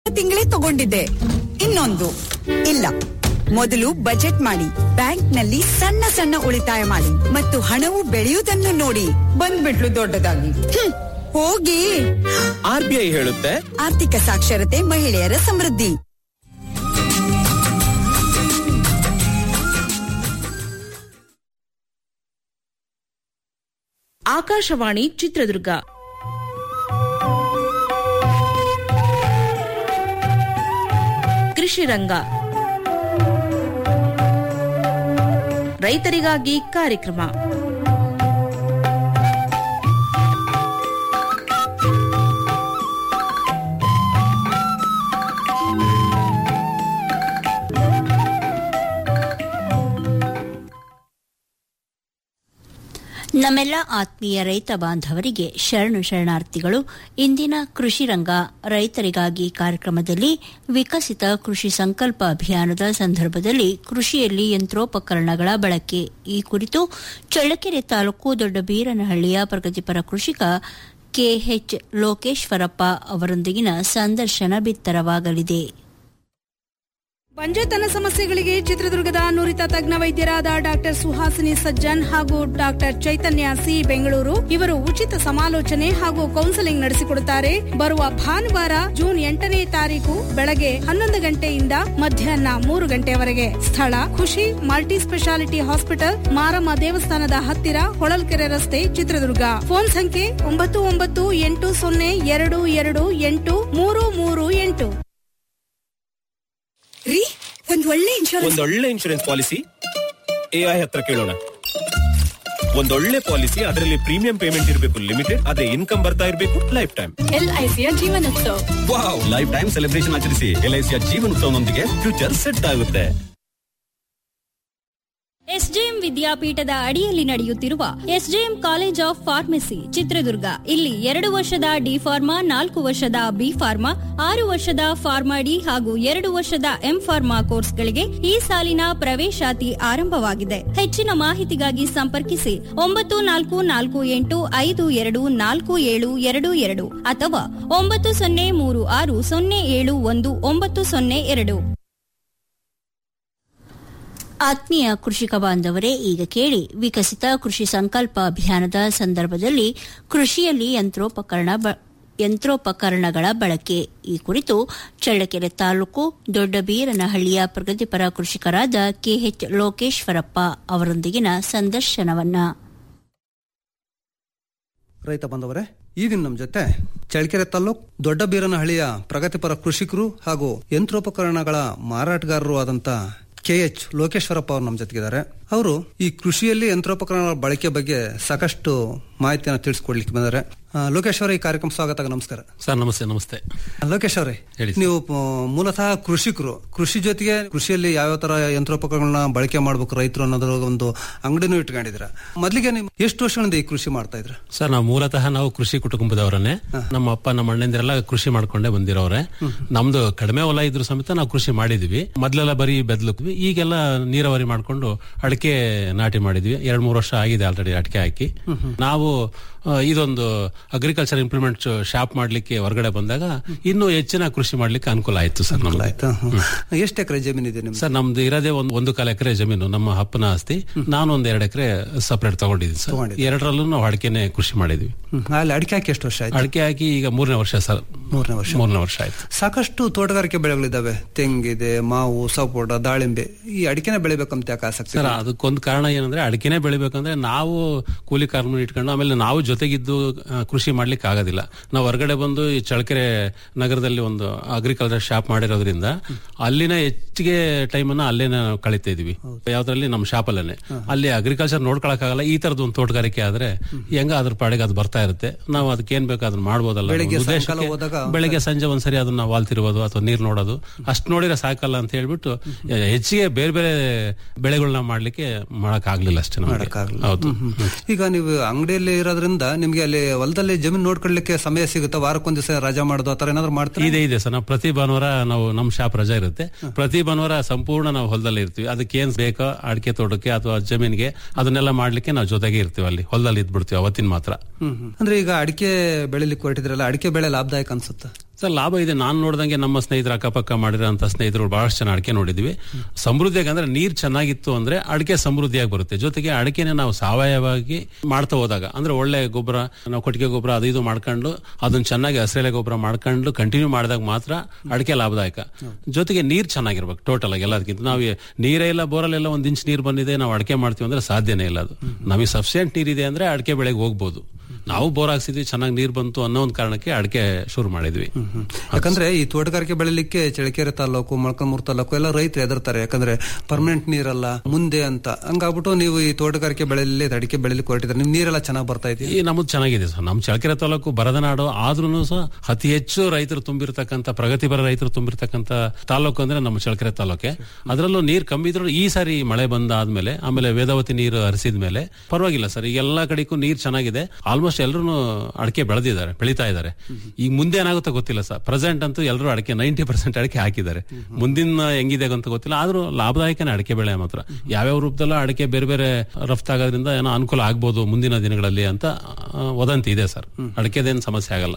ತಿಂಗಳೇ ತಗೊಂಡಿದ್ದೆ ಇನ್ನೊಂದು ಇಲ್ಲ ಮೊದಲು ಬಜೆಟ್ ಮಾಡಿ ಬ್ಯಾಂಕ್ನಲ್ಲಿ ಸಣ್ಣ ಸಣ್ಣ ಉಳಿತಾಯ ಮಾಡಿ ಮತ್ತು ಹಣವು ಬೆಳೆಯುವುದನ್ನು ನೋಡಿ ಬಂದ್ಬಿಟ್ಲು ದೊಡ್ಡದಾಗಿ ಹ್ಮ್, ಹೋಗಿ ಆರ್ ಬಿ ಐ ಹೇಳುತ್ತೆ ಆರ್ಥಿಕ ಸಾಕ್ಷರತೆ ಮಹಿಳೆಯರ ಸಮೃದ್ಧಿ ಆಕಾಶವಾಣಿ ಚಿತ್ರದುರ್ಗ ಕೃಷಿ ರಂಗ ರೈತರಿಗಾಗಿ ಕಾರ್ಯಕ್ರಮ ನಮ್ಮೆಲ್ಲ ಆತ್ಮೀಯ ರೈತ ಬಾಂಧವರಿಗೆ ಶರಣು ಶರಣಾರ್ಥಿಗಳು ಇಂದಿನ ಕೃಷಿ ರಂಗ ರೈತರಿಗಾಗಿ ಕಾರ್ಯಕ್ರಮದಲ್ಲಿ ವಿಕಸಿತ ಕೃಷಿ ಸಂಕಲ್ಪ ಅಭಿಯಾನದ ಸಂದರ್ಭದಲ್ಲಿ ಕೃಷಿಯಲ್ಲಿ ಯಂತ್ರೋಪಕರಣಗಳ ಬಳಕೆ ಈ ಕುರಿತು ಚಳ್ಳಕೆರೆ ತಾಲೂಕು ದೊಡ್ಡಬೀರನಹಳ್ಳಿಯ ಪ್ರಗತಿಪರ ಕೃಷಿಕ ಕೆಎಚ್ ಲೋಕೇಶ್ವರಪ್ಪ ಅವರೊಂದಿಗಿನ ಸಂದರ್ಶನ ಬಿತ್ತರವಾಗಲಿದೆ ಬಂಜೆತನ ಸಮಸ್ಯೆಗಳಿಗೆ ಚಿತ್ರದುರ್ಗದ ನುರಿತ ತಜ್ಞ ವೈದ್ಯರಾದ ಡಾಕ್ಟರ್ ಸುಹಾಸಿನಿ ಸಜ್ಜನ್ ಹಾಗೂ ಡಾಕ್ಟರ್ ಚೈತನ್ಯ ಸಿ ಬೆಂಗಳೂರು ಇವರು ಉಚಿತ ಸಮಾಲೋಚನೆ ಹಾಗೂ ಕೌನ್ಸೆಲಿಂಗ್ ನಡೆಸಿಕೊಡುತ್ತಾರೆ ಬರುವ ಭಾನುವಾರ ಜೂನ್ ಎಂಟನೇ ತಾರೀಕು ಬೆಳಗ್ಗೆ ಹನ್ನೊಂದು ಗಂಟೆಯಿಂದ ಮಧ್ಯಾಹ್ನ ಮೂರು ಗಂಟೆವರೆಗೆ ಸ್ಥಳ ಖುಷಿ ಮಲ್ಟಿ ಸ್ಪೆಷಾಲಿಟಿ ಹಾಸ್ಪಿಟಲ್ ಮಾರಮ್ಮ ದೇವಸ್ಥಾನದ ಹತ್ತಿರ ಹೊಳಲ್ಕೆರೆ ರಸ್ತೆ ಚಿತ್ರದುರ್ಗ ಫೋನ್ ಸಂಖ್ಯೆ ಒಂಬತ್ತು ಒಂಬತ್ತು ಎಂಟು ಸೊನ್ನೆ ಎರಡು ಎರಡು ಎಂಟು ಮೂರು ಮೂರು ಎಂಟು ರೀ ಒಂದ್ ಒಳ್ಳೆ ಇನ್ಶೂರೆನ್ಸ್ ಒಂದೊಳ್ಳೆ ಇನ್ಶೂರೆನ್ಸ್ ಪಾಲಿಸಿ ಎಐ ಹತ್ರ ಕೇಳೋಣ ಒಂದೊಳ್ಳೆ ಪಾಲಿಸಿ ಅದರಲ್ಲಿ ಪ್ರೀಮಿಯಂ ಪೇಮೆಂಟ್ ಇರಬೇಕು ಲಿಮಿಟೆಡ್ ಅದೇ ಇನ್ಕಮ್ ಬರ್ತಾ ಇರಬೇಕು ಲೈಫ್ ಟೈಮ್ ಎಲ್ಐಸಿಯ Jeevanotsava wow lifetime celebration ಆಚರಿಸಿ ಎಲ್ಐಸಿಯ ಜೀವನೋತ್ಸವನೊಂದಿಗೆ ಫ್ಯೂಚರ್ ಸೆಟ್ ಆಗುತ್ತೆ ಎಸ್ಜೆಎಂ ವಿದ್ಯಾಪೀಠದ ಅಡಿಯಲ್ಲಿ ನಡೆಯುತ್ತಿರುವ SJM college of pharmacy Chitradurga ಇಲ್ಲಿ ಎರಡು ವರ್ಷದ ಡಿ ಫಾರ್ಮಾ ನಾಲ್ಕು ವರ್ಷದ ಬಿ ಫಾರ್ಮಾ ಆರು ವರ್ಷದ ಫಾರ್ಮಾ ಡಿ ಹಾಗೂ ಎರಡು ವರ್ಷದ ಎಂ ಫಾರ್ಮಾ ಕೋರ್ಸ್ಗಳಿಗೆ ಈ ಸಾಲಿನ ಪ್ರವೇಶಾತಿ ಆರಂಭವಾಗಿದೆ ಹೆಚ್ಚಿನ ಮಾಹಿತಿಗಾಗಿ ಸಂಪರ್ಕಿಸಿ ಒಂಬತ್ತು ನಾಲ್ಕು ನಾಲ್ಕು ಎಂಟು ಐದು ಎರಡು ನಾಲ್ಕು ಏಳು ಎರಡು ಎರಡು ಅಥವಾ ಒಂಬತ್ತು ಸೊನ್ನೆ ಮೂರು ಆರು ಸೊನ್ನೆ ಏಳು ಒಂದು ಒಂಬತ್ತು ಸೊನ್ನೆ ಎರಡು ಆತ್ಮೀಯ ಕೃಷಿಕ ಬಾಂಧವರೇ ಈಗ ಕೇಳಿ ವಿಕಸಿತ ಕೃಷಿ ಸಂಕಲ್ಪ ಅಭಿಯಾನದ ಸಂದರ್ಭದಲ್ಲಿ ಕೃಷಿಯಲ್ಲಿ ಯಂತ್ರೋಪಕರಣ ಬ- ಯಂತ್ರೋಪಕರಣಗಳ ಬಳಕೆ ಈ ಕುರಿತು ಚಳ್ಳಕೆರೆ ತಾಲೂಕು ದೊಡ್ಡಬೀರನಹಳ್ಳಿಯ ಪ್ರಗತಿಪರ ಕೃಷಿಕರಾದ ಕೆಎಚ್ ಲೋಕೇಶ್ವರಪ್ಪ ಅವರೊಂದಿಗಿನ ಸಂದರ್ಶನವನ್ನ ರೈತ ಬಂದವರೇ ಈ ದಿನ ನಮ್ಮ ಜೊತೆ ಚಳ್ಳಕೆರೆ ತಾಲೂಕ್ ದೊಡ್ಡ ಬೀರನಹಳ್ಳಿಯ ಪ್ರಗತಿಪರ ಕೃಷಿಕರು ಹಾಗೂ ಯಂತ್ರೋಪಕರಣಗಳ ಮಾರಾಟಗಾರರು ಆದಂತ ಕೆ ಎಚ್ ಲೋಕೇಶ್ವರಪ್ಪ ಅವರು ನಮ್ಮ ಜೊತೆಗಿದ್ದಾರೆ ಅವರು ಈ ಕೃಷಿಯಲ್ಲಿ ಯಂತ್ರೋಪಕರಣಗಳ ಬಳಕೆ ಬಗ್ಗೆ ಸಾಕಷ್ಟು ಮಾಹಿತಿಯನ್ನು ತಿಳಿಸ್ಕೊಡ್ಲಿಕ್ಕೆ ಬಂದರೆ ಲೋಕೇಶ್ ಅವರೇ ಈ ಕಾರ್ಯಕ್ರಮ ಸ್ವಾಗತ ನಮಸ್ಕಾರ ಸರ್ ನಮಸ್ತೆ ನಮಸ್ತೆ ಲೋಕೇಶ್ ಅವರೇ ಹೇಳಿ ನೀವು ಆ, ಮೂಲತಃ ಕೃಷಿಕರು ಕೃಷಿ ಜೊತೆಗೆ ಕೃಷಿಯಲ್ಲಿ ಯಾವ್ಯಾವ ತರ ಯಂತ್ರೋಪಕರಣಗಳನ್ನ ಬಳಕೆ ಮಾಡ್ಬೇಕು ರೈತರು ಅನ್ನೋದ್ರ ಒಂದು ಅಂಗಡಿನೂ ಇಟ್ಕೊಂಡಿದ್ದೀರಾ ಮೊದಲಿಗೆ ನೀವು ಎಷ್ಟು ವರ್ಷಗಳಿಂದ ಈ ಕೃಷಿ ಮಾಡ್ತಾ ಇದ್ರ ಸರ್ ನಾವು ಮೂಲತಃ ನಾವು ಕೃಷಿ ಕುಟುಂಬದವರನ್ನೇ ನಮ್ಮ ಅಪ್ಪ ನಮ್ಮ ಅಣ್ಣಂದಿರೆಲ್ಲ ಕೃಷಿ ಮಾಡ್ಕೊಂಡೇ ಬಂದಿರೋರೆ ನಮ್ದು ಕಡಿಮೆ ಹೊಲ ಇದ್ರು ಸಮೇತ ನಾವು ಕೃಷಿ ಮಾಡಿದ್ವಿ ಮೊದ್ಲೆಲ್ಲ ಬರೀ ಬೆದ್ಲಕ್ವಿ ಈಗೆಲ್ಲ ನೀರಾವರಿ ಮಾಡ್ಕೊಂಡು ಅಡಿಕೆ ನಾಟಿ ಮಾಡಿದ್ವಿ ಎರಡ್ ಮೂರು ವರ್ಷ ಆಗಿದೆ ಆಲ್ರೆಡಿ ಅಡಿಕೆ ಹಾಕಿ ನಾವು ಆ, ಇದೊಂದು ಅಗ್ರಿಕಲ್ಚರ್ ಇಂಪ್ಲಿಮೆಂಟ್ ಶಾಪ್ ಮಾಡ್ಲಿಕ್ಕೆ ಹೊರಗಡೆ ಬಂದಾಗ ಇನ್ನೂ ಹೆಚ್ಚಿನ ಕೃಷಿ ಮಾಡ್ಲಿಕ್ಕೆ ಅನುಕೂಲ ಆಯ್ತು ಸರ್ ನಮ್ಗೆ ಆಯ್ತಾ ಎಷ್ಟು ಎಕರೆ ಜಮೀನಿದೆ ನಿಮ್ಗೆ ಸರ್ ನಮ್ದು ಇರೋದೇ ಒಂದು ಒಂದು ಕಾಲ ಎಕರೆ ಜಮೀನು ನಮ್ಮ ಅಪ್ಪನ ಆಸ್ತಿ ನಾನು ಒಂದ್ ಎರಡು ಎಕರೆ ಸಪರೇಟ್ ತಗೊಂಡಿದ್ದೀನಿ ಸರ್ ತಗೊಂಡಿದ್ದೀರಿ. ಎರಡರಲ್ಲೂ ನಾವು ಅಡಿಕೆನೆ ಕೃಷಿ ಮಾಡಿದ್ವಿ ಹ್ಮ್. ಅಲ್ಲಿ ಅಡಿಕೆ ಹಾಕಿ ಎಷ್ಟು ವರ್ಷ ಆಯ್ತು ಅಡಿಕೆ ಹಾಕಿ ಈಗ ಮೂರನೇ ವರ್ಷ ಸರ್ ಮೂರನೇ ವರ್ಷ ಮೂರನೇ ವರ್ಷ ಆಯ್ತು ಸಾಕಷ್ಟು ತೋಟಗಾರಿಕೆ ಬೆಳೆಗಳಿದಾವೆ ತೆಂಗಿದೆ ಮಾವು ಸಪೋಟ ದಾಳಿಂಬೆ ಈ ಅಡಿಕೆನೆ ಬೆಳಿಬೇಕಂತ ಯಾಕೆ ಆಸಕ್ತಿ ಸರ್ ಅದಕ್ಕೊಂದು ಕಾರಣ ಏನಂದ್ರೆ ಅಡಿಕೆನೆ ಬೆಳಿಬೇಕಂದ್ರೆ ನಾವು ಕೂಲಿ ಕಾರ್ಮಿಕ ಇಟ್ಕೊಂಡು ಆಮೇಲೆ ನಾವು ಜೊತೆಗಿದ್ದು ಆ, ಕೃಷಿ ಮಾಡ್ಲಿಕ್ಕೆ ಆಗೋದಿಲ್ಲ ನಾವು ಹೊರಗಡೆ ಬಂದು ಈ ಚಳ್ಳಕೆರೆ ನಗರದಲ್ಲಿ ಒಂದು ಅಗ್ರಿಕಲ್ಚರ್ ಶಾಪ್ ಮಾಡಿರೋದ್ರಿಂದ ಅಲ್ಲಿನ ಹೆಚ್ಚಿಗೆ ಟೈಮ್ ಅನ್ನ ಅಲ್ಲೇ ನಾವು ಕಳಿತಾ ಇದೀವಿ ಯಾವ್ದ್ರಲ್ಲಿ ನಮ್ಮ ಶಾಪ್ ಅಲ್ಲೇನೆ ಅಲ್ಲಿ ಅಗ್ರಿಕಲ್ಚರ್ ನೋಡ್ಕೊಳಕ್ಕಾಗಲ್ಲ ಈ ತರದ ಒಂದು ತೋಟಗಾರಿಕೆ ಆದ್ರೆ ಹೆಂಗ ಅದ್ರ ಪಾಡಿಗೆ ಅದು ಬರ್ತಾ ಇರುತ್ತೆ ನಾವು ಅದಕ್ಕೆ ಏನ್ ಬೇಕು ಅದನ್ನ ಮಾಡ್ಬೋದಲ್ಲ ಅನ್ನೋ ಬೆಳಿಗ್ಗೆ ಒಂದು ಸಾಯಂಕಾಲ ಉದ್ದೇಶಕ್ಕೆ ಹೋದಾಗ ಬೆಳಗ್ಗೆ ಸಂಜೆ ಒಂದ್ಸರಿ ಅದನ್ನ ವಾಲ್ತಿರ್ಬೋದು ಅಥವಾ ನೀರ್ ನೋಡೋದು ಅಷ್ಟ್ ನೋಡಿದ್ರೆ ಸಾಕಲ್ಲ ಅಂತ ಹೇಳ್ಬಿಟ್ಟು ಹೆಚ್ಚಿಗೆ ಬೇರೆ ಬೇರೆ ಬೆಳೆಗಳನ್ನ ಮಾಡ್ಲಿಕ್ಕೆ ಮಾಡಕ್ ಆಗ್ಲಿಲ್ಲ ಅಷ್ಟೇ ನಮ್ಗೆ. ಮಾಡಕ್ಕಾಗಲ್ಲ. ಹೌದು ಹ್ಮ್, ಹ್ಮ್. ಈಗ ನೀವು ಅಂಗಡಿಯಲ್ಲಿ ಇರೋದ್ರಿಂದ ನಿಮ್ಗೆ ಅಲ್ಲಿ ಹೊಲದಲ್ಲಿ ಜಮೀನು ನೋಡ್ಕೊಳ್ಲಿಕ್ಕೆ ಸಮಯ ಸಿಗುತ್ತಾ ವಾರಕ್ಕೊಂದ್ ದಿವಸ ರಜಾ ಮಾಡೋದು ಆತರ ಏನಾದ್ರು ಮಾಡ್ತೀರಾ ಇದೆ ಇದೆ ಸರ್ ನಾವು ಪ್ರತಿ ಭಾನುವಾರ ನಾವು ನಮ್ ಶಾಪ್ ರಜಾ ಇರುತ್ತೆ ಪ್ರತಿ ಭಾನುವಾರ ಸಂಪೂರ್ಣ ನಾವು ಹೊಲದಲ್ಲಿ ಇರ್ತೀವಿ ಅದಕ್ಕೆ ಏನ್ ಬೇಕೋ ಅಡಿಕೆ ತೋಟಕ್ಕೆ ಅಥವಾ ಜಮೀನಿಗೆ ಅದನ್ನೆಲ್ಲ ಮಾಡ್ಲಿಕ್ಕೆ ನಾವು ಜೊತೆಗೆ ಇರ್ತೀವಿ ಅಲ್ಲಿ ಹೊಲದಲ್ಲಿ ಇದ್ಬಿಡ್ತೀವಿ ಅವತ್ತಿನ ಮಾತ್ರ ಹ್ಮ್ ಹ್ಮ್. ಅಂದ್ರೆ ಈಗ ಅಡಿಕೆ ಬೆಳಿಲಿಕ್ಕೆ ಹೊರಟಿದ್ರಲ್ಲ ಅಡಿಕೆ ಬೆಳೆ ಲಾಭದಾಯಕ ಅನ್ಸುತ್ತಾ ಸರ್ ಲಾಭ ಇದೆ ನಾನು ನೋಡ್ದಂಗೆ ನಮ್ಮ ಸ್ನೇಹಿತರು ಅಕ್ಕಪಕ್ಕ ಮಾಡಿರೋಂಥ ಸ್ನೇಹಿತರು ಬಹಳಷ್ಟು ಜನ ಅಡಿಕೆ ನೋಡಿದ್ವಿ ಸಮೃದ್ಧಿಯಾಗಿ ಅಂದ್ರೆ ನೀರ್ ಚೆನ್ನಾಗಿತ್ತು ಅಂದ್ರೆ ಅಡಿಕೆ ಸಮೃದ್ಧಿಯಾಗಿ ಬರುತ್ತೆ ಜೊತೆಗೆ ಅಡಿಕೆನೆ ನಾವು ಸಾವಯವವಾಗಿ ಮಾಡ್ತಾ ಹೋದಾಗ ಅಂದ್ರೆ ಒಳ್ಳೆ ಗೊಬ್ಬರ ನಾವು ಕೊಟ್ಟಿಗೆ ಗೊಬ್ಬರ ಅದು ಇದು ಮಾಡ್ಕೊಂಡು ಅದನ್ನ ಚೆನ್ನಾಗಿ ಹಸಿರೆಲೆ ಗೊಬ್ಬರ ಮಾಡ್ಕೊಂಡು ಕಂಟಿನ್ಯೂ ಮಾಡಿದಾಗ ಮಾತ್ರ ಅಡಿಕೆ ಲಾಭದಾಯಕ ಜೊತೆಗೆ ನೀರ್ ಚೆನ್ನಾಗಿರ್ಬೇಕು ಟೋಟಲ್ ಆಗಿ ಎಲ್ಲದಕ್ಕಿಂತ ನಾವು ನೀರೇ ಇಲ್ಲ ಬೋರಲ್ಲೆಲ್ಲ ಒಂದ್ ಇಂಚ್ ನೀರ್ ಬಂದಿದೆ ನಾವು ಅಡಿಕೆ ಮಾಡ್ತೀವಿ ಅಂದ್ರೆ ಸಾಧ್ಯನೇ ಇಲ್ಲ ಅದು ನಮಗೆ ಸಫಿಷಿಯಂಟ್ ನೀರ್ ಇದೆ ಅಂದ್ರೆ ಅಡಿಕೆ ಬೆಳೆಗೆ ಹೋಗ್ಬೋದು ನಾವು ಬೋರ್ ಹಾಕ್ಸಿದ್ವಿ ಚೆನ್ನಾಗಿ ನೀರ್ ಬಂತು ಅನ್ನೋ ಒಂದು ಕಾರಣಕ್ಕೆ ಅಡಿಕೆ ಶುರು ಮಾಡಿದ್ವಿ ಯಾಕಂದ್ರೆ ಈ ತೋಟಗಾರಿಕೆ ಬೆಳಿಲಿಕ್ಕೆ ಚಳ್ಳಕೆರೆ ತಾಲೂಕು ಮೊಳಕಾಲ್ಮೂರು ತಾಲೂಕು ಎಲ್ಲ ರೈತರು ಎದುರ್ತಾರೆ ಯಾಕಂದ್ರೆ ಪರ್ಮನೆಂಟ್ ನೀರಲ್ಲ ಮುಂದೆ ಅಂತ ಹಂಗಾಗ್ಬಿಟ್ಟು ನೀವು ಈ ತೋಟಗಾರಿಕೆ ಬೆಳೆಯಲ್ಲಿ ಅಡಿಕೆ ಬೆಳಿಲಿಕ್ಕೆ ಹೊರಟಿದ್ರೆ ನಿಮ್ ನೀರೆಲ್ಲ ಚೆನ್ನಾಗಿ ಬರ್ತಾ ಇದೆಯಾ ಈ ನಮ್ಮದು ಚೆನ್ನಾಗಿದೆ ಸರ್ ನಮ್ಮ ಚಳ್ಳಕೆರೆ ತಾಲೂಕು ಬರದ ನಾಡು ಆದ್ರೂ ಸಹ ಅತಿ ಹೆಚ್ಚು ರೈತರು ತುಂಬಿರ್ತಕ್ಕಂಥ ಪ್ರಗತಿಪರ ರೈತರು ತುಂಬಿರ್ತಕ್ಕಂಥ ತಾಲೂಕು ಅಂದ್ರೆ ನಮ್ಮ ಚಳ್ಳಕೆರೆ ತಾಲೂಕೆ ಅದರಲ್ಲೂ ನೀರು ಕಮ್ಮಿ ಇದ್ರು ಈ ಸಾರಿ ಮಳೆ ಬಂದಾದ್ಮೇಲೆ ಆಮೇಲೆ ವೇದಾವತಿ ನೀರು ಹರಿಸಿದ ಮೇಲೆ ಪರವಾಗಿಲ್ಲ ಸರ್ ಈಗ ಎಲ್ಲಾ ಕಡೆಗೂ ನೀರು ಚೆನ್ನಾಗಿದೆ ಆಲ್ಮೋಸ್ಟ್ ಎಲ್ಲರೂ ಅಡಿಕೆ ಬೆಳೆದಿದ್ದಾರೆ ಬೆಳೀತಾ ಇದ್ದಾರೆ ಈಗ ಮುಂದೆ ಏನಾಗುತ್ತೋ ಗೊತ್ತಿಲ್ಲ ಸರ್ ಪ್ರೆಸೆಂಟ್ ಅಂತೂ ಎಲ್ಲರೂ ಅಡಿಕೆ ನೈಂಟಿ ಪರ್ಸೆಂಟ್ ಅಡಿಕೆ ಹಾಕಿದ್ದಾರೆ ಮುಂದಿನ ಹೆಂಗಿದೆ ಅಂತ ಗೊತ್ತಿಲ್ಲ ಆದ್ರೂ ಲಾಭದಾಯಕನೇ ಅಡಿಕೆ ಬೆಳೆ ಮಾತ್ರ ಯಾವ್ಯಾವ ರೂಪದಲ್ಲೂ ಅಡಿಕೆ ಬೇರೆ ಬೇರೆ ರಫ್ತಾಗೋದ್ರಿಂದ ಏನೋ ಅನುಕೂಲ ಆಗ್ಬೋದು ಮುಂದಿನ ದಿನಗಳಲ್ಲಿ ಅಂತ ಆ, ವದಂತಿ ಇದೆ ಸರ್ ಅಡಿಕೆದೇನು ಸಮಸ್ಯೆ ಆಗಲ್ಲ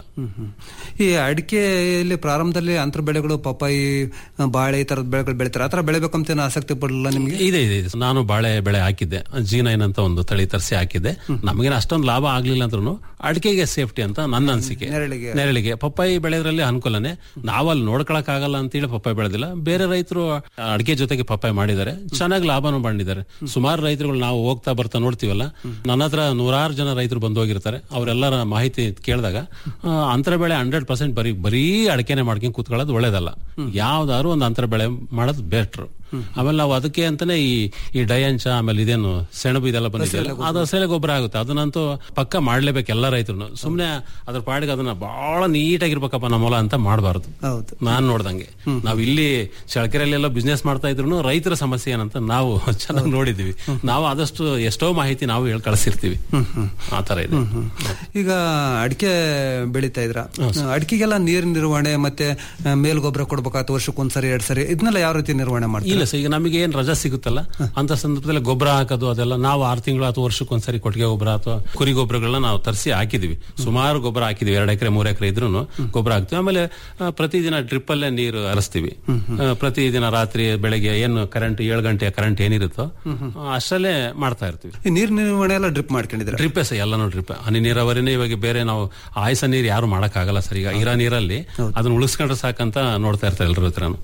ಈ ಅಡಿಕೆಯಲ್ಲಿ ಪ್ರಾರಂಭದಲ್ಲಿ ಅಂತರ ಬೆಳೆಗಳು ಪಪ್ಪಾಯಿ ಬಾಳೆ ಈ ತರದ ಬೆಳೆಗಳು ಬೆಳಿತಾರೆ ಆತರ ಬೆಳಿಬೇಕಂತ ಏನೋ ಆಸಕ್ತಿ ಪಡಲಿಲ್ಲ ನಿಮ್ಗೆ ಇದೆ ಇದೆ ಇದೆ. ನಾನು ಬಾಳೆ ಬೆಳೆ ಹಾಕಿದ್ದೆ ಜಿ ನೈನ್ ಅಂತ ಒಂದು ತಳಿ ತರಿಸಿ ಹಾಕಿದ್ದೆ ನಮಗೇನು ಅಷ್ಟೊಂದು ಲಾಭ ಆಗ್ಲಿಲ್ಲ ಅಂದ್ರೂ ಅಡಿಕೆಗೆ ಸೇಫ್ಟಿ ಅಂತ ನನ್ನ ಅನಿಸಿಕೆ ನೆರಳಿಗೆ. ನೆರಳಿಗೆ ಪಪ್ಪಾಯಿ ಬೆಳೆದ್ರಲ್ಲಿ ಅನುಕೂಲನೇ ನಾವು ಅಲ್ಲಿ ನೋಡ್ಕೊಳಕ್ ಆಗಲ್ಲ ಅಂತೇಳಿ ಪಪ್ಪಾಯಿ ಬೆಳೆದಿಲ್ಲ ಬೇರೆ ರೈತರು ಅಡಿಕೆ ಜೊತೆಗೆ ಪಪ್ಪಾಯಿ ಮಾಡಿದ್ದಾರೆ ಚೆನ್ನಾಗಿ ಲಾಭನೂ ಮಾಡಿದ್ದಾರೆ ಸುಮಾರು ರೈತರುಗಳು ನಾವು ಹೋಗ್ತಾ ಬರ್ತಾ ನೋಡ್ತೀವಲ್ಲ ನನ್ನ ಹತ್ರ ನೂರಾರು ಜನ ರೈತರು ಬಂದು ಹೋಗಿರ್ತಾರೆ ಅವರೆಲ್ಲರ ಮಾಹಿತಿ ಕೇಳಿದಾಗ ಆ, ಅಂತರ ಬೆಳೆ ಹಂಡ್ರೆಡ್ ಪರ್ಸೆಂಟ್ ಬರೀ ಬರೀ ಅಡಿಕೆನೆ ಮಾಡ್ಕೊಂಡು ಕೂತ್ಕೊಳ್ಳೋದು ಒಳ್ಳೇದಲ್ಲ ಯಾವ್ದಾದ್ರು ಒಂದು ಅಂತರ ಬೆಳೆ ಮಾಡೋದು ಬೆಟ್ರು ಆಮೇಲೆ ನಾವು ಅದಕ್ಕೆ ಅಂತಾನೆ ಈ ಈ ಡಯಾಂಚ ಆಮೇಲೆ ಇದೇನು ಸೆಣಬು ಇದೆಲ್ಲ ಬಂದಿದೆ ಅದು ಹಸಿರೆ ಗೊಬ್ಬರ ಆಗುತ್ತೆ ಅದನ್ನಂತೂ ಪಕ್ಕ ಮಾಡ್ಲೇಬೇಕು ಎಲ್ಲ ರೈತರು ಸುಮ್ನೆ ಅದ್ರ ಪಾಡಿಗೆ ಅದನ್ನ ಬಹಳ ನೀಟಾಗಿರ್ಬೇಕಪ್ಪ ನಮ್ಮ ಹೊಲ ಅಂತ ಮಾಡಬಾರ್ದು ಹೌದು ನಾನ್ ನೋಡ್ದಂಗೆ ನಾವ್ ಇಲ್ಲಿ ಚಳಕೆರೆಯಲ್ಲೆಲ್ಲ ಬಿಸ್ನೆಸ್ ಮಾಡ್ತಾ ಇದ್ರು ರೈತರ ಸಮಸ್ಯೆ ಏನಂತ ನಾವು ಚೆನ್ನಾಗಿ ನೋಡಿದೀವಿ ನಾವು ಆದಷ್ಟು ಎಷ್ಟೋ ಮಾಹಿತಿ ನಾವು ಹೇಳಿ ಕಳಿಸಿರ್ತೀವಿ ಆ ತರ ಇದೆ ಈಗ ಅಡಿಕೆ ಬೆಳಿತಾ ಇದ್ರ ಅಡಿಕೆಗೆಲ್ಲ ನೀರಿನ ನಿರ್ವಹಣೆ ಮತ್ತೆ ಆ, ಮೇಲ್ ಗೊಬ್ಬರ ಕೊಡ್ಬೇಕಾತ ವರ್ಷಕ್ಕೊಂದ್ಸರಿ ಎರಡ್ ಸರಿ ಇದನ್ನೆಲ್ಲ ಯಾವ ರೀತಿ ನಿರ್ವಹಣೆ ಮಾಡ್ತೀವಿ ಇಲ್ಲ ಸರ್ ಈಗ ನಮಗೆ ಏನ್ ರಜಾ ಸಿಗುತ್ತಲ್ಲ ಅಂತ ಸಂದರ್ಭದಲ್ಲಿ ಗೊಬ್ಬರ ಹಾಕೋದು ಅದೆಲ್ಲ ನಾವು ಆರು ತಿಂಗಳು ಅಥವಾ ವರ್ಷಕ್ಕೊಂದ್ಸರಿ ಕೊಟ್ಟಿಗೆ ಗೊಬ್ಬರ ಅಥವಾ ಕುರಿ ಗೊಬ್ಬರಗಳನ್ನ ನಾವು ತರಿಸಿ ಹಾಕಿದೀವಿ ಸುಮಾರು ಗೊಬ್ಬರ ಹಾಕಿದೀವಿ ಎರಡು ಎಕರೆ ಮೂರು ಎಕರೆ ಇದ್ರೂ ಗೊಬ್ಬರ ಹಾಕ್ತಿವಿ ಆಮೇಲೆ ಆ, ಪ್ರತಿದಿನ ಡ್ರಿಪ್ ಅಲ್ಲೇ ನೀರು ಹರಿಸ್ತೀವಿ ಆ, ಪ್ರತಿದಿನ ರಾತ್ರಿ ಬೆಳಗ್ಗೆ ಏನು ಕರೆಂಟ್ ಏಳು ಗಂಟೆ ಕರೆಂಟ್ ಏನಿರುತ್ತೋ ಆ, ಅಷ್ಟರಲ್ಲೇ ಮಾಡ್ತಾ ಇರ್ತೀವಿ ಈ ನೀರ್ ನಿರ್ವಹಣೆ ಎಲ್ಲ ಡ್ರಿಪ್ ಮಾಡ್ಕೊಂಡಿದ್ರೆ ಡ್ರಿಪ್ ಸರ್ ಎಲ್ಲಾನು ಡ್ರಿಪ್ ಹನಿ ನೀರಾವರಿನೇ ಇವಾಗ ಬೇರೆ ನಾವು ಆಯಸ ನೀರು ಯಾರು ಮಾಡಕ್ ಆಗಲ್ಲ ಸರ್ ಈಗ ಇರೋ ನೀರಲ್ಲಿ ಅದನ್ನ ಉಳಿಸ್ಕೊಂಡ್ರೆ ಸಾಕಂತ ನೋಡ್ತಾ ಇರ್ತಾರೆ ಎಲ್ಲರ ಹತ್ರನು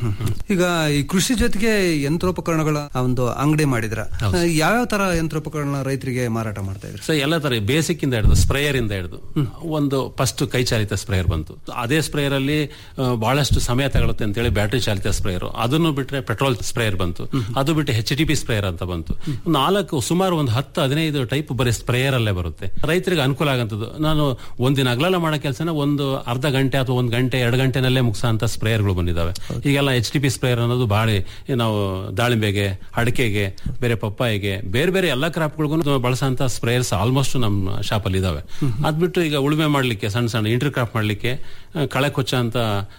ಈಗ ಈ ಕೃಷಿ ಜೊತೆಗೆ ಯಂತ್ರೋಪಕರಣಗಳ ಆ ಒಂದು ಅಂಗಡಿ ಮಾಡಿದ್ರ ಯಾವ್ಯಾವ ತರ ಯಂತ್ರೋಪಕರಣ ರೈತರಿಗೆ ಮಾರಾಟ ಮಾಡ್ತಾ ಇದ್ರು ಸೊ ಎಲ್ಲ ತರ ಬೇಸಿಕ್ ಇಂದ ಹಿಡಿದು ಸ್ಪ್ರೇಯರ್ ಇಂದ ಹಿಡಿದು ಒಂದು ಫಸ್ಟ್ ಕೈ ಚಾಲಿತ ಸ್ಪ್ರೇಯರ್ ಬಂತು ಅದೇ ಸ್ಪ್ರೇಯರ್ ಅಲ್ಲಿ ಆ, ಬಹಳಷ್ಟು ಸಮಯ ತಗೊಳುತ್ತೆ ಅಂತೇಳಿ ಬ್ಯಾಟರಿ ಚಾಲಿತ ಸ್ಪ್ರೇಯರ್ ಅದನ್ನು ಬಿಟ್ರೆ ಪೆಟ್ರೋಲ್ ಸ್ಪ್ರೇಯರ್ ಬಂತು ಅದು ಬಿಟ್ಟು ಎಚ್ ಟಿ ಪಿ ಸ್ಪ್ರೇಯರ್ ಅಂತ ಬಂತು ನಾಲ್ಕು ಸುಮಾರು ಒಂದು ಹತ್ತು ಹದಿನೈದು ಟೈಪ್ ಬರೀ ಸ್ಪ್ರೇಯರ್ ಅಲ್ಲೇ ಬರುತ್ತೆ ರೈತರಿಗೆ ಅನುಕೂಲ ಆಗಂತದ್ದು ನಾನು ಒಂದಿನ ಅಗಲ ಮಾಡೋ ಕೆಲಸನ ಒಂದು ಅರ್ಧ ಗಂಟೆ ಅಥವಾ ಒಂದು ಗಂಟೆ ಎರಡು ಗಂಟೆನಲ್ಲೇ ಮುಗಿಸೋ ಅಂತ ಸ್ಪ್ರೇಯರ್ಗಳು ಬಂದಿದ್ದಾವೆ ಈಗೆಲ್ಲ ಎಚ್ ಟಿ ಪಿ ಸ್ಪ್ರೇಯರ್ ಅನ್ನೋದು ಬಾಳಿ ನಾವು ದಾಳಿಂಬೆಗೆ ಅಡಿಕೆಗೆ ಬೇರೆ ಪಪ್ಪಾಯಿಗೆ ಬೇರೆ ಬೇರೆ ಎಲ್ಲಾ ಕ್ರಾಪ್ಗಳಿಗೂ ಬಳಸಂತ ಸ್ಪ್ರೇಯರ್ಸ್ ಆಲ್ಮೋಸ್ಟ್ ನಮ್ಮ ಶಾಪ್ ಅಲ್ಲಿ ಇದಾವೆ ಅದ್ಬಿಟ್ಟು ಈಗ ಉಳುಮೆ ಮಾಡ್ಲಿಕ್ಕೆ ಸಣ್ಣ ಸಣ್ಣ ಇಂಟರ್ ಕ್ರಾಪ್ ಮಾಡ್ಲಿಕ್ಕೆ ಆ, ಕಳೆ ಕೊಚ್ಚ ಅಂತ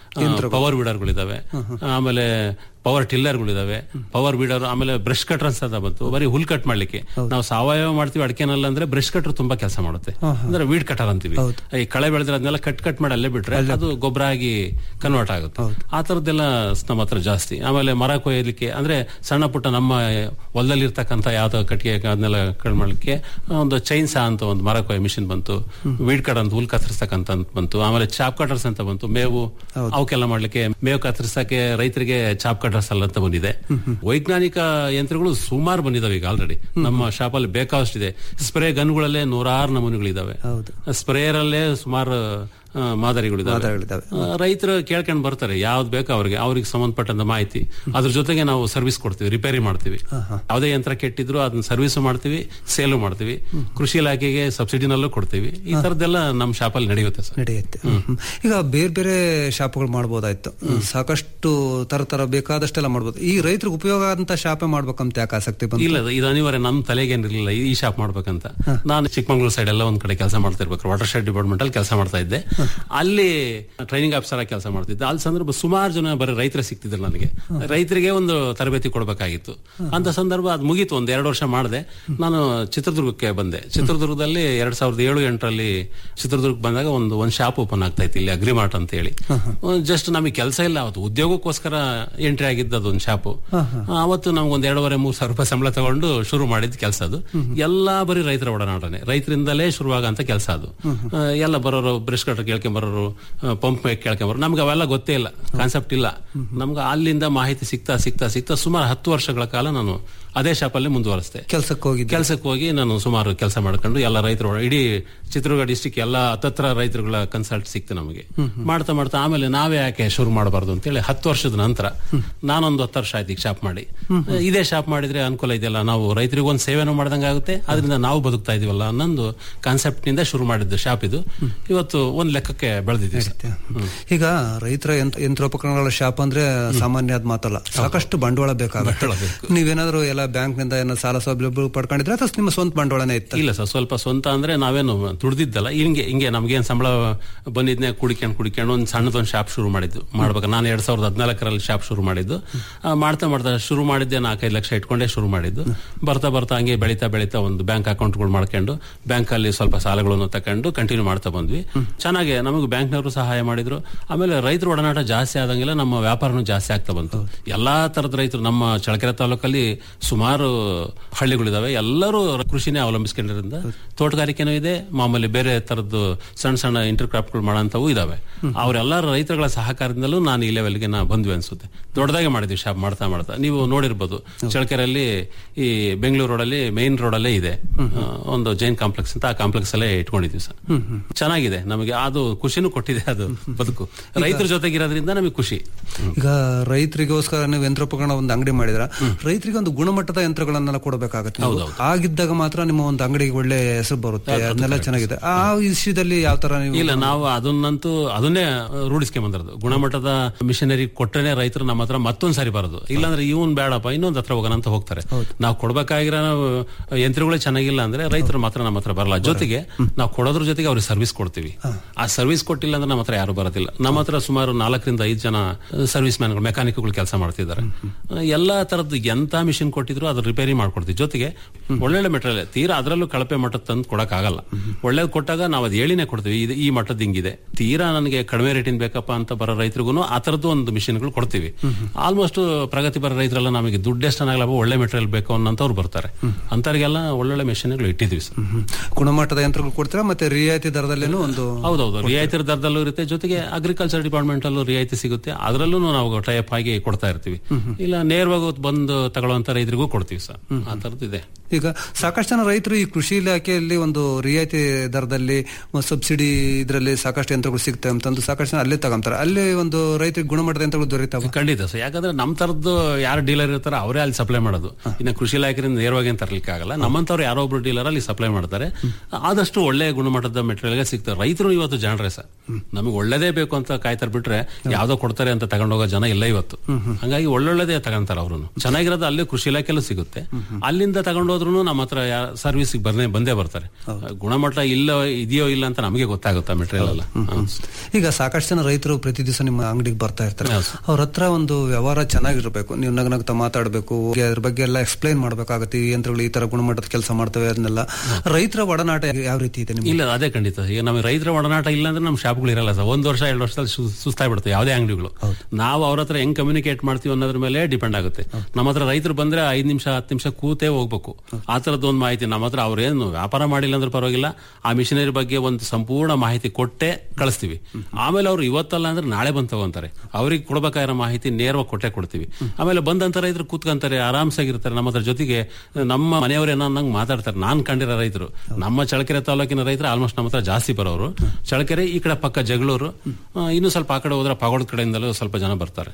ಪವರ್ ಇದಾವೆ ಆಮೇಲೆ ಪವರ್ ಟಿಲ್ಲರ್ಗಳಿದಾವೆ ಪವರ್ ಬೀಡರ್ ಆಮೇಲೆ ಬ್ರಷ್ ಕಟರ್ಸ್ ಅಂತ ಬಂತು ಬರೀ ಹುಲ್ ಕಟ್ ಮಾಡ್ಲಿಕ್ಕೆ ನಾವು ಸಾವಯವ ಮಾಡ್ತೀವಿ ಅಡಿಕೆನಲ್ಲ ಅಂದ್ರೆ ಬ್ರಷ್ ಕಟರ್ ತುಂಬಾ ಕೆಲಸ ಮಾಡುತ್ತೆ ಅಂದ್ರೆ ವೀಡ್ ಕಟರ್ ಅಂತೀವಿ ಈ ಕಳೆ ಬೆಳೆದ್ರೆ ಅದನ್ನೆಲ್ಲ ಕಟ್ ಕಟ್ ಮಾಡಿ ಅಲ್ಲೇ ಬಿಟ್ರೆ ಅದು ಗೊಬ್ಬರ ಆಗಿ ಕನ್ವರ್ಟ್ ಆಗುತ್ತೆ ಆ ತರದ್ದೆಲ್ಲ ನಮ್ಮ ಹತ್ರ ಜಾಸ್ತಿ ಆಮೇಲೆ ಮರ ಕೊಯ್ಯಲಿಕ್ಕೆ ಅಂದ್ರೆ ಸಣ್ಣ ಪುಟ್ಟ ನಮ್ಮ ಹೊಲದಲ್ಲಿ ಇರ್ತಕ್ಕಂಥ ಯಾವ್ದೋ ಕಟ್ಟಿಗೆ ಅದನ್ನೆಲ್ಲ ಕಟ್ ಮಾಡ್ಲಿಕ್ಕೆ ಒಂದು ಚೈನ್ ಸಾ ಅಂತ ಒಂದು ಮರ ಕೊಯ್ಯ ಮಿಷಿನ್ ಬಂತು ವೀಡ್ ಕಟ್ ಅಂತ ಹುಲ್ ಕತ್ತರಿಸ್ತಕ್ಕಂತ ಬಂತು ಆಮೇಲೆ ಚಾಪ್ ಕಟರ್ಸ್ ಅಂತ ಬಂತು ಮೇವು ಅವಕ್ಕೆಲ್ಲ ಮಾಡ್ಲಿಕ್ಕೆ ಮೇವು ಕತ್ತರಿಸಕ್ಕೆ ರೈತರಿಗೆ ಚಾಪ್ ಕಟರ್ಸ್ ಅಲ್ಲ ಅಂತ ಬಂದಿದೆ ವೈಜ್ಞಾನಿಕ ಯಂತ್ರಗಳು ಸುಮಾರು ಬಂದಿದಾವೆ ಈಗ ಆಲ್ರೆಡಿ ನಮ್ಮ ಶಾಪ್ ಅಲ್ಲಿ ಬೇಕಾದಷ್ಟಿದೆ ಸ್ಪ್ರೇ ಗನ್ಗಳಲ್ಲೇ ನೂರಾರು ನಮೂನೆಗಳಿದಾವೆ ಸ್ಪ್ರೇಯರ್ ಅಲ್ಲೇ ಸುಮಾರು ಆ, ಮಾದರಿಗಳಿದಾವೆ ಮಾದರಿಗಳಿದಾವೆ. ಆ, ರೈತರು ಕೇಳ್ಕೊಂಡು ಬರ್ತಾರೆ ಯಾವ್ದು ಬೇಕೋ ಅವ್ರಿಗೆ ಅವ್ರಿಗೆ ಸಂಬಂಧಪಟ್ಟಂತ ಮಾಹಿತಿ ಅದ್ರ ಜೊತೆಗೆ ನಾವು ಸರ್ವಿಸ್ ಕೊಡ್ತೀವಿ ರಿಪೇರಿ ಮಾಡ್ತೀವಿ ಯಾವುದೇ ಯಂತ್ರ ಕೆಟ್ಟಿದ್ರು ಅದನ್ನ ಸರ್ವಿಸ್ ಮಾಡ್ತೀವಿ ಸೇಲು ಮಾಡ್ತೀವಿ ಕೃಷಿ ಇಲಾಖೆಗೆ ಸಬ್ಸಿಡಿನಲ್ಲೂ ಕೊಡ್ತೀವಿ ಈ ತರದ್ದೆಲ್ಲ ನಮ್ಮ ಶಾಪಲ್ಲಿ ನಡೆಯುತ್ತೆ ಸರ್ ನಡೆಯುತ್ತೆ ಹ್ಮ್. ಈಗ ಬೇರೆ ಬೇರೆ ಶಾಪ್ಗಳು ಮಾಡ್ಬೋದಾಯ್ತು ಸಾಕಷ್ಟು ತರ ತರ ಬೇಕಾದಷ್ಟೆಲ್ಲ ಮಾಡ್ಬೋದು ಈ ರೈತರಿಗೆ ಉಪಯೋಗ ಆದಂತ ಶಾಪೇ ಮಾಡ್ಬೇಕಂತ ಯಾಕೆ ಆಸಕ್ತಿ ಬಂತು ಇಲ್ಲ ಇದು ಅನಿವಾರ್ಯ ನಮ್ಮ ತಲೆಗೇನಿರಲಿಲ್ಲ ಈ ಶಾಪ್ ಮಾಡ್ಬೇಕಂತ ನಾನು ಚಿಕ್ಕಮಂಗ್ಳೂರ್ ಸೈಡ್ ಎಲ್ಲ ಒಂದ್ ಕಡೆ ಕೆಲಸ ಮಾಡ್ತಾ ಇರ್ಬೇಕು ವಾಟರ್ ಶೆಡ್ ಡಿಪಾರ್ಟ್ಮೆಂಟ್ ಅಲ್ಲಿ ಕೆಲಸ ಮಾಡ್ತಾ ಇದ್ದೆ ಅಲ್ಲಿ ಟ್ರೈನಿಂಗ್ ಆಫೀಸರ್ ಆಗಿ ಕೆಲಸ ಮಾಡ್ತಿದ್ದೆ ಅಲ್ಲಿ ಸಂದರ್ಭ ಸುಮಾರು ಜನ ಬರೀ ರೈತರೇ ಸಿಕ್ತಿದ್ರು ನನಗೆ ರೈತರಿಗೆ ಒಂದು ತರಬೇತಿ ಕೊಡಬೇಕಾಗಿತ್ತು ಅಂತ ಸಂದರ್ಭ ಅದು ಮುಗೀತು ಒಂದ್ ಎರಡು ವರ್ಷ ಮಾಡಿದೆ ನಾನು ಚಿತ್ರದುರ್ಗಕ್ಕೆ ಬಂದೆ ಚಿತ್ರದುರ್ಗದಲ್ಲಿ ಎರಡ್ ಸಾವಿರದ ಏಳು ಎಂಟರಲ್ಲಿ ಚಿತ್ರದುರ್ಗ ಬಂದಾಗ ಒಂದು ಒಂದ್ ಶಾಪ್ ಓಪನ್ ಆಗ್ತಾ ಇತ್ತು ಇಲ್ಲಿ ಅಗ್ರಿಮಾರ್ಟ್ ಅಂತ ಹೇಳಿ ಜಸ್ಟ್ ನಮಗೆ ಕೆಲಸ ಇಲ್ಲ ಅವತ್ತು ಉದ್ಯೋಗಕ್ಕೋಸ್ಕರ ಎಂಟ್ರಿ ಆಗಿದ್ದು ಒಂದು ಶಾಪು ಅವತ್ತು ನಮ್ಗೆ ಒಂದ್ ಎರಡೂವರೆ ಮೂರ್ ಸಾವಿರ ರೂಪಾಯಿ ಸಂಬಳ ತಗೊಂಡು ಶುರು ಮಾಡಿದ ಕೆಲಸ ಅದು ಎಲ್ಲಾ ಬರೀ ರೈತರ ಒಡನಾಟನೆ ರೈತರಿಂದಲೇ ಶುರುವಾಗಂತ ಕೆಲಸ ಅದು ಆ, ಎಲ್ಲ ಬರೋರು ಬ್ರಷ್ ಕಟ್ಟರ್ ಕೇಳ್ಕೊಂಡ್ ಬರೋರು ಪಂಪ್ ಕೇಳ್ಕೊಂಡ್ ಬರೋರು ನಮ್ಗೆ ಅವೆಲ್ಲ ಗೊತ್ತೇ ಇಲ್ಲ ಕಾನ್ಸೆಪ್ಟ್ ಇಲ್ಲ ನಮ್ಗೆ ಅಲ್ಲಿಂದ ಮಾಹಿತಿ ಸಿಗ್ತಾ ಸಿಗ್ತಾ ಸಿಗ್ತಾ ಸುಮಾರು ಹತ್ತು ವರ್ಷಗಳ ಕಾಲ ನಾನು ಅದೇ ಶಾಪಲ್ಲಿ ಮುಂದುವರಿಸಿದೆ ಕೆಲ್ಸಕ್ಕೆ ಹೋಗಿದ್ದೆ ಕೆಲಸಕ್ಕೆ ಹೋಗಿ ನಾನು ಸುಮಾರು ಕೆಲಸ ಮಾಡ್ಕೊಂಡು ಎಲ್ಲ ರೈತರು ಇಡೀ ಚಿತ್ರದುರ್ಗ ಡಿಸ್ಟಿಕ್ ಎಲ್ಲ ಹತ್ತತ್ರ ರೈತರುಗಳ ಕನ್ಸಲ್ಟ್ ಸಿಕ್ತು ನಮಗೆ ಮಾಡ್ತಾ ಮಾಡ್ತಾ ಆಮೇಲೆ ನಾವೇ ಯಾಕೆ ಶುರು ಮಾಡಬಾರ್ದು ಅಂತೇಳಿ ಹತ್ತು ವರ್ಷದ ನಂತರ ನಾನೊಂದು ಹತ್ತು ವರ್ಷ ಆಯ್ತು ಈಗ ಶಾಪ್ ಮಾಡಿ ಇದೇ ಶಾಪ್ ಮಾಡಿದ್ರೆ ಅನುಕೂಲ ಇದೆಯಲ್ಲ ನಾವು ರೈತರಿಗೆ ಒಂದು ಸೇವೆನೂ ಮಾಡ್ದಂಗೆ ಆಗುತ್ತೆ ಅದರಿಂದ ನಾವು ಬದುಕ್ತಾ ಇದೀವಲ್ಲ ಅನ್ನೊಂದು ಕಾನ್ಸೆಪ್ಟ್ ನಿಂದ ಶುರು ಮಾಡಿದ್ದು ಶಾಪ್ ಇದು ಇವತ್ತು ಒಂದ್ ಲೆಕ್ಕಕ್ಕೆ ಬೆಳೆದಿದ್ದೀವಿ ಸರ್. ಈಗ ರೈತರ ಯಂತ್ರ- ಯಂತ್ರೋಪಕರಣಗಳ ಶಾಪ್ ಅಂದ್ರೆ ಸಾಮಾನ್ಯ ಅದ್ ಮಾತಲ್ಲ ಸಾಕಷ್ಟು ಬಂಡವಾಳ ಬೇಕಾಗುತ್ತೆ ನೀವೇನಾದ್ರೂ ಎಲ್ಲ ಬ್ಯಾಂಕ್ ನಿಂದ ಏನೋ ಸಾಲ ಸೌಲಭ್ಯ ಪಡ್ಕೊಂಡಿದ್ರೆ ಅಥವಾ ನಿಮ್ಮ ಸ್ವಂತ ಬಂಡವಾಳನೇ ಇತ್ತು ಇಲ್ಲ ಸರ್ ಸ್ವಲ್ಪ ಸ್ವಂತ ಅಂದ್ರೆ ನಾವೇನು ದುಡ್ದಿದ್ದಲ್ಲ ಹಿಂಗೆ ಹಿಂಗೆ ನಮ್ಗೇನ್ ಸಂಬಳ ಬಂದಿದ್ನೆ ಕುಡಿಕೊಂಡು ಕುಡಿಕೊಂಡು ಒಂದು ಸಣ್ಣದೊಂದು ಶಾಪ್ ಶುರು ಮಾಡಿದ್ದು ಮಾಡ್ಬೇಕು ನಾನು ಎರಡ್ ಸಾವಿರದ ಹದಿನಾಲ್ಕರಲ್ಲಿ ಶಾಪ್ ಶುರು ಮಾಡಿದ್ದು ಆ, ಮಾಡ್ತಾ ಮಾಡ್ತಾ ಶುರು ಮಾಡಿದ್ದೆ ನಾಲ್ಕೈದು ಲಕ್ಷ ಇಟ್ಕೊಂಡೇ ಶುರು ಮಾಡಿದ್ದು ಬರ್ತಾ ಬರ್ತಾ ಹಂಗೆ ಬೆಳೀತಾ ಬೆಳೀತಾ ಒಂದು ಬ್ಯಾಂಕ್ ಅಕೌಂಟ್ಗಳು ಮಾಡ್ಕೊಂಡು ಬ್ಯಾಂಕ್ ಅಲ್ಲಿ ಸ್ವಲ್ಪ ಸಾಲಗಳನ್ನು ತಕೊಂಡು ಕಂಟಿನ್ಯೂ ಮಾಡ್ತಾ ಬಂದ್ವಿ ಚೆನ್ನಾಗಿ ನಮಗೆ ಬ್ಯಾಂಕ್ನವರು ಸಹಾಯ ಮಾಡಿದ್ರು ಆಮೇಲೆ ರೈತರ ಒಡನಾಟ ಜಾಸ್ತಿ ಆದಂಗೆಲ್ಲ ನಮ್ಮ ವ್ಯಾಪಾರನೂ ಜಾಸ್ತಿ ಆಗ್ತಾ ಬಂತು ಎಲ್ಲಾ ತರದ ರೈತರು ನಮ್ಮ ಚಳ್ಳಕೆರೆ ತಾಲೂಕಲ್ಲಿ ಸುಮಾರು ಹಳ್ಳಿಗಳಿದಾವೆ ಎಲ್ಲರೂ ಕೃಷಿನೇ ಅವಲಂಬಿಸ್ಕೊಂಡಿರೋದ್ರಿಂದ ತೋಟಗಾರಿಕೆನೂ ಇದೆ ಮಾಮೂಲಿ ಬೇರೆ ತರದ್ದು ಸಣ್ಣ ಸಣ್ಣ ಇಂಟರ್ ಕ್ರಾಪ್ಗಳು ಮಾಡೋಂಥವು ಇದಾವೆ ಅವರೆಲ್ಲ ರೈತರುಗಳ ಸಹಕಾರದಿಂದಲೂ ನಾನು ಈ ಲೆವೆಲ್ಗೆ ನಾ ಬಂದ್ವಿ ಅನ್ಸುತ್ತೆ ದೊಡ್ಡದಾಗೆ ಮಾಡಿದ್ವಿ ಶಾಪ್ ಮಾಡ್ತಾ ಮಾಡ್ತಾ ನೀವು ನೋಡಿರ್ಬೋದು ಚಳ್ಳಕೆರೆಯಲ್ಲಿ ಈ ಬೆಂಗಳೂರು ರೋಡಲ್ಲಿ ಮೇನ್ ರೋಡಲ್ಲೇ ಇದೆ ಆ, ಒಂದು ಜೈನ್ ಕಾಂಪ್ಲೆಕ್ಸ್ ಅಂತ ಆ ಕಾಂಪ್ಲೆಕ್ಸ್ ಅಲ್ಲೇ ಇಟ್ಕೊಂಡಿದ್ವಿ ಸರ್ ಚೆನ್ನಾಗಿದೆ ನಮಗೆ ಅದು ಖುಷಿನೂ ಕೊಟ್ಟಿದೆ ಅದು ಬದುಕು ರೈತರ ಜೊತೆಗಿರೋದ್ರಿಂದ ನಮಗೆ ಖುಷಿ ಈಗ ರೈತರಿಗೋಸ್ಕರ ನೀವು ಯಂತ್ರೋಪಕರಣ ಒಂದು ಅಂಗಡಿ ಮಾಡಿದ್ರ ರೈತರಿಗೆ ಒಂದು ಗುಣಮಟ್ಟದ ಯಂತ್ರಗಳನ್ನೆಲ್ಲ ಕೊಡಬೇಕಾಗತ್ತೆ ನೀವು. ಆಗಿದ್ದಾಗ ಮಾತ್ರ ನಿಮ್ಮ ಒಂದು ಅಂಗಡಿಗೆ ಒಳ್ಳೆ ಹೆಸರು ಬರುತ್ತೆ ಅದನ್ನೆಲ್ಲ ಚೆನ್ನಾಗಿದೆ ಆ ವಿಷಯದಲ್ಲಿ ಯಾವ ತರ ನೀವು ಇಲ್ಲ ನಾವು ಅದನ್ನಂತೂ ಅದನ್ನೇ ರೂಢಿಸ್ಕೊಂಡ್ ಬಂದಿರೋದು ಗುಣಮಟ್ಟದ ಮಿಷನರಿ ಕೊಟ್ಟರೆ ರೈತರು ನಮ್ಮ ಹತ್ರ ಮತ್ತೊಂದ್ ಸಾರಿ ಬರೋದು ಇಲ್ಲಾಂದ್ರೆ ಇವನ್ ಬೇಡಪ್ಪ ಇನ್ನೊಂದ್ ಹತ್ರ ಹೋಗೋಣ ಅಂತ ಹೋಗ್ತಾರೆ ನಾವು ಕೊಡ್ಬೇಕಾಗಿರೋ ಯಂತ್ರಗಳೇ ಚೆನ್ನಾಗಿಲ್ಲ ಅಂದ್ರೆ ರೈತರು ಮಾತ್ರ ನಮ್ಮ ಹತ್ರ ಬರಲ್ಲ ಜೊತೆಗೆ ನಾವು ಕೊಡೋದ್ರ ಜೊತೆಗೆ ಅವ್ರಿಗೆ ಸರ್ವಿಸ್ ಕೊಡ್ತೀವಿ ಆ ಸರ್ವಿಸ್ ಕೊಟ್ಟಿಲ್ಲ ಅಂದ್ರೆ ನಮ್ಮ ಹತ್ರ ಯಾರು ಬರೋದಿಲ್ಲ ನಮ್ಮ ಹತ್ರ ಸುಮಾರು ನಾಲ್ಕರಿಂದ ಐದು ಜನ ಸರ್ವಿಸ್ ಮ್ಯಾನ್ಗಳು ಮೆಕ್ಯಾನಿಕ್ಗಳು ಕೆಲಸ ಮಾಡ್ತಿದ್ದಾರೆ ಎಲ್ಲಾ ತರದ್ದು ಎಂತ ಮಿಷಿನ್ ಕೊಟ್ಟಿದ್ರು ಅದ್ರ ರಿಪೇರಿ ಮಾಡ್ಕೊಡ್ತೀವಿ ಜೊತೆಗೆ ಒಳ್ಳೊಳ್ಳೆ ಮೆಟೀರಿಯಲ್ ತೀರಾ ಅದರಲ್ಲೂ ಕಳಪೆ ಮಟ್ಟದ ತಂದು ಕೊಡಕ್ ಆಗಲ್ಲ ಒಳ್ಳೇದು ಕೊಟ್ಟಾಗ ನಾವು ಅದು ಹೇಳಿನೇ ಕೊಡ್ತೀವಿ ಇದು ಈ ಮಟ್ಟದ ಹಿಂಗಿದೆ ತೀರಾ ನನಗೆ ಕಡಿಮೆ ರೇಟಿನ ಬೇಕಪ್ಪ ಅಂತ ಬರೋ ರೈತರಿಗೂ ಆ ತರದ್ದು ಒಂದು ಮಿಷಿನ್ಗಳು ಕೊಡ್ತೀವಿ ಆಲ್ಮೋಸ್ಟ್ ಪ್ರಗತಿ ಬರೋ ರೈತರೆಲ್ಲ ನಮಗೆ ದುಡ್ಡು ಎಷ್ಟಾಗಲ್ಲ ಒಳ್ಳೆ ಮೆಟೀರಿಯಲ್ ಬೇಕು ಅನ್ನೋಂಥವ್ರು ಬರ್ತಾರೆ ಅಂತವ್ರಿಗೆಲ್ಲ ಒಳ್ಳೊಳ್ಳೆ ಮಿಷಿನ್ಗಳು ಇಟ್ಟಿದ್ವಿ ಸರ್ ಗುಣಮಟ್ಟದ ಯಂತ್ರಗಳು ಕೊಡ್ತೀರಾ ಮತ್ತೆ ರಿಯಾಯಿತಿ ದರದಲ್ಲೇನು ಒಂದು ಹೌದೌದು ರಿಯಾಯಿತಿ ದರದಲ್ಲೂ ಇರುತ್ತೆ ಜೊತೆಗೆ ಅಗ್ರಿಕಲ್ಚರ್ ಡಿಪಾರ್ಟ್ಮೆಂಟ್ ಅಲ್ಲೂ ರಿಯಾಯಿತಿ ಸಿಗುತ್ತೆ ಅದರಲ್ಲೂ ನಾವು ಟೈಪ್ ಆಗಿ ಕೊಡ್ತಾ ಇರ್ತೀವಿ ಇಲ್ಲ ನೇರವಾಗಿ ಬಂದು ತಗೊಳ್ಳುವಂತ ರೈತರಿಗೂ ಕೊಡ್ತೀವಿ ಸರ್ ಆ ತರದ್ದು ಇದೆ ಈಗ ಸಾಕಷ್ಟು ಜನ ರೈತರು ಈ ಕೃಷಿ ಇಲಾಖೆಯಲ್ಲಿ ಒಂದು ರಿಯಾಯಿತಿ ದರದಲ್ಲಿ ಸಬ್ಸಿಡಿ ಇದರಲ್ಲಿ ಸಾಕಷ್ಟು ಯಂತ್ರಗಳು ಸಿಗ್ತವೆ ಅಂತಂದು ಸಾಕಷ್ಟು ಜನ ಅಲ್ಲೇ ತಗೊಂತಾರೆ ಅಲ್ಲಿ ಒಂದು ರೈತರಿಗೆ ಗುಣಮಟ್ಟದ ಯಂತ್ರಗಳು ದೊರೀತಾವ ಖಂಡಿತ ಸರ್ ಯಾಕಂದ್ರೆ ನಮ್ಮ ತರದ್ದು ಯಾರು ಡೀಲರ್ ಇರ್ತಾರೋ ಅವರೇ ಅಲ್ಲಿ ಸಪ್ಲೈ ಮಾಡೋದು ಇನ್ನು ಕೃಷಿ ಇಲಾಖೆಯಿಂದ ನೇರವಾಗಿ ಏನ್ ತರಲಿಕ್ಕೆ ಆಗಲ್ಲ ನಮ್ಮಂತವ್ರು ಯಾರೋ ಒಬ್ರು ಡೀಲರ್ ಅಲ್ಲಿ ಸಪ್ಲೈ ಮಾಡ್ತಾರೆ ಆದಷ್ಟು ಒಳ್ಳೆ ಗುಣಮಟ್ಟದ ಮೆಟೀರಿಯಲ್ ಸಿಗ್ತಾರೆ ರೈತರು ಇವತ್ತು ಜನರೇ ಸರ್ ನಮಗೆ ಒಳ್ಳೇದೇ ಬೇಕು ಅಂತ ಕಾಯ್ತಾರೆ ಬಿಟ್ರೆ ಯಾವ್ದೋ ಕೊಡ್ತಾರೆ ಅಂತ ತಗೊಂಡೋಗೋ ಜನ ಇಲ್ಲ ಇವತ್ತು ಹಂಗಾಗಿ ಒಳ್ಳೊಳ್ಳೆದೇ ತಗೊಂತಾರೆ ಅವರು ಚೆನ್ನಾಗಿರೋದು ಅಲ್ಲಿ ಕೃಷಿ ಇಲಾಖೆಲ್ಲೂ ಸಿಗುತ್ತೆ ಅಲ್ಲಿಂದ ತಗೊಂಡೋದ್ರು ನಮ್ಮ ಹತ್ರ ಸರ್ವಿಸ್ ಬರ್ನೇ ಬಂದೇ ಬರ್ತಾರೆ ಗುಣಮಟ್ಟ ಇಲ್ಲ ಇದೆಯೋ ಇಲ್ಲ ಅಂತ ನಮಗೆ ಗೊತ್ತಾಗುತ್ತೆ ಮೆಟೀರಿಯಲ್ ಎಲ್ಲ ಹಾ. ಈಗ ಸಾಕಷ್ಟು ಜನ ರೈತರು ಪ್ರತಿ ದಿವಸ ನಿಮ್ಮ ಅಂಗಡಿಗೆ ಬರ್ತಾ ಇರ್ತಾರೆ ಅವ್ರ ಹತ್ರ ಒಂದು ವ್ಯವಹಾರ ಚೆನ್ನಾಗಿರ್ಬೇಕು ನೀವು ನಗನಗ್ತಾ ಮಾತಾಡಬೇಕು ಅದ್ರ ಬಗ್ಗೆ ಎಲ್ಲ ಎಕ್ಸ್ಪ್ಲೈನ್ ಮಾಡ್ಬೇಕಾಗತ್ತೆ ಈ ಯಂತ್ರಗಳು ಈ ತರ ಗುಣಮಟ್ಟದ ಕೆಲಸ ಮಾಡ್ತವೆ ಅದನ್ನೆಲ್ಲ ರೈತರ ಒಡನಾಟ ಯಾವ ರೀತಿ ಇದೆ ನಿಮ್ಗೆ ಇಲ್ಲ ಅದೇ ಖಂಡಿತ ಈಗ ನಮಗೆ ರೈತರ ಒಡನಾಟ ಇಲ್ಲ ಅಂದ್ರೆ ನಮ್ಮ ಶಾಪ್ಗಳು ಇರಲ್ಲ ಸರ್ ಒಂದ್ ವರ್ಷ ಎರಡು ವರ್ಷದಲ್ಲಿ ಸು- ಸುಸ್ತಾಗ್ಬಿಡುತ್ತೆ ಯಾವುದೇ ಅಂಗಡಿಗಳು ನಾವು ಅವ್ರ ಹತ್ರ ಹೆಂಗ್ ಕಮ್ಯುನಿಕೇಟ್ ಮಾಡ್ತೀವಿ ಅನ್ನೋದ್ರ ಮೇಲೆ ಡಿಪೆಂಡ್ ಆಗುತ್ತೆ ನಮ್ಮ ಹತ್ರ ರೈತರು ಬಂದ್ರೆ ಐದ್ ನಿಮಿಷ ಹತ್ತು ನಿಮಿಷ ಕೂತೇ ಹೋಗ್ಬೇಕು ಆ ತರದ್ದು ಒಂದು ಮಾಹಿತಿ ನಮ್ಮ ಹತ್ರ ಅವ್ರೇನು ವ್ಯಾಪಾರ ಮಾಡಿಲ್ಲ ಅಂದ್ರೆ ಪರವಾಗಿಲ್ಲ ಆ ಮಿಷನರಿ ಬಗ್ಗೆ ಒಂದು ಸಂಪೂರ್ಣ ಮಾಹಿತಿ ಕೊಟ್ಟೆ ಕಳಿಸ್ತೀವಿ ಆಮೇಲೆ ಅವ್ರು ಇವತ್ತಲ್ಲ ಅಂದ್ರೆ ನಾಳೆ ಬಂದ್ ತಗೊಂತಾರೆ ಅವ್ರಿಗೆ ಕೊಡ್ಬೇಕಾಗಿರೋ ಮಾಹಿತಿ ನೇರವಾಗಿ ಕೊಟ್ಟೆ ಕೊಡ್ತೀವಿ ಆಮೇಲೆ ಬಂದಂತ ರೈತರು ಕೂತ್ಕೊಂತಾರೆ ಆರಾಮ್ಸಾಗಿರ್ತಾರೆ ನಮ್ಮ ಹತ್ರ ಜೊತೆಗೆ ನಮ್ಮ ಮನೆಯವರೇನೋ ನಂಗೆ ಮಾತಾಡ್ತಾರೆ ನಾನ್ ಕಂಡಿರೋ ರೈತರು ನಮ್ಮ ಚಳ್ಳಕೆರೆ ತಾಲೂಕಿನ ರೈತರು ಆಲ್ಮೋಸ್ಟ್ ನಮ್ಮ ಹತ್ರ ಜಾಸ್ತಿ ಬರೋರು ಚಳ್ಳಕೆರೆ ಈ ಕಡೆ ಪಕ್ಕ ಜಗಳೂರು ಆ, ಇನ್ನು ಸ್ವಲ್ಪ ಆ ಕಡೆ ಹೋದ್ರೆ ಪಾಗೋಡ್ ಕಡೆಯಿಂದಲೂ ಸ್ವಲ್ಪ ಜನ ಬರ್ತಾರೆ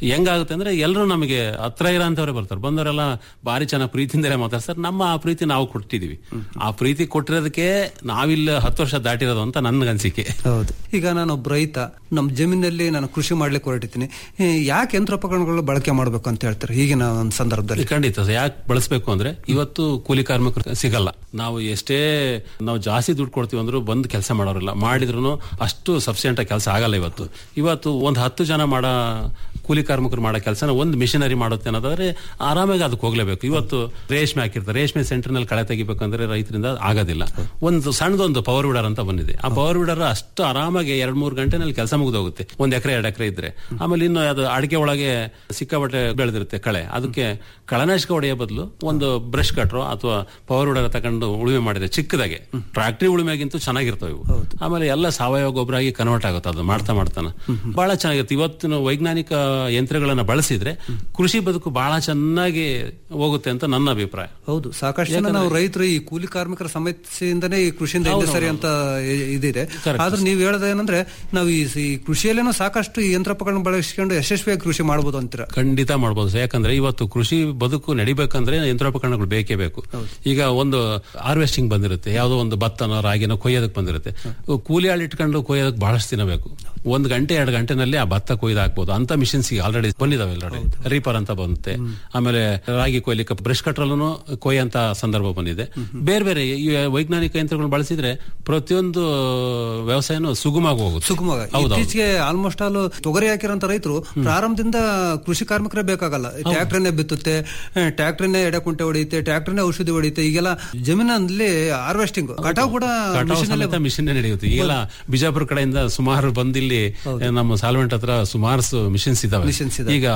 ಹೆಂಗಾಗುತ್ತೆ ಅಂದ್ರೆ ಎಲ್ಲರೂ ನಮಗೆ ಹತ್ರ ಇರೋ ಅಂತವ್ರೆ ಬರ್ತಾರೆ ಬಂದವರೆಲ್ಲ ಭಾರಿ ಚೆನ್ನಾಗಿ ಪ್ರೀತಿಯಿಂದಲೇ ಮಾತಾಡ್ತಾರೆ ನಮ್ಮ ಆ ಪ್ರೀತಿ ನಾವು ಕೊಟ್ಟಿದೀವಿ ಆ ಪ್ರೀತಿ ಕೊಟ್ಟಿರೋದಕ್ಕೆ ನಾವಿಲ್ಲ ಹತ್ತು ವರ್ಷ ದಾಟಿರೋದು ಅಂತ ನನ್ನ ಅನಿಸಿಕೆ ಹೌದು ಈಗ ನಾನು ಒಬ್ಬ ರೈತ ನಮ್ಮ ಜಮೀನಲ್ಲಿ ನಾನು ಕೃಷಿ ಮಾಡ್ಲಿಕ್ಕೆ ಹೊರಟಿದ್ದೀನಿ ಈ ಯಾಕೆ ಯಂತ್ರೋಪಕರಣಗಳು ಬಳಕೆ ಮಾಡಬೇಕು ಅಂತ ಹೇಳ್ತಾರೆ ಈಗಿನ ಒಂದು ಸಂದರ್ಭದಲ್ಲಿ ಖಂಡಿತ ಯಾಕೆ ಬಳಸಬೇಕು ಅಂದ್ರೆ ಇವತ್ತು ಕೂಲಿ ಕಾರ್ಮಿಕರು ಸಿಗಲ್ಲ ನಾವು ಎಷ್ಟೇ ನಾವು ಜಾಸ್ತಿ ದುಡ್ಡು ಕೊಡ್ತೀವಿ ಅಂದ್ರೂ ಬಂದು ಕೆಲಸ ಮಾಡೋರಿಲ್ಲ ಮಾಡಿದ್ರು ಅಷ್ಟು ಸಫಿಸಿಯೆಂಟ್ ಕೆಲಸ ಆಗಲ್ಲ ಇವತ್ತು ಇವತ್ತು ಒಂದು ಹತ್ತು ಜನ ಮಾಡೋ ಕೂಲಿ ಕಾರ್ಮಿಕರು ಮಾಡೋ ಕೆಲಸನ ಒಂದು ಮಿಷನರಿ ಮಾಡುತ್ತೆ ಅನ್ನೋದಾದ್ರೆ ಆರಾಮಾಗಿ ಅದಕ್ಕೆ ಹೋಗ್ಲೇಬೇಕು ಇವತ್ತು ರೇಷ್ಮೆ ಹಾಕಿರ್ತಾರೆ ರೇಷ್ಮೆ ಸೆಂಟರ್ನಲ್ಲಿ ಕಳೆ ತೆಗಿಬೇಕಂದ್ರೆ ರೈತರಿಂದ ಆಗೋದಿಲ್ಲ ಒಂದು ಸಣ್ಣದೊಂದು ಪವರ್ ವಿಡರ್ ಅಂತ ಬಂದಿದೆ ಆ ಪವರ್ ವಿಡರ್ ಅಷ್ಟು ಆರಾಮಾಗಿ ಎರಡ್ ಮೂರು ಗಂಟೆನಲ್ಲಿ ಕೆಲಸ ಮುಗಿದೋಗುತ್ತೆ ಒಂದ್ ಎಕರೆ ಎರಡು ಎಕರೆ ಇದ್ರೆ ಆಮೇಲೆ ಇನ್ನು ಅದು ಅಡಿಕೆ ಒಳಗೆ ಸಿಕ್ಕಾಪಟ್ಟೆ ಬೆಳೆದಿರುತ್ತೆ ಕಳೆ ಅದಕ್ಕೆ ಕಳೆನಾಶಕ ಹೊಡೆಯೋ ಬದಲು ಒಂದು ಬ್ರಷ್ ಕಟ್ರೋ ಅಥವಾ ಪವರ್ ವಿಡರ್ ತಗೊಂಡು ಉಳುಮೆ ಮಾಡಿದ್ರೆ ಚಿಕ್ಕದಾಗೆ ಟ್ರಾಕ್ಟರಿ ಉಳುಮೆಗಿಂತೂ ಚೆನ್ನಾಗಿರ್ತವೆ ಇವು ಆಮೇಲೆ ಎಲ್ಲ ಸಾವಯವ ಗೊಬ್ಬರ ಆಗಿ ಕನ್ವರ್ಟ್ ಆಗುತ್ತೆ ಅದು ಮಾಡ್ತಾ ಮಾಡ್ತಾನೆ ಬಹಳ ಚೆನ್ನಾಗಿರುತ್ತೆ ಇವತ್ತಿನ ವೈಜ್ಞಾನಿಕ ಯಂತ್ರಗಳನ್ನ ಬಳಸಿದ್ರೆ ಕೃಷಿ ಬದುಕು ಬಹಳ ಚೆನ್ನಾಗಿ ಹೋಗುತ್ತೆ ಅಂತ ನನ್ನ ಅಭಿಪ್ರಾಯ ಹೌದು ಸಾಕಷ್ಟು ಜನ ನಾವು ರೈತರು ಈ ಕೂಲಿ ಕಾರ್ಮಿಕರ ಸಮಸ್ಯೆಯಿಂದನೇ ಈ ಕೃಷಿಯಿಂದ ಹಿಂದೆ ಸರಿ ಅಂತ ಇ- ಇದಿದೆ ಆದ್ರೆ ನೀವು ಹೇಳೋದೇನಂದ್ರೆ ನಾವು ಈ ಈ ಕೃಷಿಯಲ್ಲೇನೋ ಸಾಕಷ್ಟು ಈ ಯಂತ್ರೋಪಕರಣ ಬಳಸಿಕೊಂಡು ಯಶಸ್ವಿಯಾಗಿ ಕೃಷಿ ಮಾಡಬಹುದು ಅಂತೀರ ಖಂಡಿತ ಮಾಡ್ಬೋದು ಸರ್. ಯಾಕಂದ್ರೆ ಇವತ್ತು ಕೃಷಿ ಬದುಕು ನಡಿಬೇಕಂದ್ರೆ ಯಂತ್ರೋಪಕರಣಗಳು ಬೇಕೇ ಬೇಕು ಈಗ ಒಂದು ಹಾರ್ವೆಸ್ಟಿಂಗ್ ಬಂದಿರುತ್ತೆ ಯಾವುದೋ ಒಂದು ಭತ್ತನೋ ರಾಗಿನೋ ಕೊಯ್ಯೋದಕ್ಕೆ ಬಂದಿರುತ್ತೆ ಕೂಲಿ ಆಳು ಇಟ್ಕೊಂಡು ಕೊಯ್ಯೋದಕ್ಕೆ ಬಹಳಷ್ಟು ದಿನ ಬೇಕು ಒಂದು ಗಂಟೆ ಎರಡು ಗಂಟೆನಲ್ಲಿ ಆ ಭತ್ತ ಕೊಯ್ದು ಹಾಕ್ಬೋದು ಅಂತ ಮಿಷನ್ಸ್ ಆಲ್ರೆಡಿ ಬಂದಿದಾವೆ ಆಲ್ರೆಡಿ ರೀಪರ್ ಅಂತ ಬಂತೆ ಆಮೇಲೆ ರಾಗಿ ಕೊಯ್ಲಿಕ್ಕೆ ಬ್ರಷ್ ಕಟ್ರಲ್ಲೂ ಕೊಯ್ಯಂತ ಸಂದರ್ಭ ಬಂದಿದೆ ಬೇರೆ ಬೇರೆ ಈ ವೈಜ್ಞಾನಿಕ ಯಂತ್ರಗಳನ್ನ ಬಳಸಿದ್ರೆ ಪ್ರತಿಯೊಂದು ವ್ಯವಸಾಯನೂ ಸುಗಮವಾಗಿ ಹೋಗುತ್ತೆ ಸುಗಮವಾಗಿ ಹೌದೌದು. ಇತ್ತೀಚೆಗೆ ಆಲ್ಮೋಸ್ಟ್ ಆಲ್ ತೊಗರಿ ಹಾಕಿರೋಂತ ರೈತರು ಪ್ರಾರಂಭದಿಂದ ಕೃಷಿ ಕಾರ್ಮಿಕರೇ ಬೇಕಾಗಲ್ಲ ಟ್ರ್ಯಾಕ್ಟರ್ನೇ ಬಿತ್ತುತ್ತೆ ಟ್ರ್ಯಾಕ್ಟರ್ನೇ ಎಡೆಕುಂಟೆ ಹೊಡೆಯುತ್ತೆ ಟ್ರ್ಯಾಕ್ಟರ್ನೇ ಔಷಧಿ ಹೊಡೆಯುತ್ತೆ ಈಗೆಲ್ಲ ಜಮೀನಲ್ಲಿ ಹಾರ್ವೆಸ್ಟಿಂಗ್ ಕಟಾವ್ ಕೂಡ ಕಟಾವು machine ಅಲ್ಲೇ ಸಮೇತ ಮಿಷನ್ ನಡೆಯುತ್ತೆ ಈಗೆಲ್ಲ ಬಿಜಾಪುರ ಕಡೆಯಿಂದ ಸುಮಾರು ಬಂದಿಲ್ಲಿ ನಮ್ಮ ಸಾಲ್ವೆಂಟ್ ಹತ್ರ ಸುಮಾರು ಮಿಷನ್ಸ್ ಇದಾವೆ Machines ಇದಾವೆ. ಈಗ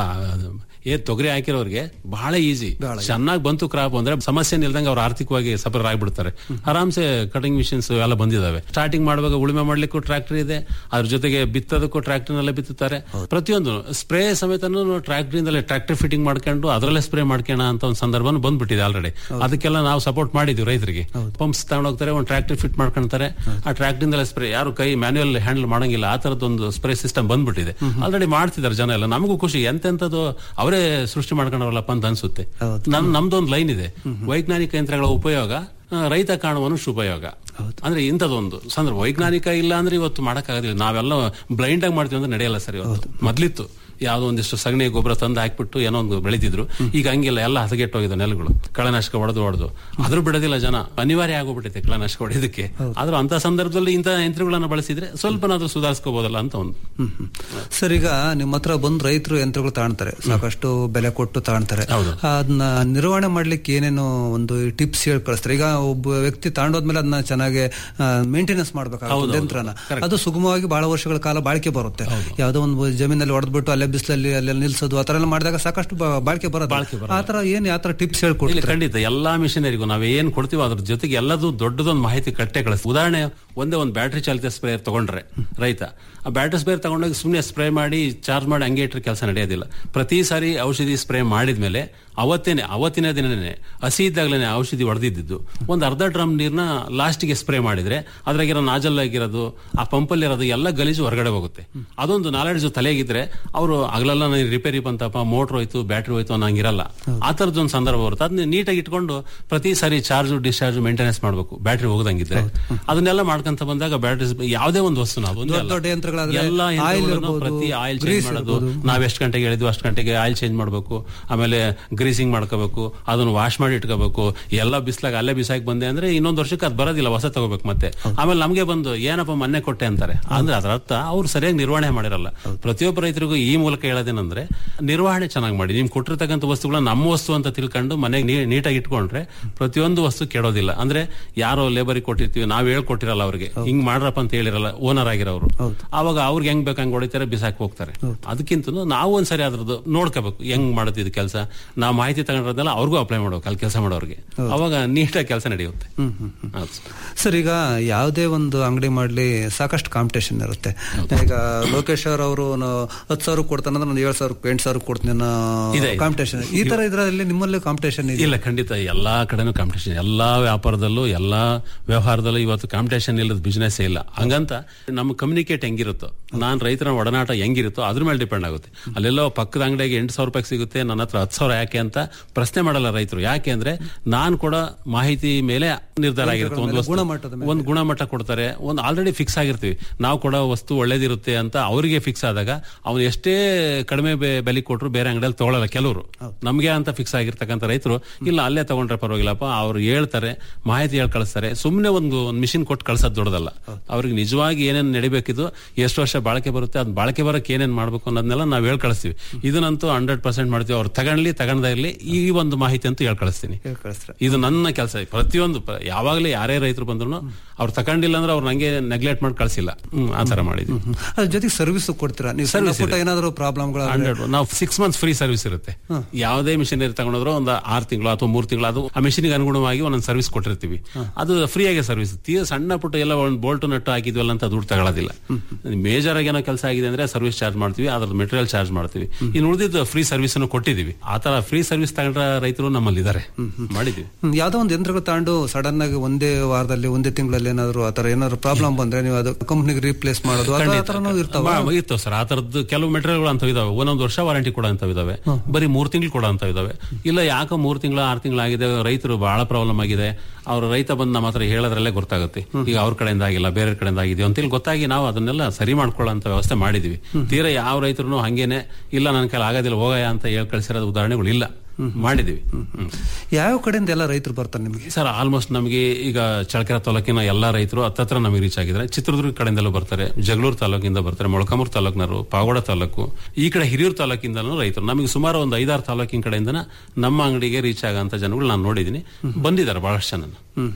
ಏ ತೊಗರಿ ಹಾಕಿರೋರಿಗೆ ಬಹಳ ಈಸಿ ಚೆನ್ನಾಗಿ ಬಂತು ಕ್ರಾಪ್ ಅಂದ್ರೆ ಸಮಸ್ಯೆ ನಿಲ್ದಂಗೆ ಅವ್ರು ಆರ್ಥಿಕವಾಗಿ ಸಫರ್ ಆಗ್ಬಿಡ್ತಾರೆ ಆರಾಮ್ಸೆ ಕಟಿಂಗ್ ಮಿಷನ್ಸ್ ಎಲ್ಲ ಬಂದಿದಾವೆ ಸ್ಟಾರ್ಟಿಂಗ್ ಮಾಡುವಾಗ ಉಳುಮೆ ಮಾಡ್ಲಿಕ್ಕೂ ಟ್ರಾಕ್ಟರ್ ಇದೆ ಅದ್ರ ಜೊತೆಗೆ ಬಿತ್ತೋದಕ್ಕೂ ಟ್ರಾಕ್ಟರ್ ನಲ್ಲೇ ಬಿತ್ತುತ್ತಾರೆ ಪ್ರತಿಯೊಂದು ಸ್ಪ್ರೇ ಸಮೇತನು ಟ್ರಾಕ್ಟರ್ ಇಂದಲೇ ಟ್ರಾಕ್ಟರ್ ಫಿಟ್ಟಿಂಗ್ ಮಾಡ್ಕೊಂಡು ಅದರಲ್ಲೇ ಸ್ಪ್ರೇ ಮಾಡ್ಕೋಣ ಅಂತ ಒಂದು ಸಂದರ್ಭ ಬಂದ್ಬಿಟ್ಟಿದೆ ಆಲ್ರೆಡಿ ಅದಕ್ಕೆಲ್ಲ ನಾವು ಸಪೋರ್ಟ್ ಮಾಡಿದ್ವಿ ರೈತರಿಗೆ ಪಂಪ್ಸ್ ತಗೊಂಡೋಗ್ತಾರೆ ಒಂದು ಟ್ರಾಕ್ಟರ್ ಫಿಟ್ ಮಾಡ್ಕೊಂತಾರೆ ಆ ಟ್ರಾಕ್ಟರ್ ಇಂದಲೇ ಸ್ಪ್ರೇ ಯಾರು ಕೈ ಮ್ಯಾನ್ಯುಯಲ್ ಹ್ಯಾಂಡಲ್ ಮಾಡಂಗಿಲ್ಲ ಆ ತರದೊಂದು ಸ್ಪ್ರೇ ಸಿಸ್ಟಮ್ ಬಂದ್ಬಿಟ್ಟಿದೆ ಆಲ್ರೆಡಿ ಮಾಡ್ತಿದ್ದಾರೆ ಜನ ಎಲ್ಲ ನಮಗೂ ಖುಷಿ ಎಂತೆಂತದ್ದು ಅವರೇ ಸೃಷ್ಟಿ ಮಾಡ್ಕೊಂಡವರಲ್ಲಪ್ಪ ಅಂತ ಅನ್ಸುತ್ತೆ ನಮ್ ನಮ್ದೊಂದು ಲೈನ್ ಇದೆ ವೈಜ್ಞಾನಿಕ ಯಂತ್ರಗಳ ಉಪಯೋಗ ಆ, ರೈತ ಕಾಣುವನು ಶುಭಯೋಗ ಅಂದ್ರೆ ಇಂಥದೊಂದು ಸಂದರ್ಭ ವೈಜ್ಞಾನಿಕ ಇಲ್ಲ ಅಂದ್ರೆ ಇವತ್ತು ಮಾಡಕ್ಕಾಗೋದಿಲ್ಲ ನಾವೆಲ್ಲ ಬ್ಲೈಂಡ್ ಆಗಿ ಮಾಡ್ತೀವಿ ಅಂದ್ರೆ ನಡೆಯಲ್ಲ ಸರ್ ಇವತ್ತು ಮೊದ್ಲಿತ್ತು ಯಾವ್ದೋ ಒಂದಿಷ್ಟು ಸಗಣಿ ಗೊಬ್ಬರ ತಂದು ಹಾಕ್ಬಿಟ್ಟು ಏನೋ ಒಂದು ಬೆಳೆದಿದ್ರು ಈಗ ಹಂಗಿಲ್ಲ ಎಲ್ಲ ಹದಗೆಟ್ಟೋಗಿದೆ ನೆಲಗಳು ಕಳೆನಾಶಕ ಹೊಡೆದು ಹೊಡೆದು ಅದ್ರ ಬಿಡೋದಿಲ್ಲ ಜನ ಅನಿವಾರ್ಯ ಆಗೋಗ್ಬಿಟ್ಟೈತೆ ಕಳೆನಾಶಕ ಹೊಡೆಯೋದಕ್ಕೆ ಆದ್ರೂ ಅಂತ ಸಂದರ್ಭದಲ್ಲಿ ಇಂಥ ಯಂತ್ರಗಳನ್ನ ಬಳಸಿದ್ರೆ ಸ್ವಲ್ಪನಾದ್ರೂ ಸುಧಾರಿಸ್ಕೋಬಹುದಲ್ಲ ಅಂತ ಒಂದು ಹ್ಮ್ ಹ್ಮ್. ಸರ್ ಈಗ ನಿಮ್ಮ ಹತ್ರ ಬಂದು ರೈತರು ಯಂತ್ರಗಳು ತಾಣ್ತಾರೆ ಸಾಕಷ್ಟು ಬೆಲೆ ಕೊಟ್ಟು ತಾಣ್ತಾರೆ ಹೌದು. ಅದನ್ನ ನಿರ್ವಹಣೆ ಮಾಡ್ಲಿಕ್ಕೆ ಏನೇನು ಒಂದು ಟಿಪ್ಸ್ ಹೇಳಿ ಕಳಿಸ್ತಾರೆ ಈಗ ಒಬ್ಬ ವ್ಯಕ್ತಿ ತಾಂಡೋದ್ಮೇಲೆ ಅದನ್ನ ಚೆನ್ನಾಗಿ ಮೇಂಟೆನೆನ್ಸ್ ಮಾಡ್ಬೇಕಾಗುತ್ತೆ ಯಂತ್ರನ ಅದು ಸುಗಮವಾಗಿ ಬಹಳ ವರ್ಷಗಳ ಕಾಲ ಬಾಳಿಕೆ ಬರುತ್ತೆ ಯಾವ್ದೋ ಒಂದು ಜಮೀನಲ್ಲಿ ಹೊಡೆದ್ಬಿಟ್ಟು ಅಲ್ಲೇ ಬಿಸಿಲಲ್ಲಿ ಅಲ್ಲೇ ನಿಲ್ಸೋದು ಆ ತರ ಎಲ್ಲ ಮಾಡಿದಾಗ ಸಾಕಷ್ಟು ಬ- ಬಾಳಿಕೆ ಬರೋದು ಆ ತರ ಏನ್ ಯಾವ ತರ ಟಿಪ್ಸ್ ಇಲ್ಲ ಹೇಳ್ಕೊಡ್ತಾರೆ ಖಂಡಿತ ಎಲ್ಲಾ ಮಿಷನರಿಗೂ ನಾವ್ ಏನ್ ಕೊಡ್ತೀವೋ ಅದ್ರ ಜೊತೆಗೆ ಎಲ್ಲದೂ ದೊಡ್ಡದೊಂದು ಮಾಹಿತಿ ಕಟ್ಟೆ ಕಳಿಸ್ತೀವಿ ಉದಾಹರಣೆ ಒಂದೇ ಒಂದು ಬ್ಯಾಟ್ರಿ ಚಾಲಿತ ಸ್ಪ್ರೇಯರ್ ತಗೊಂಡ್ರೆ ರೈತ ಆ ಬ್ಯಾಟ್ರಿ ಸ್ಪ್ರೇಯರ್ ತಗೊಂಡೋಗಿ ಸುಮ್ಮನೆ ಸ್ಪ್ರೇ ಮಾಡಿ ಚಾರ್ಜ್ ಮಾಡಿ ಹಂಗೆ ಇಟ್ಟರೆ ಕೆಲಸ ನಡೆಯೋದಿಲ್ಲ ಪ್ರತಿ ಸಾರಿ ಔಷಧಿ ಸ್ಪ್ರೇ ಮಾಡಿದ್ಮೇಲೆ ಅವತ್ತೇನೆ ಅವತ್ತಿನ ದಿನನೇ ಹಸಿ ಇದ್ದಾಗಲೇ ಔಷಧಿ ಹೊಡೆದಿದ್ದು ಒಂದು ಅರ್ಧ ಡ್ರಮ್ ನೀರ್ನ ಲಾಸ್ಟ್ಗೆ ಸ್ಪ್ರೇ ಮಾಡಿದ್ರೆ ಅದ್ರಾಗಿರೋ ನಾಜಲ್ ಆಗಿರೋದು ಆ ಪಂಪಲ್ಲಿ ಇರೋದು ಎಲ್ಲ ಗಲೀಜು ಹೊರಗಡೆ ಹೋಗುತ್ತೆ ಅದೊಂದು ನಾಲೆಡ್ಜ್ ತಲೆಗಿದ್ರೆ ಅವರು ಹಗಲೆಲ್ಲ ನನಗೆ ರಿಪೇರಿ ಬಂತಪ್ಪ ಮೋಟರ್ ಹೋಯ್ತು ಬ್ಯಾಟ್ರಿ ಹೋಯ್ತು ಅನ್ನಂಗಿರಲ್ಲ ಆ ತರದೊಂದು ಸಂದರ್ಭ ಬರುತ್ತೆ ಅದನ್ನ ನೀಟಾಗಿ ಇಟ್ಕೊಂಡು ಪ್ರತಿ ಸಾರಿ ಚಾರ್ಜ್ ಡಿಸ್ಚಾರ್ಜ್ ಮೇಂಟೆನೆನ್ಸ್ ಮಾಡಬೇಕು ಬ್ಯಾಟ್ರಿ ಹೋಗದಂಗಿದ್ರೆ ಅದನ್ನೆಲ್ಲ ಮಾಡ್ಕೊಂತ ಬಂದಾಗ ಬ್ಯಾಟ್ರಿ ಯಾವುದೇ ಒಂದು ವಸ್ತು ನಾವು ಒಂದೇ ಅಲ್ಲ. ದೊಡ್ಡ ಯಂತ್ರಗಳಾದ್ರೆ ಎಲ್ಲ oil ಯಂತ್ರಗಳನ್ನು ಇರ್ಬೋದು, ಪ್ರತಿ ಆಯಿಲ್ ಚೇಂಜ್ grease ಮಾಡೋದು ಇರ್ಬೋದು. ನಾವ್ ಎಷ್ಟು ಗಂಟೆಗೆ ಹೇಳಿದ್ವಿ ಅಷ್ಟು ಗಂಟೆಗೆ ಆಯಿಲ್ ಚೇಂಜ್ ಮಾಡಬೇಕು ಆಮೇಲೆ ಗ್ರೀಸಿಂಗ್ ಮಾಡ್ಕೋಬೇಕು ಅದನ್ನ ವಾಶ್ ಮಾಡಿ ಇಟ್ಕೋಬೇಕು ಎಲ್ಲ ಬಿಸ್ಲಾಗ ಅಲ್ಲೇ ಬಿಸಾಕ್ ಬಂದೆ ಅಂದ್ರೆ ಇನ್ನೊಂದು ವರ್ಷಕ್ಕೆ ಅದು ಬರೋದಿಲ್ಲ ಹೊಸ ತಗೋಬೇಕು ಮತ್ತೆ ಆಮೇಲೆ ನಮ್ಗೆ ಬಂದು ಏನಪ್ಪ ಮೊನ್ನೆ ಕೊಟ್ಟೆ ಅಂತಾರೆ ಅಂದ್ರೆ ಅದರ ಅರ್ಥ ಅವ್ರು ಸರಿಯಾಗಿ ನಿರ್ವಹಣೆ ಮಾಡಿರಲ್ಲ ಪ್ರತಿಯೊಬ್ಬ ರೈತರಿಗೂ ಈ ಮೂಲಕ ಹೇಳೋದೇನಂದ್ರೆ ನಿರ್ವಹಣೆ ಚೆನ್ನಾಗಿ ಮಾಡಿ ನಿಮ್ ಕೊಟ್ಟಿರ್ತಕ್ಕಂಥ ವಸ್ತುಗಳನ್ನ ನಮ್ಮ ವಸ್ತು ಅಂತ ತಿಳ್ಕೊಂಡು ಮನೆಗೆ ನೀ- ನೀಟಾಗಿ ಇಟ್ಕೊಂಡ್ರೆ ಪ್ರತಿಯೊಂದು ವಸ್ತು ಕೆಡೋದಿಲ್ಲ ಅಂದ್ರೆ ಯಾರೋ ಲೇಬರಿಗೆ ಕೊಟ್ಟಿರ್ತೀವಿ ನಾವ್ ಹೇಳ್ಕೊಟ್ಟಿರಲ್ಲ ಅವ್ರಿಗೆ ಹಿಂಗ್ ಮಾಡ್ರಪ್ಪ ಅಂತ ಹೇಳಿರಲ್ಲ ಓನರ್ ಆಗಿರೋರು ಅವಾಗ ಅವ್ರಿಗೆ ಹೆಂಗ್ ಬೇಕು ಹಂಗ್ ಹೊಡಿತಾರೆ ಬಿಸಾಕ್ ಹೋಗ್ತಾರೆ ಅದಕ್ಕಿಂತ ನಾವು ಒಂದ್ಸರಿ ಅದ್ರದ್ದು ನೋಡ್ಕೋಬೇಕು ಹೆಂಗ್ ಮಾಡುತ್ತೆ ಇದು ಕೆಲಸ ನಾವು ಮಾಹಿತಿ ತಗೊಂಡಿರೋದೆಲ್ಲ ಅವ್ರಿಗೂ ಅಪ್ಲೈ ಮಾಡ್ಬೇಕು ಅಲ್ಲಿ ಕೆಲಸ ಮಾಡೋರಿಗೆ ಅವಾಗ ನೀಟಾಗಿ ಕೆಲಸ ನಡೆಯುತ್ತೆ ಹೌದು ಸರ್. ಸರ್ ಈಗ ಯಾವುದೇ ಒಂದು ಅಂಗಡಿ ಮಾಡ್ಲಿ ಸಾಕಷ್ಟು ಕಾಂಪಿಟೇಷನ್ ಇರುತ್ತೆ ಈಗ ಲೋಕೇಶ್ ಅವ್ರ ಅವರು ಹತ್ತು ಸಾವಿರ ಕೊಡ್ತಾನೆ ಅಂದ್ರೆ ನಾನು ಏಳು ಸಾವಿರ ಎಂಟು ಸಾವಿರ ಕೊಡ್ತೀನಿ ಅನ್ನೋ ಇದೆ, ಇದೆ. ಕಾಂಪಿಟೇಷನ್ ಈ ತರ ಇದರಲ್ಲಿ ನಿಮ್ಮಲ್ಲಿ ಕಾಂಪಿಟೇಷನ್ ಇದೆ ಇಲ್ಲ ಖಂಡಿತ ಎಲ್ಲಾ ಕಡೆನೂ ಕಾಂಪಿಟೇಷನ್ ಎಲ್ಲಾ ವ್ಯಾಪಾರದಲ್ಲೂ ಎಲ್ಲಾ ವ್ಯವಹಾರದಲ್ಲೂ ಇವತ್ತು ಕಾಂಪಿಟೇಷನ್ ಇಲ್ಲ ಇಲ್ಲದ ಬಿಸ್ನೆಸ್ ಇಲ್ಲ ಹಂಗಂತ ನಮ್ಮ ಕಮ್ಯುನಿಕೇಟ್ ಹೆಂಗಿರುತ್ತೋ ನಾನ್ ರೈತರ ಒಡನಾಟ ಹೆಂಗಿರುತ್ತೋ ಅದ್ರ ಮೇಲೆ ಡಿಪೆಂಡ್ ಆಗುತ್ತೆ ಅಲ್ಲೆಲ್ಲೋ ಪಕ್ಕದ ಅಂಗಡಿಗೆ ಎಂಟು ಸಾವಿರ ರೂಪಾಯಿ ಸಿಗುತ್ತೆ ನನ್ನ ಹತ್ರ ಹತ್ತು ಸಾವಿರ ಯಾಕೆ ಅಂತ ಪ್ರಶ್ನೆ ಮಾಡಲ್ಲ ರೈತರು ಯಾಕೆ ಅಂದ್ರೆ ನಾನ್ ಕೂಡ ಮಾಹಿತಿ ಮೇಲೆ ನಿರ್ಧಾರ ಆಗಿರುತ್ತೆ ಒಂದು ವಸ್ತು ಗುಣಮಟ್ಟದ ಒಂದು ಗುಣಮಟ್ಟ ಕೊಡ್ತಾರೆ ಒಂದು ಆಲ್ರೆಡಿ ಫಿಕ್ಸ್ ಆಗಿರ್ತೀವಿ ನಾವು ಕೊಡೋ ವಸ್ತು ಒಳ್ಳೇದಿರುತ್ತೆ ಅಂತ ಅವರಿಗೆ ಫಿಕ್ಸ್ ಆದಾಗ ಅವ್ನು ಎಷ್ಟೇ ಕಡಿಮೆ ಬೆ- ಬೆಲೆ ಕೊಟ್ಟರು ಬೇರೆ ಅಂಗಡಿಯಲ್ಲಿ ತಗೊಳ್ಳಲ್ಲ ಕೆಲವರು ನಮ್ಗೆ ಅಂತ ಫಿಕ್ಸ್ ಆಗಿರ್ತಕ್ಕಂಥ ರೈತರು ಇಲ್ಲ ಅಲ್ಲೇ ತಗೊಂಡ್ರೆ ಪರವಾಗಿಲ್ಲಪ್ಪ ಅವ್ರು ಹೇಳ್ತಾರೆ ಮಾಹಿತಿ ಹೇಳಿ ಕಳಿಸ್ತಾರೆ ಸುಮ್ಮನೆ ಒಂದು ಒಂದು ಮಿಷಿನ್ ಕೊಟ್ಟು ಕಳ್ಸೋದು ದೊಡ್ಡದಲ್ಲ ಅವ್ರಿಗೆ ನಿಜವಾಗಿ ಏನೇನು ನಡಿಬೇಕಿದ್ದು ಎಷ್ಟು ವರ್ಷ ಬಾಳಿಕೆ ಬರುತ್ತೆ ಅದ್ ಬಾಳಿಕೆ ಬರಕ್ಕೆ ಏನೇನ್ ಮಾಡ್ಬೇಕು ಅನ್ನೋದನ್ನೆಲ್ಲ ನಾವು ಹೇಳಿ ಕಳಿಸ್ತೀವಿ ಇದನ್ನಂತೂ ಹಂಡ್ರೆಡ್ ಪರ್ಸೆಂಟ್ ಮಾಡ್ತೀವಿ ಅವ್ರು ತಗೊಂಡ್ಲಿ ತಗೊಂಡೇ ಇರ್ಲಿ ಈ ಒಂದು ಮಾಹಿತಿ ಅಂತೂ ಹೇಳಿ ಕಳಿಸ್ತೀನಿ ಹೇಳಿ ಕಳಿಸ್ತಾರೆ ಇದು ನನ್ನ ಕೆಲಸ ಪ್ರತಿಯೊಂದು ಪ- ಯಾವಾಗಲೇ ಯಾರೇ ರೈತರು ಬಂದ್ರು ಅವ್ರು ತಗೊಂಡಿಲ್ಲ ಅಂದ್ರೆ ಅವ್ರು ನಂಗೆ ನೆಗ್ಲೆಕ್ಟ್ ಮಾಡಿ ಕಳ್ಸಿಲ್ಲ ಹ್ಮ್ ಆ ತರ ಮಾಡಿದ್ವಿ ಅದ್ರ ಜೊತೆಗೆ ಸರ್ವಿಸ್ ಕೊಡ್ತೀರಾ ನೀವು ಸಣ್ಣ Service ಪುಟ್ಟ ಇದೆ. ಏನಾದರೂ ಪ್ರಾಬ್ಲಮ್ಗಳು ಹಂಡ್ರೆಡ್ ನಾವು ಸಿಕ್ಸ್ ಮಂತ್ಸ್ ಫ್ರೀ ಸರ್ವಿಸ್ ಇರುತ್ತೆ ಯಾವುದೇ ಮಿಷಿನರಿ ತಗೊಂಡ್ರು ಒಂದು ಆರು ತಿಂಗಳು ಅಥವಾ ಮೂರು ತಿಂಗಳು ಅದು ಆ ಮಿಷಿನ್ಗೆ ಅನುಗುಣವಾಗಿ ಒಂದೊಂದು ಸರ್ವಿಸ್ ಕೊಟ್ಟಿರ್ತೀವಿ ಅದು ಫ್ರೀ ಆಗಿ ಸರ್ವಿಸ್ ತೀರ ಸಣ್ಣ ಪುಟ್ಟ ಎಲ್ಲ ಒಂದು ಬೋಲ್ಟ್ ನಟ್ಟು ಹಾಕಿದ್ವಲ್ಲ ಅಂತ ದುಡ್ಡು ತಗೊಳ್ಳೋದಿಲ್ಲ ಮೇಜರ್ ಆಗಿ ಏನೋ ಕೆಲಸ ಆಗಿದೆ ಅಂದ್ರೆ ಸರ್ವಿಸ್ ಚಾರ್ಜ್ ಮಾಡ್ತೀವಿ ಅದ್ರ ಮೆಟೀರಿಯಲ್ ಚಾರ್ಜ್ ಮಾಡ್ತೀವಿ ಇನ್ನು ಉಳಿದಿದ್ದು ಫ್ರೀ ಸರ್ವಿಸ್ ಕೊಟ್ಟಿದ್ದೀವಿ ಆ ತರ ಫ್ರೀ ಸರ್ವಿಸ್ ತಗೊಂಡ್ರ ರೈತರು ನಮ್ಮಲ್ಲಿ ಇದಾರೆ ಮಾಡಿದ್ದೀವಿ ಹ್ಮ್, ಯಾವ್ದೋ ಒಂದು ಯಂತ್ರಗಳು ತಗೊಂಡು ಸಡನ್ ಆಗಿ ಒಂದೇ ವಾರದಲ್ಲಿ ಒಂದೇ ತಿಂಗಳಲ್ಲಿ ಏನಾದ್ರು ಆತರ ಏನಾದ್ರು ಪ್ರಾಬ್ಲಮ್ ಬಂದ್ರೆ ನೀವು ಅದು ಕಂಪ್ನಿಗೆ ರೀಪ್ಲೇಸ್ ಮಾಡೋದು ಅದು ಆ ಥರನೂ ಇರ್ತಾವ ಮಾ- ಇರ್ತಾವ ಸರ್ ಆ ತರದ್ದು ಕೆಲವು ಮೆಟೀರಿಯಲ್ಗಳು ಅಂತ ಇದಾವೆ ಒಂದೊಂದು ವರ್ಷ ವಾರಂಟಿ ಕೊಡೋ ಅಂತ ಇದಾವೆ ಬರೀ ಮೂರ್ ತಿಂಗಳು ಕೊಡೋ ಅಂತ ಇದಾವೆ ಇಲ್ಲ ಯಾಕೋ ಮೂರ್ ತಿಂಗಳು ಆರು ತಿಂಗಳು ಆಗಿದೆ ರೈತರು ಬಹಳ ಪ್ರಾಬ್ಲಮ್ ಆಗಿದೆ ಅವ್ರ ರೈತ ಬಂದು ನಮ್ಮ ಹತ್ರ ಹೇಳೋದ್ರಲ್ಲೇ ಗೊತ್ತಾಗುತ್ತೆ ಈಗ ಅವ್ರ ಕಡೆಯಿಂದ ಆಗಿಲ್ಲ ಬೇರೆ ಕಡೆಯಿಂದ ಆಗಿದೆಯೋ ಅಂತೇಳಿ ಗೊತ್ತಾಗಿ ನಾವು ಅದನ್ನೆಲ್ಲ ಸರಿ ಮಾಡ್ಕೊಳ್ಳೋ ಅಂತ ವ್ಯವಸ್ಥೆ ಮಾಡಿದೀವಿ ತೀರಾ ಯಾವ ರೈತರು ಹಂಗೇನೆ ಇಲ್ಲ ನನ್ನ ಕೈಲಿ ಆಗೋದಿಲ್ಲ ಹೋಗಯ್ಯ ಅಂತ ಹೇಳಿ ಕಳಿಸಿರೋದು ಉದಾಹರಣೆಗಳು ಇಲ್ಲ ಮಾಡಿದೀವಿ ಹ್ಮ್. ಯಾವ ಕಡೆಯಿಂದ ಎಲ್ಲ ರೈತರು ಬರ್ತಾರೆ ನಿಮಗೆ ಸರ್ ಆಲ್ಮೋಸ್ಟ್ ನಮಗೆ ಈಗ ಚಳಕೆರೆ ತಾಲೂಕಿನ ಎಲ್ಲಾ ರೈತರು ಹತ್ತತ್ರ ನಮಗೆ ರೀಚ್ ಆಗಿದ್ದಾರೆ ಚಿತ್ರದುರ್ಗ ಕಡೆಯಿಂದಲೂ ಬರ್ತಾರೆ ಜಗಳೂರು ತಾಲೂಕಿಂದ ಬರ್ತಾರೆ ಮೊಳಕಾಮೂರು ತಾಲೂಕಿನವರು ಪಾವಗಡ ತಾಲೂಕು ಈ ಕಡೆ ಹಿರಿಯೂರು ತಾಲೂಕಿಂದಲೂ ರೈತರು ನಮಗೆ ಸುಮಾರು ಒಂದು ಐದಾರು ತಾಲೂಕಿನ ಕಡೆಯಿಂದ ನಮ್ಮ ಅಂಗಡಿಗೆ ರೀಚ್ ಆಗಂತ ಜನಗಳು ನಾನು ನೋಡಿದ್ದೀನಿ ಬಂದಿದ್ದಾರೆ ಬಹಳಷ್ಟು ಜನ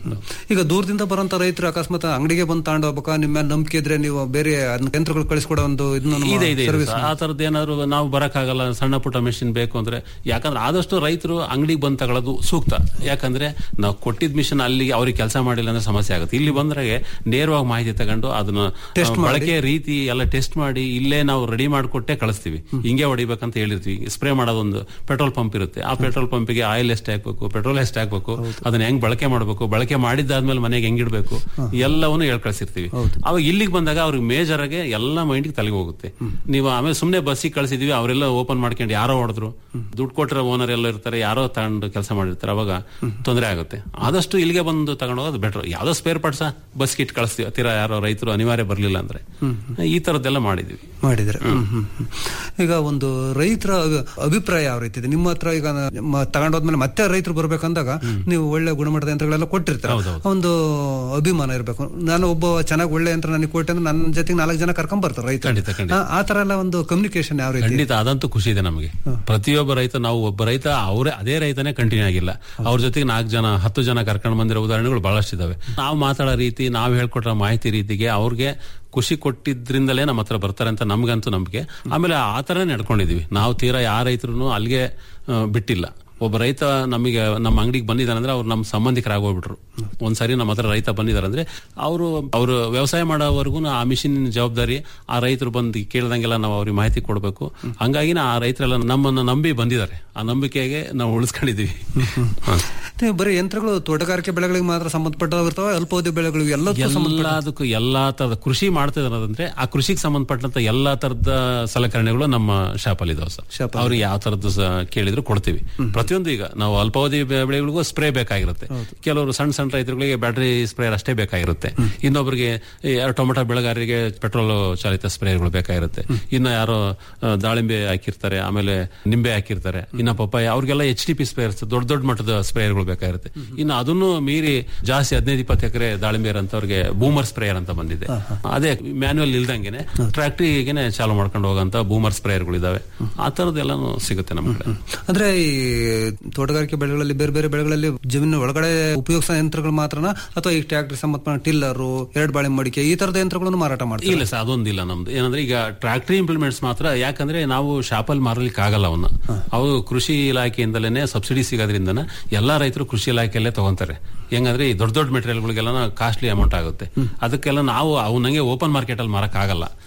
ಈಗ ದೂರದಿಂದ ಬರೋಂತ ರೈತರು ಅಕಸ್ಮಾತ್ ಅಂಗಡಿಗೆ ಬಂದು ತಗೊಂಡು ಹೋಗ್ಬೇಕಾ ನಿಮ್ಮ ಮೇಲೆ ನಂಬಿಕೆ ಇದ್ರೆ ನೀವು ಬೇರೆ ಅದ್ನ ಯಂತ್ರಗಳು ಕಳಿಸ್ಕೊಡೋ ಒಂದು ಇದನ್ನ ಇದೆ ಇದೆ ಇದೆ ಸರ್ವಿಸ್ ಸರ್. ಆ ತರದ್ದು ಏನಾದ್ರು ನಾವು ಬರಕ್ಕಾಗಲ್ಲ ಸಣ್ಣ ಪುಟ್ಟ ಮೆಷಿನ್ ಬೇಕು ಅಂದ್ರೆ ಯಾಕಂದ್ರೆ ಆದಷ್ಟು ರೈತರು ಅಂಗಡಿಗೆ ಬಂದ್ ತಗೊಳ್ಳೋದು ಸೂಕ್ತ ಯಾಕಂದ್ರೆ ನಾವು ಕೊಟ್ಟಿದ್ ಮಿಷನ್ ಅಲ್ಲಿ ಅವ್ರಿಗೆ ಕೆಲಸ ಮಾಡಿಲ್ಲ ಅಂದ್ರೆ ಸಮಸ್ಯೆ ಆಗುತ್ತೆ ಇಲ್ಲಿ ಬಂದ್ರೆ ನೇರವಾಗಿ ಮಾಹಿತಿ ತಗೊಂಡು ಅದನ್ನ Test ಆ, ಮಾಡಿ. ಬಳಕೆ ರೀತಿ ಎಲ್ಲ ಟೆಸ್ಟ್ ಮಾಡಿ ಇಲ್ಲೇ ನಾವು ರೆಡಿ ಮಾಡಿಕೊಟ್ಟೆ ಕಳಿಸ್ತೀವಿ ಹಿಂಗೆ ಹೊಡಿಬೇಕಂತ ಹೇಳಿರ್ತೀವಿ ಸ್ಪ್ರೇ ಮಾಡೋದೊಂದು ಪೆಟ್ರೋಲ್ ಪಂಪ್ ಇರುತ್ತೆ ಆ ಪೆಟ್ರೋಲ್ ಪಂಪಿಗೆ ಆಯಿಲ್ ಎಷ್ಟು ಹಾಕ್ಬೇಕು ಪೆಟ್ರೋಲ್ ಎಷ್ಟು ಹಾಕ್ಬೇಕು ಅದನ್ನ ಹೆಂಗ್ ಬಳಕೆ ಮಾಡಬೇಕು ಬಳಕೆ ಮಾಡಿದ್ದಾದ್ಮೇಲೆ ಮನೆಗೆ ಹೆಂಗಿಡ್ಬೇಕು ಎಲ್ಲವನ್ನು ಹೇಳ್ ಕಳ್ಸಿರ್ತೀವಿ ಅವಾಗ ಇಲ್ಲಿಗೆ ಬಂದಾಗ ಅವ್ರಿಗೆ ಮೇಜರ್ ಆಗಿ ಎಲ್ಲ ಮೈಂಡ್ಗೆ ತಲೆಗೆ ಹೋಗುತ್ತೆ ನೀವು ಆಮೇಲೆ ಸುಮ್ನೆ ಬಸ್ಸಿಗೆ ಕಳ್ಸಿದೀವಿ ಅವರೆಲ್ಲ ಓಪನ್ ಮಾಡ್ಕೊಂಡು ಯಾರೋ ಹೊಡೆದ್ರು ದುಡ್ಡು ಕೊಟ್ಟರೆ ಓನರ್ ಎಲ್ಲ ಇರ್ತಾರೆ ಯಾರೋ ತಗೊಂಡು ಕೆಲಸ ಮಾಡಿರ್ತಾರೆ ಅವಾಗ ತೊಂದರೆ ಆಗುತ್ತೆ ಆದಷ್ಟು ಇಲ್ಲಿಗೆ ಬಂದು ತಗೊಂಡು ಹೋಗೋದು ಬೆಟರ್ ಯಾವ್ದೋ ಸ್ಪೇರ್ ಪಾರ್ಟ್ಸ್ ಬಸ್ ಇಟ್ಟು ಕಳಿಸ್ತೀವಿ ಹತ್ತಿರ ಯಾರೋ ರೈತರು ಅನಿವಾರ್ಯ ಬರ್ಲಿಲ್ಲ ಅಂದ್ರೆ ಈ ತರದ್ದೆಲ್ಲ ಮಾಡಿದೀವಿ ಮಾಡಿದ್ರೆ ಹ್ಮ್, ಹ್ಮ್, ಹ್ಮ್. ಈಗ ಒಂದು ರೈತರ ಅಭಿ- ಅಭಿಪ್ರಾಯ ಯಾವ ರೀತಿ ಇದೆ ನಿಮ್ಮ ಹತ್ರ ಈಗ ಮ- ತಗೊಂಡೋದ್ಮೇಲೆ ಮತ್ತೆ ರೈತರು ಬರ್ಬೇಕಂದಾಗ ನೀವು ಒಳ್ಳೆ ಗುಣಮಟ್ಟದ ಯಂತ್ರಗಳೆಲ್ಲ ಕೊಟ್ಟಿರ್ತಾರೆ ಒಂದು ಅಭಿಮಾನ ಇರಬೇಕು ನಾನು ಒಬ್ಬ ಚೆನ್ನಾಗಿ ಒಳ್ಳೆ ಯಂತ್ರ ನನಗೆ ಕೊಟ್ಟೆ ಅಂದ್ರೆ ನನ್ನ ಜೊತೆಗೆ ನಾಲ್ಕು ಜನ ಕರ್ಕೊಂಡ್ ಬರ್ತಾರೆ ರೈತರು ಖಂಡಿತ, ಖಂಡಿತ. ಆ- ಆ ತರ ಎಲ್ಲ ಒಂದು ಕಮ್ಯುನಿಕೇಶನ್ ಯಾವ ರೀತಿ ಖಂಡಿತ ಅದಂತೂ ಖುಷಿ ಇದೆ ನಮಗೆ ಪ್ರತಿಯೊಬ್ಬ ರೈತ ನಾವು ಒಬ್ಬ ರೈತ ಅವರೇ ಅದೇ ರೈತನೇ ಕಂಟಿನ್ಯೂ ಆಗಿಲ್ಲ ಅವ್ರ ಜೊತೆಗೆ ನಾಲ್ಕು ಜನ ಹತ್ತು ಜನ ಕರ್ಕೊಂಡು ಬಂದಿರೋ ಉದಾಹರಣೆಗಳು ಬಹಳಷ್ಟು ಇದಾವೆ ನಾವು ಮಾತಾಡೋ ರೀತಿ ನಾವು ಹೇಳ್ಕೊಟ್ಟ ಮಾಹಿತಿ ರೀತಿಗೆ ಅವ್ರಿಗೆ ಖುಷಿ ಕೊಟ್ಟಿದ್ರಿಂದಲೇ ನಮ್ಮ ಹತ್ರ ಬರ್ತಾರೆ ಅಂತ ನಮ್ಗಂತೂ ನಂಬಿಕೆ ಆಮೇಲೆ ಆ ಥರ ನಡ್ಕೊಂಡಿದೀವಿ ನಾವು ತೀರಾ ಯಾವ ರೈತರು ಅಲ್ಲಿಗೆ ಆ, ಬಿಟ್ಟಿಲ್ಲ ಒಬ್ಬ ರೈತ ನಮಗೆ ನಮ್ಮ ಅಂಗಡಿಗೆ ಬಂದಿದ್ದಾನೆ ಅಂದ್ರೆ ಅವ್ರು ನಮ್ಮ ಸಂಬಂಧಿಕರಾಗೋಗ್ಬಿಟ್ರು ಒಂದ್ಸರಿ ನಮ್ಮ ಹತ್ರ ರೈತ ಬಂದಿದ್ದಾರೆ ಅಂದ್ರೆ ಅವರು ಅವರು ವ್ಯವಸಾಯ ಮಾಡೋವರೆಗೂ ಆ ಮಿಷಿನ್ ಜವಾಬ್ದಾರಿ ಆ ರೈತರು ಬಂದು ಕೇಳ್ದಂಗೆಲ್ಲ ನಾವು ಅವ್ರಿಗೆ ಮಾಹಿತಿ ಕೊಡಬೇಕು ಹಂಗಾಗಿ ಆ ರೈತರೆಲ್ಲ ನಮ್ಮನ್ನ ನಂಬಿ ಬಂದಿದ್ದಾರೆ ಆ ನಂಬಿಕೆಗೆ ನಾವು ಉಳಿಸ್ಕೊಂಡಿದೀವಿ ಹ. ನೀವು ಬರೀ ಯಂತ್ರಗಳು ತೋಟಗಾರಿಕೆ ಬೆಳೆಗಳಿಗೆ ಮಾತ್ರ ಸಂಬಂಧಪಟ್ಟವು ಇರ್ತಾವೆ ಅಲ್ಪಾವಧಿ ಬೆಳೆಗಳು ಎಲ್ಲದಕ್ಕೂ ಸಂಬಂಧಪಟ್ಟ ಎಲ್ಲದಕ್ಕೂ ಎಲ್ಲಾ ತರದ ಕೃಷಿ ಮಾಡ್ತಿದಾರಂದ್ರೆ ಆ ಕೃಷಿಗೆ ಸಂಬಂಧಪಟ್ಟಂತ ಎಲ್ಲಾ ತರದ ಸಲಕರಣೆಗಳು ನಮ್ಮ ಶಾಪ್ ಅಲ್ಲಿ ಇದಾವೆ ಸರ್ ಅವ್ರಿಗೆ ಯಾವ ತರದ್ದು ಸ- ಕೇಳಿದ್ರು ಕೊಡ್ತೀವಿ ಪ್ರತಿಯೊಂದು ಈಗ ನಾವು ಅಲ್ಪಾವಧಿ ಬೆ- ಬೆಳೆಗಳಿಗೂ ಸ್ಪ್ರೇ ಬೇಕಾಗಿರುತ್ತೆ ಕೆಲವರು ಸಣ್ಣ ಸಣ್ಣ ರೈತರುಗಳಿಗೆ ಬ್ಯಾಟರಿ ಸ್ಪ್ರೇಯರ್ ಅಷ್ಟೇ ಬೇಕಾಗಿರುತ್ತೆ ಇನ್ನೊಬ್ಬರಿಗೆ ಈ ಯಾರೋ ಟೊಮೆಟೊ ಬೆಳೆಗಾರರಿಗೆ ಪೆಟ್ರೋಲ್ ಚಾಲಿತ ಸ್ಪ್ರೇಯರ್ಗಳು ಬೇಕಾಗಿರುತ್ತೆ ಇನ್ನು ಯಾರೋ ಆ, ದಾಳಿಂಬೆ ಹಾಕಿರ್ತಾರೆ ಆಮೇಲೆ ನಿಂಬೆ ಹಾಕಿರ್ತಾರೆ ಇನ್ನ ಪಪ್ಪಾಯ ಅವ್ರಿಗೆಲ್ಲ ಎಚ್ ಟಿ ಪಿ ಸ್ಪ್ರೇಯರ್ಸ್ ದೊಡ್ಡ ದೊಡ್ಡ ಮಟ್ಟದ ಸ್ಪ್ರೇಯರ್ಗಳು ಬೇಕಾಗಿರುತ್ತೆ ಇನ್ನು ಅದನ್ನು ಮೀರಿ ಜಾಸ್ತಿ ಹದಿನೈದು ಇಪ್ಪತ್ತು ಎಕರೆ ದಾಳಿಂಬೆ ಅಂತವ್ರಿಗೆ ಬೂಮರ್ ಸ್ಪ್ರೇಯರ್ ಅಂತ ಬಂದಿದೆ ಅದೇ ಮ್ಯಾನ್ಯುವಲ್ ಇಲ್ದಂಗೆನೆ ಟ್ರಾಕ್ಟರಿಗೆನೆ ಚಾಲು ಮಾಡ್ಕೊಂಡು ಹೋಗಂತ ಬೂಮರ್ ಸ್ಪ್ರೇಯರ್ಗಳು ಇದಾವೆ ಆ ತರದ್ದೆಲ್ಲಾನು ಸಿಗುತ್ತೆ ನಮ್ಮ ಕಡೆ ಅಂದ್ರೆ ಈ ತೋಟಗಾರಿಕೆ ಬೆಳೆಗಳಲ್ಲಿ ಬೇರೆ ಬೇರೆ ಬೆಳೆಗಳಲ್ಲಿ ಜಮೀನು ಒಳಗಡೆ ಉಪಯೋಗಿಸೋ ಯಂತ್ರಗಳು ಮಾತ್ರನ ಅಥವಾ ಈ ಟ್ರ್ಯಾಕ್ಟರ್ ಸಂಬಂಧಪಟ್ಟ ಟಿಲ್ಲರು ಎರಡು ಬಾಳೆ ಮಡಿಕೆ ಈ ತರದ ಯಂತ್ರಗಳನ್ನು ಮಾರಾಟ ಮಾಡ್ತೀವಿ ಇಲ್ಲ ಸರ್ ಅದೊಂದಿಲ್ಲ ನಮ್ದು ಏನಂದ್ರೆ ಈಗ ಟ್ರಾಕ್ಟರಿ ಇಂಪ್ಲಿಮೆಂಟ್ಸ್ ಮಾತ್ರ ಯಾಕಂದ್ರೆ ನಾವು ಶಾಪಲ್ಲಿ ಮಾರಲಿಕ್ಕೆ ಆಗಲ್ಲ ಅವನ್ನ ಅವು ಕೃಷಿ ಇಲಾಖೆಯಿಂದಲೇ ಸಬ್ಸಿಡಿ ಸಿಗೋದ್ರಿಂದ ಎಲ್ಲಾ ರೈತರು ಕೃಷಿ ಇಲಾಖೆಯಲ್ಲೇ ತಗೊಂತಾರೆ ಹೆಂಗಂದ್ರೆ ಈ ದೊಡ್ಡ ದೊಡ್ಡ ಮೆಟೀರಿಯಲ್ಗಳಿಗೆಲ್ಲ ಕಾಸ್ಟ್ಲಿ ಅಮೌಂಟ್ ಆಗುತ್ತೆ ಅದಕ್ಕೆಲ್ಲ ನಾವು ಅವನಂಗೆ ಓಪನ್ ಮಾರ್ಕೆಟ್ ಅಲ್ಲಿ ಮಾರಕ್ ಆಗಲ್ಲ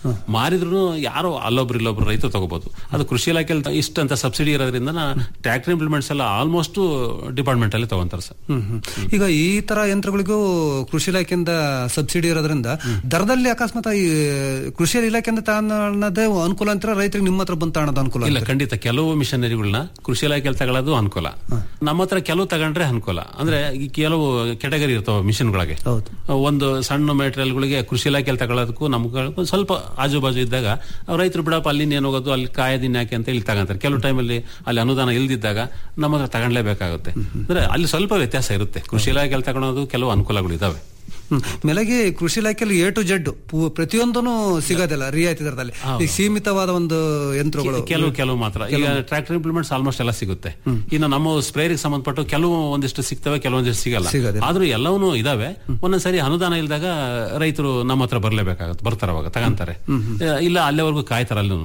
ಮಾರಿದ್ರು ಯಾರೋ ಅಲ್ಲೊಬ್ರು ಇಲ್ಲೊಬ್ರು ರೈತರು ತಗೋಬಹುದು ಅದು ಕೃಷಿ ಇಲಾಖೆಯಲ್ಲಿ ಇಷ್ಟ ಅಂತ ಸಬ್ಸಿಡಿ ಇರೋದ್ರಿಂದ ಟ್ರ್ಯಾಕ್ಟರ್ ಇಂಪ್ಲಿಮೆಂಟ್ಸ್ ಎಲ್ಲ ಆಲ್ಮೋಸ್ಟ್ ಡಿಪಾರ್ಟ್ಮೆಂಟ್ ಅಲ್ಲಿ ತಗೊಂತಾರೆ ಸರ್ ಹ್ಮ್ ಹ್ಮ್. ಈಗ ಈ ತರ ಯಂತ್ರಗಳಿಗೂ ಕೃಷಿ ಇಲಾಖೆಯಿಂದ ಸಬ್ಸಿಡಿ ಇರೋದ್ರಿಂದ ದರದಲ್ಲಿ ಅಕಸ್ಮಾತ್ ಈ ಕೃಷಿ ಇಲಾಖೆಯಿಂದ ತಗೊಳ್ಳೋದೇ ಅನುಕೂಲ ಅಂತ ರೈತರಿಗೆ ನಿಮ್ಮ ಹತ್ರ ಬಂದು ತಗೊಳ್ಳೋದು ಅನುಕೂಲ ಇಲ್ಲ ಖಂಡಿತ ಕೆಲವು ಮಿಷನರಿಗಳನ್ನ ಕೃಷಿ ಇಲಾಖೆಯಲ್ಲಿ ತಗೊಳ್ಳೋದು ಅನುಕೂಲ ನಮ್ಮ ಹತ್ರ ಕೆಲವು ತಗೊಂಡ್ರೆ ಅನುಕೂಲ ಅಂದ್ರೆ ಈ ಕೆಲವು ಕೆಟಗರಿ ಇರ್ತಾವ ಮಿಷನ್ಗಳಿಗೆ ಹೌದು. ಒಂದು ಸಣ್ಣ ಮೆಟೀರಿಯಲ್ಗಳಿಗೆ ಕೃಷಿ ಇಲಾಖೆಯಲ್ಲಿ ತಗೊಳ್ಳೋದಕ್ಕೂ ನಮ್ಗೆ ಸ್ವಲ್ಪ ಆಜು ಬಾಜು ಇದ್ದಾಗ ರೈತರು ಬಿಡಪ್ಪ ಅಲ್ಲಿ ಏನು ಹೋಗೋದು ಅಲ್ಲಿ ಕಾಯದಿನ ಯಾಕೆ ಅಂತ ಇಲ್ಲಿ ತಗೊಂತಾರೆ ಕೆಲವು ಟೈಮಲ್ಲಿ ಅಲ್ಲಿ ಅನುದಾನ ಇಲ್ದಿದ್ದಾಗ ನಮ್ಮ ಹತ್ರ ತಗೊಳ್ಲೇಬೇಕಾಗುತ್ತೆ ಅಂದ್ರೆ ಅಲ್ಲಿ ಸ್ವಲ್ಪ ವ್ಯತ್ಯಾಸ ಇರುತ್ತೆ ಕೃಷಿ ಇಲಾಖೆಯಲ್ಲಿ ತಗೊಳೋದು ಕೆಲವು ಅನುಕೂಲಗಳು ಇದಾವೆ ಹ್ಮ್. ಮೇಲೆಗೆ ಕೃಷಿ ಇಲಾಖೆಯಲ್ಲಿ ಎ ಟು ಜೆಡ್ ಪ್ರತಿಯೊಂದೂ ಸಿಗೋದಿಲ್ಲ ರಿಯಾಯಿತಿ ದರದಲ್ಲಿ ಈ ಸೀಮಿತವಾದ ಒಂದು ಯಂತ್ರಗಳು ಕೆಲವು ಕೆಲವು ಮಾತ್ರ ಈಗ ಟ್ರಾಕ್ಟರ್ ಇಂಪ್ಲಿಮೆಂಟ್ಸ್ ಆಲ್ಮೋಸ್ಟ್ ಎಲ್ಲ ಸಿಗುತ್ತೆ ಇನ್ನು ನಮ್ಮ ಸ್ಪ್ರೇರಿಗೆ ಸಂಬಂಧಪಟ್ಟು ಕೆಲವು ಒಂದಿಷ್ಟು ಸಿಗ್ತವೆ ಕೆಲವೊಂದಿಷ್ಟು ಸಿಗಲ್ಲ ಸಿಗೋದಿಲ್ಲ. ಆದ್ರೂ ಎಲ್ಲವೂ ಇದಾವೆ ಒಂದೊಂದ್ಸರಿ ಅನುದಾನ ಇಲ್ದಾಗ ರೈತರು ನಮ್ಮ ಹತ್ರ ಬರ್ಲೇಬೇಕಾಗತ್ತೆ ಬರ್ತಾರ ಅವಾಗ ತಗಂತಾರೆ ಇಲ್ಲ ಅಲ್ಲೇವರೆಗೂ ಕಾಯ್ತಾರ ಅಲ್ಲೂ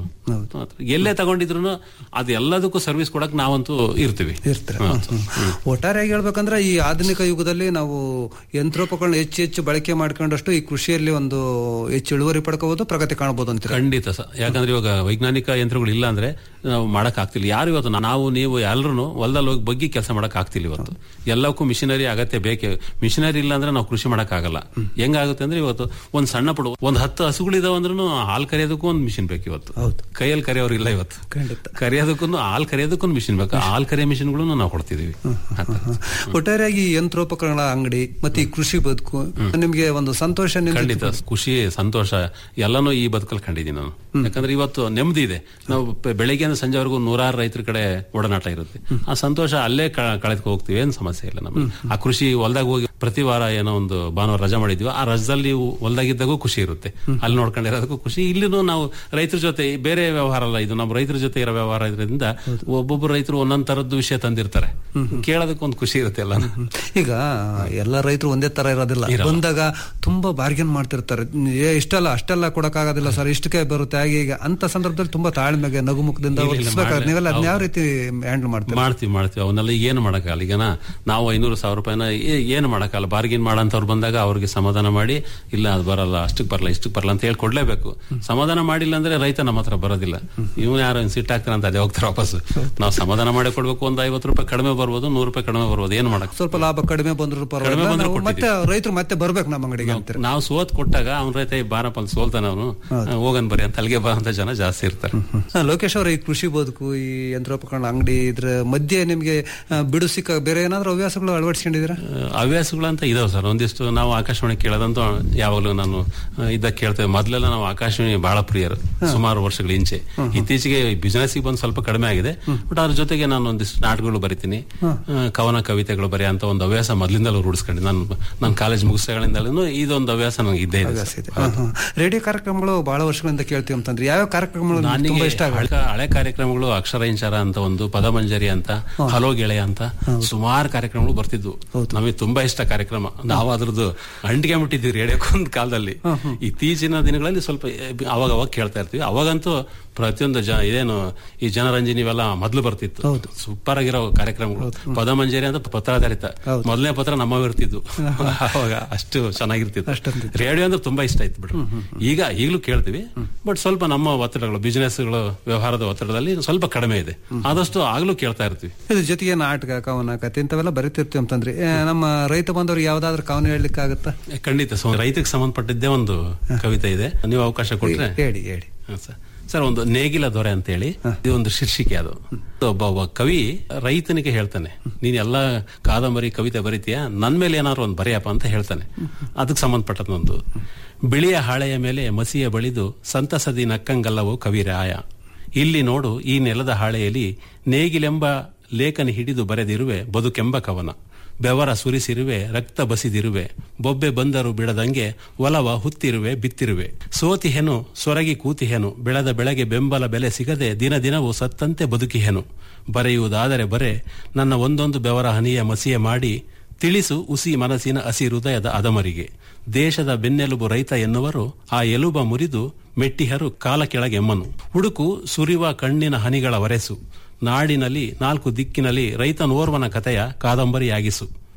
ಎಲ್ಲೇ ತಗೊಂಡಿದ್ರು ಅದು ಎಲ್ಲದಕ್ಕೂ ಸರ್ವಿಸ್ ಕೊಡಕ್ ನಾವಂತೂ ಇರ್ತೀವಿ ಇರ್ತಾರೆ ಒಟ್ಟಾರೆಯಾಗಿ ಹೇಳ್ಬೇಕಂದ್ರೆ ಈ ಆಧುನಿಕ ಯುಗದಲ್ಲಿ ನಾವು ಯಂತ್ರೋಪಕರಣ ಹೆಚ್ಚು ಹೆಚ್ಚು ಬಳಕೆ ಮಾಡ್ಕೊಂಡಷ್ಟು ಈ ಕೃಷಿಯಲ್ಲಿ ಒಂದು ಹೆಚ್ಚು ಇಳುವರಿ ಪಡ್ಕೋಬಹುದು ಪ್ರಗತಿ ಕಾಣಬಹುದು ಅಂತೀರ ಖಂಡಿತ ಸರ್ ಯಾಕಂದ್ರೆ ಇವಾಗ ವೈಜ್ಞಾನಿಕ ಯಂತ್ರಗಳು ಇಲ್ಲ ಅಂದ್ರೆ ನಾವು ಮಾಡಕ್ ಆಗ್ತಿಲ್ಲ ಯಾರು ಇವತ್ತು ನಾವು ನೀವು ಎಲ್ಲರೂ ಹೊಲದಲ್ಲಿ ಹೋಗಿ ಬಗ್ಗಿ ಕೆಲಸ ಮಾಡಕ್ ಆಗ್ತಿಲ್ಲ ಇವತ್ತು ಎಲ್ಲಕ್ಕೂ ಮಿಷಿನರಿ ಅಗತ್ಯ ಬೇಕೇ ಮಿಷಿನರಿ ಇಲ್ಲ ಅಂದ್ರೆ ನಾವು ಕೃಷಿ ಮಾಡಕ್ ಆಗಲ್ಲ ಹೆಂಗಾಗುತ್ತೆ ಅಂದ್ರೆ ಇವತ್ತು ಒಂದ್ ಸಣ್ಣ ಪುಡು ಒಂದ್ ಹತ್ತು ಹಸುಗಳಿದಾವ ಅಂದ್ರೂ ಹಾಲ್ ಕರೆಯೋದಕ್ಕೂ ಒಂದು ಮಿಷಿನ್ ಬೇಕು ಇವತ್ತು ಹೌದು. ಕೈಯಲ್ಲಿ ಕರೆಯೋರು ಇಲ್ಲ ಇವತ್ತು ಖಂಡಿತ. ಕರೆಯೋದಕ್ಕೂ ಹಾಲ್ ಕರೆಯೋದಕ್ಕೂ ಮಿಷಿನ್ ಬೇಕು ಹಾಲ್ ಕರೆಯೋ ಮಿಷಿನ್ಗಳನ್ನು ನಾವು ಕೊಡ್ತಿದೀವಿ ಆ ಥರ. ಒಟ್ಟಾರೆಯಾಗಿ ಈ ಯಂತ್ರೋಪಕರಣಗಳ ಅಂಗಡಿ ಮತ್ತೆ ಈ ಕೃಷಿ ಬದುಕು ನಿಮ್ಗೆ ಒಂದು ಸಂತೋಷ ನಿಮ್ಗೆ ಖಂಡಿತ ಖುಷಿ ಸಂತೋಷ ಎಲ್ಲಾನು ಈ ಬದುಕಲ್ಲಿ ಕಂಡಿದ್ದೀನಿ ನಾನು ಯಾಕಂದ್ರೆ ಇವತ್ತು ನೆಮ್ಮದಿ ಇದೆ ನಾವು ಬೆ- ಬೆಳಗ್ಗೆಯಿಂದ ಸಂಜೆವರೆಗೂ ನೂರಾರು ರೈತರ ಕಡೆ ಒಡನಾಟ ಇರುತ್ತೆ ಆ ಸಂತೋಷ ಅಲ್ಲೇ ಕಳೆದ್ಕೊ ಹೋಗ್ತೀವಿ ಏನ್ ಸಮಸ್ಯೆ ಇಲ್ಲ ನಮಗೆ ಆ ಕೃಷಿ ಹೊಲ್ದಾಗ ಹೋಗಿ ಪ್ರತಿ ವಾರ ಏನೋ ಒಂದು ಭಾನುವಾರ ರಜಾ ಮಾಡಿದ್ವಿ ಆ ರಜದಲ್ಲಿ ಹೊಲ್ದಾಗಿದ್ದಾಗೂ ಖುಷಿ ಇರುತ್ತೆ ಅಲ್ಲಿ ನೋಡ್ಕೊಂಡಿರೋದಕ್ಕೂ ಖುಷಿ ಇಲ್ಲಿನೂ ನಾವು ರೈತರ ಜೊತೆ ಬೇರೆ ವ್ಯವಹಾರ ಅಲ್ಲ ಇದು ನಮ್ಮ ರೈತರ ಜೊತೆ ಇರೋ ವ್ಯವಹಾರ ಇದ್ರಿಂದ ಒಬ್ಬೊಬ್ಬರು ರೈತರು ಒಂದೊಂದ್ ತರದ್ದು ವಿಷಯ ತಂದಿರ್ತಾರೆ ಕೇಳೋದಕ್ಕೆ ಒಂದು ಖುಷಿ ಇರುತ್ತೆ ಎಲ್ಲ ಈಗ ಎಲ್ಲ ರೈತರು ಒಂದೇ ತರ ಇರೋದಿಲ್ಲ ಬಂದಾಗ ತುಂಬಾ ಬಾರ್ಗೇನ್ ಮಾಡ್ತಿರ್ತಾರೆ ಏ ಇಷ್ಟಲ್ಲ ಅಷ್ಟೆಲ್ಲ ಕೊಡಕ್ಕಾಗೋದಿಲ್ಲ ಸರ್ ಇಷ್ಟಕ್ಕೆ ಬರುತ್ತೆ ಹಾಗೆ ಈಗ ಅಂತ ಸಂದರ್ಭದಲ್ಲಿ ತುಂಬಾ ತಾಳ್ಮೆಗೆ ನಗುಮುಖದಿಂದ ಇಲ್ಲ, ಇಲ್ಲ, ವರ್ತಿಸ್ಬೇಕಾದ್ರೆ ಮಾಡ್ಲೆ- ನೀವೆಲ್ಲ ಅದನ್ನ ಯಾವ ಹೌದು. ರೀತಿ ಹ್ಯಾಂಡಲ್ ಮಾಡ್ತೀರಾ ಮಾಡ್ತೀವಿ ಮಾಡ್ತೀವಿ ಅವನ್ನೆಲ್ಲ ಏನು ಮಾಡಕ್ಕಾಗಲ್ಲ ಈಗ ನಾವು ಐನೂರು ಸಾವಿರ ರೂಪಾಯಿನ ಏ- ಏನು ಮಾಡಕ್ಕಾಗಲ್ಲ ಬಾರ್ಗಿನ್ ಮಾಡಂತವ್ರು ಬಂದಾಗ ಅವ್ರಿಗೆ ಸಮಾಧಾನ ಮಾಡಿ ಇಲ್ಲ ಅದು ಬರಲ್ಲ ಅಷ್ಟಕ್ಕೆ ಬರಲ್ಲ ಇಷ್ಟಕ್ಕೆ ಬರಲ್ಲ ಅಂತ ಹೇಳಿ ಕೊಡ್ಲೇಬೇಕು ಸಮಾಧಾನ ಮಾಡಿಲ್ಲ ಅಂದ್ರೆ ರೈತ ನಮ್ಮ ಹತ್ರ ಬರೋದಿಲ್ಲ ಇವನು ಯಾರು ಸಿಟ್ ಆಗ್ತಾನೆ ಅಂತ ಅದೇ ಹೋಗ್ತಾರೆ ವಾಪಸ್ ನಾವು ಸಮಾಧಾನ ಮಾಡಿ ಕೊಡ್ಬೇಕು ಒಂದು ಐವತ್ತು ರೂಪಾಯಿ ಕಡಿಮೆ ಬರ್ಬೋದು ನೂರು ರೂಪಾಯಿ ಕಡಿಮೆ ಬರ್ಬೋದು ಏನು ಮಾಡಕ್ ಸ್ವಲ್ಪ ಲಾಭ ಕಡಿಮೆ ಬಂದ್ರು ಕಡಿಮೆ ಪರವಾಗಿಲ್ಲ ಬಂದ್ರು ನಾವು ಮತ್ತೆ ರೈತರು ಮತ್ತೆ ಬರ್ಬೇಕು ನಮ್ಮ ಅಂಗಡಿಗೆ ಅಂತಾರೆ ನಾವು ಸೋತ್ ಕೊಟ್ಟಾಗ ಅವ್ನ ರೈತ "ಏ, ಬಾರಪ್ಪ ಅಲ್ಲಿ ಸೋಲ್ತಾನೆ ಅವನು ಹೋಗನ್ ಬರಿ ಅಂತ ಅಲ್ಲಿಗೆ ಬಾ ಅಂತ ಜನ ಜಾಸ್ತಿ ಇರ್ತಾರೆ ಹಾ, ಲೋಕೇಶ್ ಅವರ ಈ ಕೃಷಿ ಬದುಕು ಈ ಯಂತ್ರೋಪಕರಣ ಅಂಗಡಿ ಇದ್ರ ಮಧ್ಯೆ ನಿಮ್ಗೆ ಆ, ಬಿಡು ಸಿಕ್ಕ ಬೇರೆ ಏನಾದ್ರು ಹವ್ಯಾಸಗಳು ಅಳವಡಿಸ್ಕೊಂಡಿದ್ದೀರಾ ಹವ್ಯಾಸಗಳಂತ ಇದಾವೆ ಸರ್ ಒಂದಿಷ್ಟು ನಾವು ಆಕಾಶವಾಣಿ ಕೇಳೋದಂತೂ ಯಾವಾಗಲೂ ನಾನು ಆ, ಇದ್ದಾಗ ಕೇಳ್ತೇವೆ ಮೊದಲೆಲ್ಲ ನಾವು ಆಕಾಶವಾಣಿ ಬಹಳ ಪ್ರಿಯರು ಸುಮಾರು ವರ್ಷಗಳ ಇಂಚೆ ಇತ್ತೀಚೆಗೆ ಬಿಸ್ನೆಸ್ ಬಂದು ಸ್ವಲ್ಪ ಕಡಿಮೆ ಆಗಿದೆ ಬಟ್ ಅದ್ರ ಜೊತೆಗೆ ನಾನು ಒಂದಿಷ್ಟು ನಾಟಕಗಳು ಬರಿತೀನಿ ಆ, ಕವನ ಕವಿತೆಗಳು ಬರೆಯೋ ಅಂತ ಒಂದು ಹವ್ಯಾಸ ಮೊದಲಿಂದಲೂ ರೂಢಿಸ್ಕೊಂಡು ನಾನು ನಾನು ಕಾಲೇಜ್ ಮುಗಿಸ್ಗಳಿಂದಲೂ ಇದೊಂದು ಹವ್ಯಾಸ ನನಗೆ ಇದ್ದೇ ಇದೆ ಹವ್ಯಾಸ ಇದೆ ರೇಡಿಯೋ ಕಾರ್ಯಕ್ರಮಗಳು ಬಹಳ ವರ್ಷಗಳಿಂದ ಕೇಳ್ತೀವಿ ಅಂತಂದ್ರೆ ಯಾವ ಕಾರ್ಯಕ್ರಮಗಳು ನಿಮ್ಗೆ ನನಗೆ ತುಂಬಾ ಇಷ್ಟ ಆಗುತ್ತೆ ಹಳೆ- ಹಳೆ ಕಾರ್ಯಕ್ರಮಗಳು ಅಕ್ಷರ ಇಂಚಾರ ಅಂತ ಒಂದು ಪದಮಂಜರಿ ಅಂತ ಹಲೋ ಗೆಳೆಯ ಅಂತ ಸುಮಾರು ಕಾರ್ಯಕ್ರಮಗಳು ಬರ್ತಿದ್ವು ನಮಗೆ ತುಂಬಾ ಇಷ್ಟ ಕಾರ್ಯಕ್ರಮ ನಾವು ಅದ್ರದ್ದು ಅಂಟಿಗೆ ಮುಟ್ಟಿದ್ವಿ ರೇಡಿಯೋಕ್ಕೊಂದು ಕಾಲದಲ್ಲಿ ಇತ್ತೀಚಿನ ದಿನಗಳಲ್ಲಿ ಸ್ವಲ್ಪ ಅವಾಗ ಅವಾಗ ಕೇಳ್ತಾ ಇರ್ತೀವಿ ಅವಾಗಂತೂ ಪ್ರತಿಯೊಂದು ಜ ಇದೇನು ಈ ಜನರಂಜನಿ ಇವೆಲ್ಲ ಮೊದಲು ಬರ್ತಿತ್ತು ಸೂಪರ್ ಆಗಿರೋ ಕಾರ್ಯಕ್ರಮಗಳು ಪದಮಂಜರಿ ಅಂತ ಪತ್ರಾಧಾರಿತ ಮೊದಲನೇ ಪತ್ರ ನಮ್ಮವ ಇರ್ತಿದ್ವು ಅವಾಗ ಅಷ್ಟು ಚೆನ್ನಾಗಿರ್ತಿತ್ತು ರೇಡಿಯೋ ಅಂದ್ರೆ ತುಂಬಾ ಇಷ್ಟ ಆಯ್ತು ಬಿಡ್ರಿ ಈಗ ಈಗಲೂ ಕೇಳ್ತೀವಿ ಬಟ್ ಸ್ವಲ್ಪ ನಮ್ಮ ಒತ್ತಡಗಳು ಬಿಸಿನೆಸ್ಗಳು ವ್ಯವಹಾರದ ಒತ್ತಡದಲ್ಲಿ ಸ್ವಲ್ಪ ಕಡಿಮೆ ಇದೆ ಆದಷ್ಟು ಆಗ್ಲೂ ಕೇಳ್ತಾ ಇರ್ತೀವಿ ಇದ್ರ ಜೊತೆಗೆ ನಾಟಕ ಕವನ ಕತೆ ಇಂಥವೆಲ್ಲ ಬರೀತಿರ್ತೀವಿ ಅಂತಂದ್ರೆ ಏ, ನಮ್ಮ ರೈತ ಬಂದವ್ರಿಗೆ ಯಾವ್ದಾದ್ರು ಕವನ ಹೇಳಲಿಕ್ಕೆ ಆಗುತ್ತಾ ಏ, ಖಂಡಿತ ಸೊ ರೈತಕ್ಕೆ ಸಂಬಂಧಪಟ್ಟಿದ್ದೇ ಒಂದು ಕವಿತೆ ಇದೆ ನೀವು ಅವಕಾಶ ಕೊಟ್ರೆ ಹೇಳಿ ಹೇಳಿ ಹಾ, ಸರ್ ಸರ್ ಒಂದು ನೇಗಿಲ ದೊರೆ ಅಂತ ಹೇಳಿ ಇದು ಒಂದು ಶೀರ್ಷಿಕೆ ಅದು ಒಬ್ಬ ಒಬ್ಬ ಕವಿ ರೈತನಿಗೆ ಹೇಳ್ತಾನೆ ನೀನ್ ಎಲ್ಲ ಕಾದಂಬರಿ ಕವಿತೆ ಬರೀತೀಯ ನನ್ ಮೇಲೆ ಏನಾದ್ರು ಒಂದು ಬರೆಯಪ್ಪ ಅಂತ ಹೇಳ್ತಾನೆ ಅದಕ್ಕೆ ಸಂಬಂಧಪಟ್ಟದೊಂದು ಬಿಳಿಯ ಹಾಳೆಯ ಮೇಲೆ ಮಸಿಯ ಬಳಿದು ಸಂತಸದಿ ನಕ್ಕಂಗಲ್ಲವೋ ಕವಿರಾಯ ಇಲ್ಲಿ ನೋಡು ಈ ನೆಲದ ಹಾಳೆಯಲ್ಲಿ ನೇಗಿಲೆಂಬ ಲೇಖನಿ ಹಿಡಿದು ಬರೆದಿರುವೆ ಬದುಕೆಂಬ ಕವನ ಬೆವರ ಸುರಿಸಿರುವೆ ರಕ್ತ ಬಸಿದಿರುವೆ ಬೊಬ್ಬೆ ಬಂದರು ಬಿಡದಂಗೆ ಒಲವ ಹುತ್ತಿರುವೆ ಬಿತ್ತಿರುವೆ ಸೋತಿಹೆನು ಸೊರಗಿ ಕೂತಿಹೆನು ಬೆಳೆದ ಬೆಳೆಗೆ ಬೆಂಬಲ ಬೆಲೆ ಸಿಗದೆ ದಿನ ದಿನವೂ ಸತ್ತಂತೆ ಬದುಕಿಹೆನು ಬರೆಯುವುದಾದರೆ ಬರೆ ನನ್ನ ಒಂದೊಂದು ಬೆವರ ಹನಿಯ ಮಸಿಯ ಮಾಡಿ ತಿಳಿಸು ಉಸಿ ಮನಸ್ಸಿನ ಹಸಿ ಹೃದಯದ ಅದಮರಿಗೆ ದೇಶದ ಬೆನ್ನೆಲುಬು ರೈತ ಎನ್ನುವರು ಆ ಎಲುಬ ಮುರಿದು ಮೆಟ್ಟಿಹರು ಕಾಲ ಕೆಳಗೆಮ್ಮನು ಹುಡುಕು ಸುರಿವ ಕಣ್ಣಿನ ಹನಿಗಳ ವರೆಸು ನಾಡಿನಲ್ಲಿ ನಾಲ್ಕು ದಿಕ್ಕಿನಲ್ಲಿ ರೈತನೋರ್ವನ ಕಥೆಯ ಕಾದಂಬರಿಯಾಗಿಸು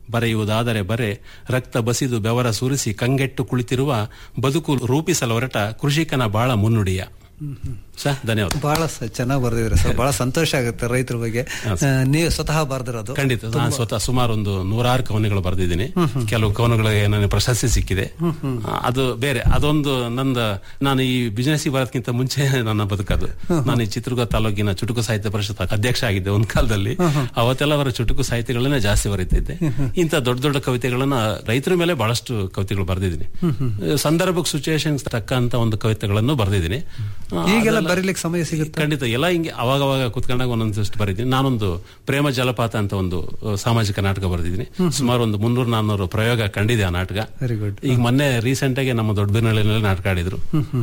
ಬರೆಯುವುದಾದರೆ ಬರೆ ರಕ್ತ ಬಸಿದು ಬೆವರ ಸುರಿಸಿ ಕಂಗೆಟ್ಟು ಕುಳಿತಿರುವ ಬದುಕು ರೂಪಿಸಲೊರಟ ಕೃಷಿಕನ ಬಾಳ ಮುನ್ನುಡಿಯ ಸರ್ ಧನ್ಯವಾದ ಬಹಳ ಸ- ಚೆನ್ನಾಗಿ ಬರ್ದಿದ್ರಿ ಸರ್ ಬಹಳ ಸಂತೋಷ ಆಗುತ್ತೆ ರೈತರ ಬಗ್ಗೆ ಹಾ, ಆ, ನೀವು ಸ್ವತಃ ಬರ್ದಿರೋದು ಖಂಡಿತ ನಾನು ಸ್ವತಃ ಸುಮಾರು ಒಂದು ನೂರಾರು ಕವನಗಳು ಬರೆದಿದ್ದೀನಿ ಕೆಲವು ಕವನಗಳಿಗೆ ನನಗೆ ಪ್ರಶಸ್ತಿ ಸಿಕ್ಕಿದೆ ಆ, ಅದು ಬೇರೆ ಅದೊಂದು ನಂದ ನಾನು ಈ ಬಿಸ್ನೆಸ್ ಬರೋದಕ್ಕಿಂತ ಮುಂಚೆ ನನ್ನ ಬದುಕದು ನಾನು ಈ ಚಿತ್ರದುರ್ಗ ತಾಲೂಕಿನ ಚುಟುಕು ಸಾಹಿತ್ಯ ಪರಿಷತ್ ಅಧ್ಯಕ್ಷ ಆಗಿದ್ದೆ ಒಂದ್ ಕಾಲದಲ್ಲಿ ಅವತ್ತೆಲ್ಲ ಅವರ ಚುಟುಕು ಸಾಹಿತ್ಯಗಳನ್ನೇ ಜಾಸ್ತಿ ಬರೀತಿದ್ದೆ ಇಂಥ ದೊಡ್ಡ ದೊಡ್ಡ ಕವಿತೆಗಳನ್ನ ರೈತರ ಮೇಲೆ ಬಹಳಷ್ಟು ಕವಿತೆಗಳು ಬರೆದಿದ್ದೀನಿ ಸಂದರ್ಭಕ್ಕೆ ಸಿಚುಯೇಷನ್ ತಕ್ಕಂತ ಒಂದು ಕವಿತೆಗಳನ್ನು ಬರೆದಿದ್ದೀನಿ ಆ, ಈಗೆಲ್ಲ ಅದೆಲ್ಲ- ಬರೀಲಿಕ್ಕೆ ಸಮಯ ಸಿಗುತ್ತೆ ಖಂಡಿತ ಎಲ್ಲ ಹಿಂಗೆ ಅವಾಗ ಅವಾಗ ಕುತ್ಕೊಂಡಾಗ ಒಂದೊಂದಷ್ಟು ಬರೀತೀನಿ ನಾನೊಂದು ಪ್ರೇಮ ಜಲಪಾತ ಅಂತ ಒಂದು ಅಹ್, ಸಾಮಾಜಿಕ ನಾಟಕ ಬರೆದಿದ್ದೀನಿ ಸುಮಾರು ಒಂದು ಮುನ್ನೂರು ನಾನ್ನೂರು ಪ್ರಯೋಗ ಕಂಡಿದೆ ಆ ನಾಟಕ ವೆರಿ ಗುಡ್ ಈಗ ಮೊನ್ನೆ ರೀಸೆಂಟ್ ಆಗಿ ನಮ್ಮ ದೊಡ್ಡಬಿರ್ನಳ್ಳಿನಲ್ಲಿ ನಾಟಕ ಆಡಿದ್ರು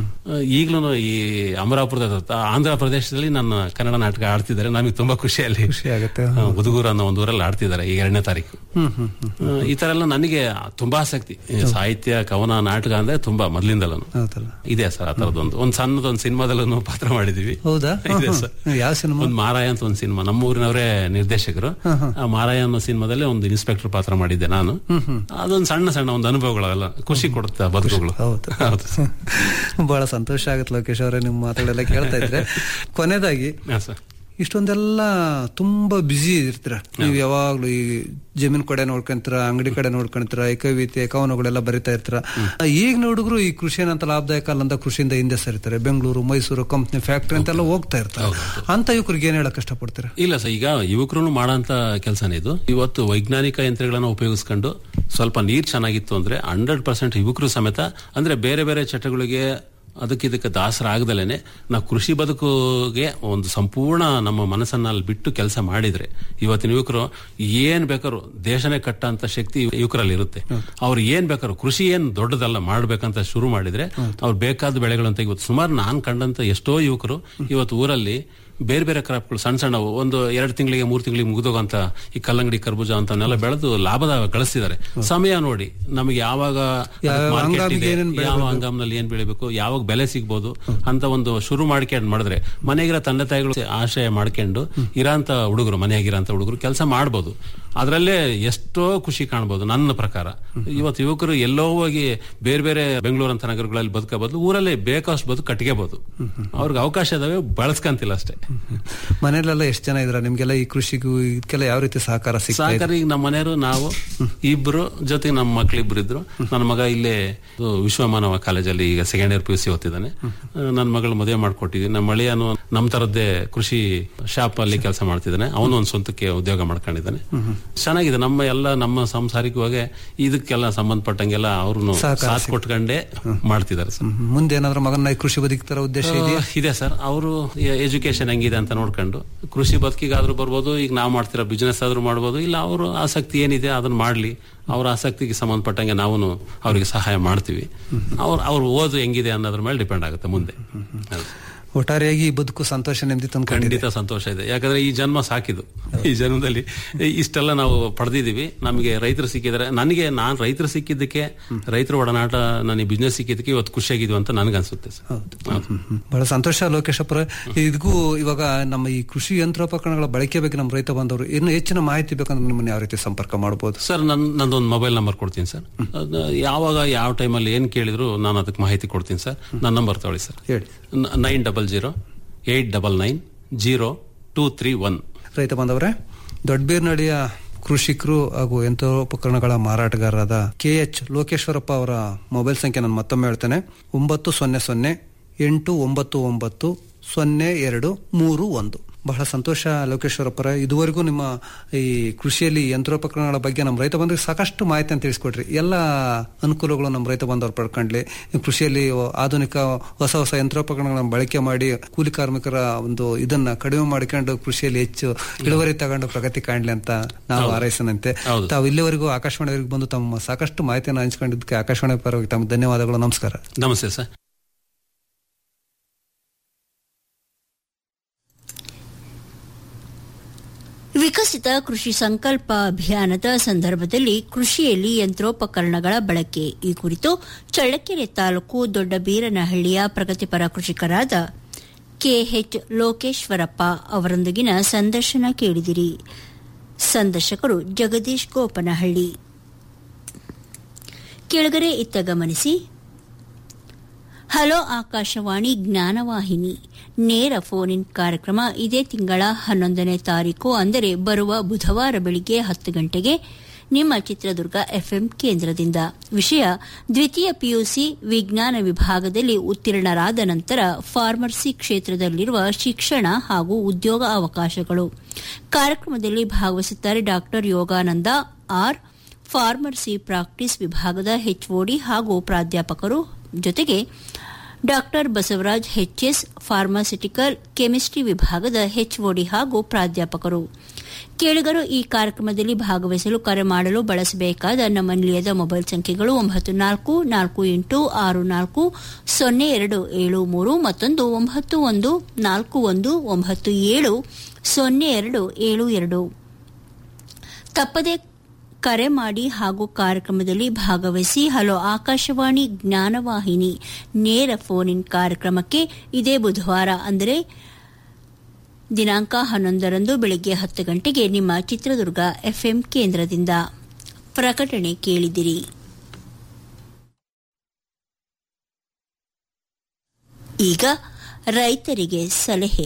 ಈಗಲೂ ಈ ಅಮರಾಪುರದ ಹತ್ರ, ಆಂಧ್ರ ಪ್ರದೇಶದಲ್ಲಿ ನನ್ನ ಕನ್ನಡ ನಾಟಕ ಆಡ್ತಿದ್ದಾರೆ ನಮಗೆ ತುಂಬಾ ಖುಷಿಯಲ್ಲಿ ಖುಷಿ ಆಗುತ್ತೆ ಆ, ಮುದುಗೂರು ಅನ್ನೋ ಒಂದು ಊರಲ್ಲಿ ಆಡ್ತಿದ್ದಾರೆ ಈಗ ಎರಡನೇ ತಾರೀಕು ಹ್ಮ್ ಹ್ಮ್ ಹ್ಮ್ ಆ, ಈ ತರ ಎಲ್ಲ ನನಗೆ ತುಂಬಾ ಆಸಕ್ತಿ ಈ ಸಾಹಿತ್ಯ ಕವನ ನಾಟಕ ಅಂದ್ರೆ ತುಂಬಾ ಮೊದ್ಲಿಂದಲೂ ಹೌದಲ್ಲ ಇದೆ ಸರ್ ಆ ತರದೊಂದು ಒಂದು ಸಣ್ಣದೊಂದು ಸಿನಿಮಾದಲ್ಲೂ ಪಾತ್ರ ಮಾಡಿದೀವಿ ಹೌದಾ ಇದೆ ಹ್ಮ್, ಸರ್. ಹ್ಮ್. ಯಾವ ಸಿನಿಮಾ ಒಂದು ಮಾರಾಯ ಅಂತ ಒಂದು ಸಿನಿಮಾ ನಮ್ಮ ಊರಿನವರೇ ನಿರ್ದೇಶಕರು ಆ ಮಾರಾಯ ಅನ್ನೋ ಸಿನಿಮಾದಲ್ಲಿ ಒಂದು ಇನ್ಸ್ಪೆಕ್ಟರ್ ಪಾತ್ರ ಮಾಡಿದ್ದೆ ನಾನು ಅದೊಂದು ಸಣ್ಣ ಸಣ್ಣ ಒಂದು ಅನುಭವಗಳೆಲ್ಲ ಖುಷಿ ಕೊಡುತ್ತೆ ಆ ಬದುಕುಗಳು ಹೌದು ಹೌದು ಸರ್. ಬಹಳ ಸಂತೋಷ ಆಗುತ್ತೆ ಲೋಕೇಶ್ ಅವರೇ ನಿಮ್ಮ ಮಾತುಗಳೆಲ್ಲ ಕೇಳ್ತಾ ಇದ್ರೆ ಕೊನೆಯದಾಗಿ ಹಾ ಸರ್ ಇಷ್ಟೊಂದೆಲ್ಲ ತುಂಬಾ ಬ್ಯುಸಿ ಇರ್ತೀರ ನೀವು ಯಾವಾಗ್ಲೂ ಈ ಜಮೀನ್ ಕಡೆ ನೋಡ್ಕೊಂತೀರ ಅಂಗಡಿ ಕಡೆ ನೋಡ್ಕೊಂತೀರ ಈ ಕವಿತೆ ಕವನಗಳೆಲ್ಲ ಬರಿತಾ ಇರ್ತೀರ ಈಗಿನ ಹುಡುಗರು ಈ ಕೃಷಿ ಏನಂತ ಲಾಭದಾಯಕ ಅಲ್ಲ ಅಂತ ಕೃಷಿಯಿಂದ ಹಿಂದೆ ಸರಿತಾರೆ ಬೆಂಗಳೂರು ಮೈಸೂರು ಕಂಪ್ನಿ ಫ್ಯಾಕ್ಟ್ರಿ ಅಂತೆಲ್ಲ ಹೋಗ್ತಾ ಇರ್ತಾರೆ ಅಂತ ಯುವಕರಿಗೆ ಏನ್ ಹೇಳಕ್ ಇಷ್ಟಪಡ್ತೀರಾ ಇಲ್ಲ ಸರ್ ಈಗ ಯುವಕರು ಮಾಡೋಂತ ಕೆಲಸನೇ ಇದು ಇವತ್ತು ವೈಜ್ಞಾನಿಕ ಯಂತ್ರಗಳನ್ನ ಉಪಯೋಗಿಸ್ಕೊಂಡು ಸ್ವಲ್ಪ ನೀರ್ ಚೆನ್ನಾಗಿತ್ತು ಅಂದ್ರೆ ಹಂಡ್ರೆಡ್ ಪರ್ಸೆಂಟ್ ಯುವಕರು ಸಮೇತ ಅಂದ್ರೆ ಬೇರೆ ಬೇರೆ ಚಟಗಳಿಗೆ ಅದಕ್ಕೆ ಇದಕ್ಕೆ ದಾಸರಾಗದಲೇನೆ ನಾವು ಕೃಷಿ ಬದುಕುಗೆ ಒಂದು ಸಂಪೂರ್ಣ ನಮ್ಮ ಮನಸ್ಸನ್ನ ಅಲ್ಲಿ ಬಿಟ್ಟು ಕೆಲಸ ಮಾಡಿದ್ರೆ ಇವತ್ತಿನ ಯುವಕರು ಏನ್ ಬೇಕಾದ್ರು ದೇಶನೇ ಕಟ್ಟಂತ ಶಕ್ತಿ ಯುವಕರಲ್ಲಿ ಇರುತ್ತೆ ಅವ್ರು ಏನ್ ಬೇಕಾದ್ರು ಕೃಷಿ ಏನ್ ದೊಡ್ಡದಲ್ಲ ಮಾಡ್ಬೇಕಂತ ಶುರು ಮಾಡಿದ್ರೆ ಅವ್ರು ಬೇಕಾದ ಬೆಳೆಗಳು ಅಂತ ಇವತ್ತು ಸುಮಾರು ನಾನ್ ಕಂಡಂತ ಎಷ್ಟೋ ಯುವಕರು ಇವತ್ತು ಊರಲ್ಲಿ ಬೇರೆ ಬೇರೆ ಕ್ರಾಪ್ಗಳು ಸಣ್ಣ ಸಣ್ಣವು ಒಂದು ಎರಡು ತಿಂಗಳಿಗೆ ಮೂರು ತಿಂಗಳಿಗೆ ಮುಗಿದೋಗಂತ ಈ ಕಲ್ಲಂಗಡಿ ಕರ್ಬೂಜ ಅಂತವನ್ನೆಲ್ಲ ಬೆಳೆದು ಲಾಭದ ಗಳಿಸ್ತಿದ್ದಾರೆ ಸಮಯ ನೋಡಿ ನಮಗೆ ಯಾವಾಗ ಅದಕ್ಕೆ ಯಾವ market ಹಂಗಾಮಿಗೆ ಇದೆ, ಏನೇನ್ ಯಾವ ಹಂಗಾಮ್ನಲ್ಲಿ ಏನ್ ಬೆಳಿಬೇಕು ಯಾವಾಗ ಬೆಲೆ ಸಿಗ್ಬೋದು ಅಂತ ಒಂದು ಶುರು ಮಾಡ್ಕೊಂಡು ಮಾಡಿದ್ರೆ ಮನೆಗಿರೋ ತಂದೆ ತಾಯಿಗಳು ಆಶಯ ಮಾಡ್ಕೊಂಡು ಇರೋಂತ ಹುಡುಗರು ಮನೆಯಾಗಿರೋಂತ ಹುಡುಗರು ಕೆಲಸ ಮಾಡ್ಬೋದು ಅದರಲ್ಲೇ ಎಷ್ಟೋ ಖುಷಿ ಕಾಣ್ಬೋದು ನನ್ನ ಪ್ರಕಾರ ಇವತ್ತು ಯುವಕರು ಎಲ್ಲೋ ಹೋಗಿ ಬೇರೆ ಬೇರೆ ಬೆಂಗಳೂರು ಅಂತ ನಗರಗಳಲ್ಲಿ ಬದುಕ ಬದಲು ಊರಲ್ಲೇ ಬೇಕಾಷ್ಟು ಬದುಕು ಕಟ್ಕೋಬಹುದು ಅವ್ರಿಗೆ ಅವಕಾಶ ಇದಾವೆ ಬಳಸ್ಕಂತಿಲ್ಲ ಅಷ್ಟೇ ಮನೇಲೆಲ್ಲ ಎಷ್ಟು ಜನ ಇದ್ರ ನಿಮ್ಗೆಲ್ಲ ಈ ಕೃಷಿಗೂ ಇದಕ್ಕೆಲ್ಲ ಯಾವ ರೀತಿ ಸಹಕಾರ ಸಿಗ್ತಾ ಇದೆ ಸಾಕಾರ ಈಗ ನಮ್ಮ ಮನೆಯವರು ನಾವು ಇಬ್ರು ಜೊತೆಗೆ ನಮ್ಮ ಮಕ್ಳಿಬ್ರು ಇದ್ರು ನನ್ನ ಮಗ ಇಲ್ಲೇ ಇದು ವಿಶ್ವಮಾನವ ಕಾಲೇಜಲ್ಲಿ ಈಗ second year P U C ಓದ್ತಿದ್ದಾನೆ ನನ್ನ ಮಗಳು ಮದುವೆ ಮಾಡ್ಕೊಟ್ಟಿದ್ದೀನಿ ನಮ್ಮ ಮಳೆಯನು ನಮ್ಮ ತರದ್ದೇ ಕೃಷಿ ಶಾಪ್ ಅಲ್ಲಿ ಕೆಲಸ ಮಾಡ್ತಿದ್ದಾನೆ ಅವನು ಒಂದು ಸ್ವಂತಕ್ಕೆ ಉದ್ಯೋಗ ಮಾಡ್ಕೊಂಡಿದ್ದಾನೆ ಚೆನ್ನಾಗಿದೆ ನಮ್ಮ ಎಲ್ಲ ನಮ್ಮ ಸಂಸಾರಿಕವಾಗಿ ಇದಕ್ಕೆಲ್ಲ ಸಂಬಂಧಪಟ್ಟಂಗೆಲ್ಲ ಅವ್ರು ಸಹಕಾರ ಸಾಥ್ ಕೊಟ್ಕೊಂಡೇ ಮಾಡ್ತಿದ್ದಾರೆ ಸರ್ ಹ್ಮ್. ಮುಂದೆ ಏನಾದ್ರೂ ಮಗನ ಈ ಕೃಷಿ ಬದುಕ್ತಾರ ಉದ್ದೇಶ ಇದೆಯಾ ಆ, ಇದೆ ಸರ್ ಅವರು ಎಜುಕೇಶನ್ ಹೆಂಗಿದೆ ಅಂತ ನೋಡ್ಕೊಂಡು ಕೃಷಿ ಬದುಕಿಗಾದ್ರೂ ಬರ್ಬೋದು ಈಗ ನಾವು ಮಾಡ್ತಿರೋ ಬಿಸ್ನೆಸ್ ಆದ್ರೂ ಮಾಡ್ಬೋದು ಇಲ್ಲ ಅವರು ಆಸಕ್ತಿ ಏನಿದೆ ಅದನ್ನ ಮಾಡ್ಲಿ ಅವ್ರ ಆಸಕ್ತಿಗೆ ಸಂಬಂಧಪಟ್ಟಂಗೆ ನಾವು ಅವರಿಗೆ ಸಹಾಯ ಮಾಡ್ತೀವಿ ಅವ್ರ ಅವ್ರ ಓದು ಹೆಂಗಿದೆ ಅನ್ನೋದ್ರ ಮೇಲೆ ಡಿಪೆಂಡ್ ಆಗುತ್ತೆ ಮುಂದೆ ಹೌದು. ಒಟ್ಟಾರೆಯಾಗಿ ಈ ಬದುಕು ಸಂತೋಷ ನೆಮ್ಮದಿ ತಂದ್ಕೊಂಡಿದೆ ಖಂಡಿತ ಸಂತೋಷ ಇದೆ ಯಾಕಂದ್ರೆ ಈ ಜನ್ಮ ಸಾಕಿದು ಈ ಜನ್ಮದಲ್ಲಿ ಇಷ್ಟೆಲ್ಲ ನಾವು ಪಡೆದಿದ್ದೀವಿ ನಮಗೆ ರೈತರು ಸಿಕ್ಕಿದ್ರೆ ನನಗೆ ನಾನ್ ರೈತರು ಸಿಕ್ಕಿದ್ದಕ್ಕೆ ರೈತರ ಒಡನಾಟ ನನಗೆ ಬಿಸ್ನೆಸ್ ಸಿಕ್ಕಿದ್ದಕ್ಕೆ ಇವತ್ತು ಖುಷಿಯಾಗಿದ್ವು ಅಂತ ನನಗನ್ಸುತ್ತೆ ಸರ್ ಹೌದು. ಹ್ಮ್. ಬಹಳ ಸಂತೋಷ ಲೋಕೇಶಪ್ಪರ ಇದಕ್ಕೂ ಇವಾಗ ನಮ್ಮ ಈ ಕೃಷಿ ಯಂತ್ರೋಪಕರಣಗಳ ಬಳಕೆ ಬಗ್ಗೆ ನಮ್ಮ ರೈತ ಬಂದವರು ಇನ್ನು ಹೆಚ್ಚಿನ ಮಾಹಿತಿ ಬೇಕಂದ್ರೆ ನಿಮ್ಮನ್ನ ಯಾವ ರೀತಿ ಸಂಪರ್ಕ ಮಾಡಬಹುದು ಸರ್ ನನ್ ನಂದೊಂದು ಮೊಬೈಲ್ ನಂಬರ್ ಕೊಡ್ತೀನಿ ಸರ್ ಅದ್ನ ಯಾವಾಗ ಯಾವ ಟೈಮಲ್ಲಿ ಏನ್ ಕೇಳಿದ್ರು ನಾನು ಅದಕ್ಕೆ ಮಾಹಿತಿ ಕೊಡ್ತೀನಿ ಸರ್ ನನ್ನ ನಂಬರ್ ತಗೊಳ್ಳಿ ಸರ್ ಹೇಳಿ nine double zero eight double nine zero two three one ರೈತ ಬಾಂಧವರೇ ದೊಡ್ಡಬೀರ್ನಡಿಯ ಕೃಷಿಕರು ಹಾಗೂ ಯಂತ್ರೋಪಕರಣಗಳ ಮಾರಾಟಗಾರರಾದ ಕೆ ಎಚ್ ಲೋಕೇಶ್ವರಪ್ಪ ಅವರ ಮೊಬೈಲ್ ಸಂಖ್ಯೆ ನಾನು ಮತ್ತೊಮ್ಮೆ ಹೇಳ್ತೇನೆ ಒಂಬತ್ತು ಸೊನ್ನೆ ಸೊನ್ನೆ ಎಂಟು ಒಂಬತ್ತು ಒಂಬತ್ತು ಸೊನ್ನೆ ಎರಡು ಮೂರು ಒಂದು ಬಹಳ ಸಂತೋಷ ಲೋಕೇಶ್ವರಪ್ಪರ ಇದುವರೆಗೂ ನಿಮ್ಮ ಈ ಕೃಷಿಯಲ್ಲಿ ಯಂತ್ರೋಪಕರಣಗಳ ಬಗ್ಗೆ ನಮ್ಮ ರೈತ ಬಂಧುಗಳಿಗೆ ಸಾಕಷ್ಟು ಮಾಹಿತಿಯನ್ನು ತಿಳಿಸ್ಕೊಟ್ರಿ ಎಲ್ಲ ಅನುಕೂಲಗಳು ನಮ್ಮ ರೈತ ಬಂದವರು ಪಡ್ಕೊಂಡ್ಲಿ ಈ ಕೃಷಿಯಲ್ಲಿ ಆಧುನಿಕ ಹೊಸ ಹೊಸ ಯಂತ್ರೋಪಕರಣಗಳನ್ನು ಬಳಕೆ ಮಾಡಿ ಕೂಲಿ ಕಾರ್ಮಿಕರ ಒಂದು ಇದನ್ನ ಕಡಿಮೆ ಮಾಡಿಕೊಂಡು ಕೃಷಿಯಲ್ಲಿ ಹೆಚ್ಚು ಇಳುವರಿ ತಗೊಂಡು ಪ್ರಗತಿ ಕಾಣ್ಲಿ ಅಂತ ನಾವು ಹಾರೈಸನಂತೆ ಹೌದು. ತಾವು ಇಲ್ಲಿವರೆಗೂ ಆಕಾಶವಾಣಿಯವರಿಗೆ ಬಂದು ತಮ್ಮ ಸಾಕಷ್ಟು ಮಾಹಿತಿಯನ್ನು ಹಂಚಿಕೊಂಡಿದ್ದಕ್ಕೆ ಆಕಾಶವಾಣಿ ಪರವಾಗಿ ತಮ್ಮ ಧನ್ಯವಾದಗಳು ನಮಸ್ಕಾರ ನಮಸ್ತೆ ಸರ್ ವಿಕಸಿತ ಕೃಷಿ ಸಂಕಲ್ಪ ಅಭಿಯಾನದ ಸಂದರ್ಭದಲ್ಲಿ ಕೃಷಿಯಲ್ಲಿ ಯಂತ್ರೋಪಕರಣಗಳ ಬಳಕೆ ಈ ಕುರಿತು ಚಳ್ಳಕೆರೆ ತಾಲೂಕು ದೊಡ್ಡಬೀರನಹಳ್ಳಿಯ ಪ್ರಗತಿಪರ ಕೃಷಿಕರಾದ ಕೆಎಚ್ ಲೋಕೇಶ್ವರಪ್ಪ ಅವರೊಂದಿಗಿನ ಸಂದರ್ಶನ ಕೇಳಿದಿರಿ ಸಂದರ್ಶಕರು ಜಗದೀಶ್ ಗೋಪನಹಳ್ಳಿ ಕೆಳಗರೆ ಇತ್ತ ಗಮನಿಸಿ ಹಲೋ ಆಕಾಶವಾಣಿ ಜ್ಞಾನವಾಹಿನಿ ನೇರ ಫೋನ್ ಇನ್ ಕಾರ್ಯಕ್ರಮ ಇದೇ ತಿಂಗಳ ಹನ್ನೊಂದನೇ ತಾರೀಕು ಅಂದರೆ ಬರುವ ಬುಧವಾರ ಬೆಳಿಗ್ಗೆ ಹತ್ತು ಗಂಟೆಗೆ ನಿಮ್ಮ ಚಿತ್ರದುರ್ಗ ಎಫ್ಎಂ ಕೇಂದ್ರದಿಂದ ವಿಷಯ ದ್ವಿತೀಯ ಪಿಯುಸಿ ವಿಜ್ಞಾನ ವಿಭಾಗದಲ್ಲಿ ಉತ್ತೀರ್ಣರಾದ ನಂತರ ಫಾರ್ಮಸಿ ಕ್ಷೇತ್ರದಲ್ಲಿರುವ ಶಿಕ್ಷಣ ಹಾಗೂ ಉದ್ಯೋಗ ಅವಕಾಶಗಳು ಕಾರ್ಯಕ್ರಮದಲ್ಲಿ ಭಾಗವಹಿಸುತ್ತಾರೆ doctor Yogananda R pharmacy practice ವಿಭಾಗದ ಹೆಚ್ಒಡಿ ಹಾಗೂ ಪ್ರಾಧ್ಯಾಪಕರು ಜೊತೆಗೆ doctor Basavaraj HS pharmaceutical chemistry ವಿಭಾಗದ ಹೆಚ್ಒಡಿ ಹಾಗೂ ಪ್ರಾಧ್ಯಾಪಕರು ಕೇಳಿಗರು ಈ ಕಾರ್ಯಕ್ರಮದಲ್ಲಿ ಭಾಗವಹಿಸಲು ಕರೆ ಮಾಡಲು ಬಳಸಬೇಕಾದ ನಮ್ಮ ನಿಲಯದ ಮೊಬೈಲ್ ಸಂಖ್ಯೆಗಳು ಒಂಬತ್ತು ನಾಲ್ಕು ನಾಲ್ಕು ಎಂಟು ಆರು ನಾಲ್ಕು ಸೊನ್ನೆ ಎರಡು ಏಳು ಮೂರು ಮತ್ತೊಂದು ಒಂಬತ್ತು ಒಂದು ನಾಲ್ಕು ಒಂದು ಒಂಬತ್ತು ಏಳು ಸೊನ್ನೆ ಎರಡು ಏಳು ಎರಡು ತಪ್ಪದೆ ಕರೆ ಮಾಡಿ ಹಾಗೂ ಕಾರ್ಯಕ್ರಮದಲ್ಲಿ ಭಾಗವಹಿಸಿ ಹಲೋ ಆಕಾಶವಾಣಿ ಜ್ಞಾನವಾಹಿನಿ ನೇರ ಫೋನ್ ಇನ್ ಕಾರ್ಯಕ್ರಮಕ್ಕೆ ಇದೇ ಬುಧವಾರ ಅಂದರೆ ದಿನಾಂಕ ಹನ್ನೊಂದರಂದು ಬೆಳಗ್ಗೆ ಹತ್ತು ಗಂಟೆಗೆ ನಿಮ್ಮ ಚಿತ್ರದುರ್ಗ ಎಫ್ಎಂ ಕೇಂದ್ರದಿಂದ ಪ್ರಕಟಣೆ ಕೇಳಿದಿರಿ ಈಗ ರೈತರಿಗೆ ಸಲಹೆ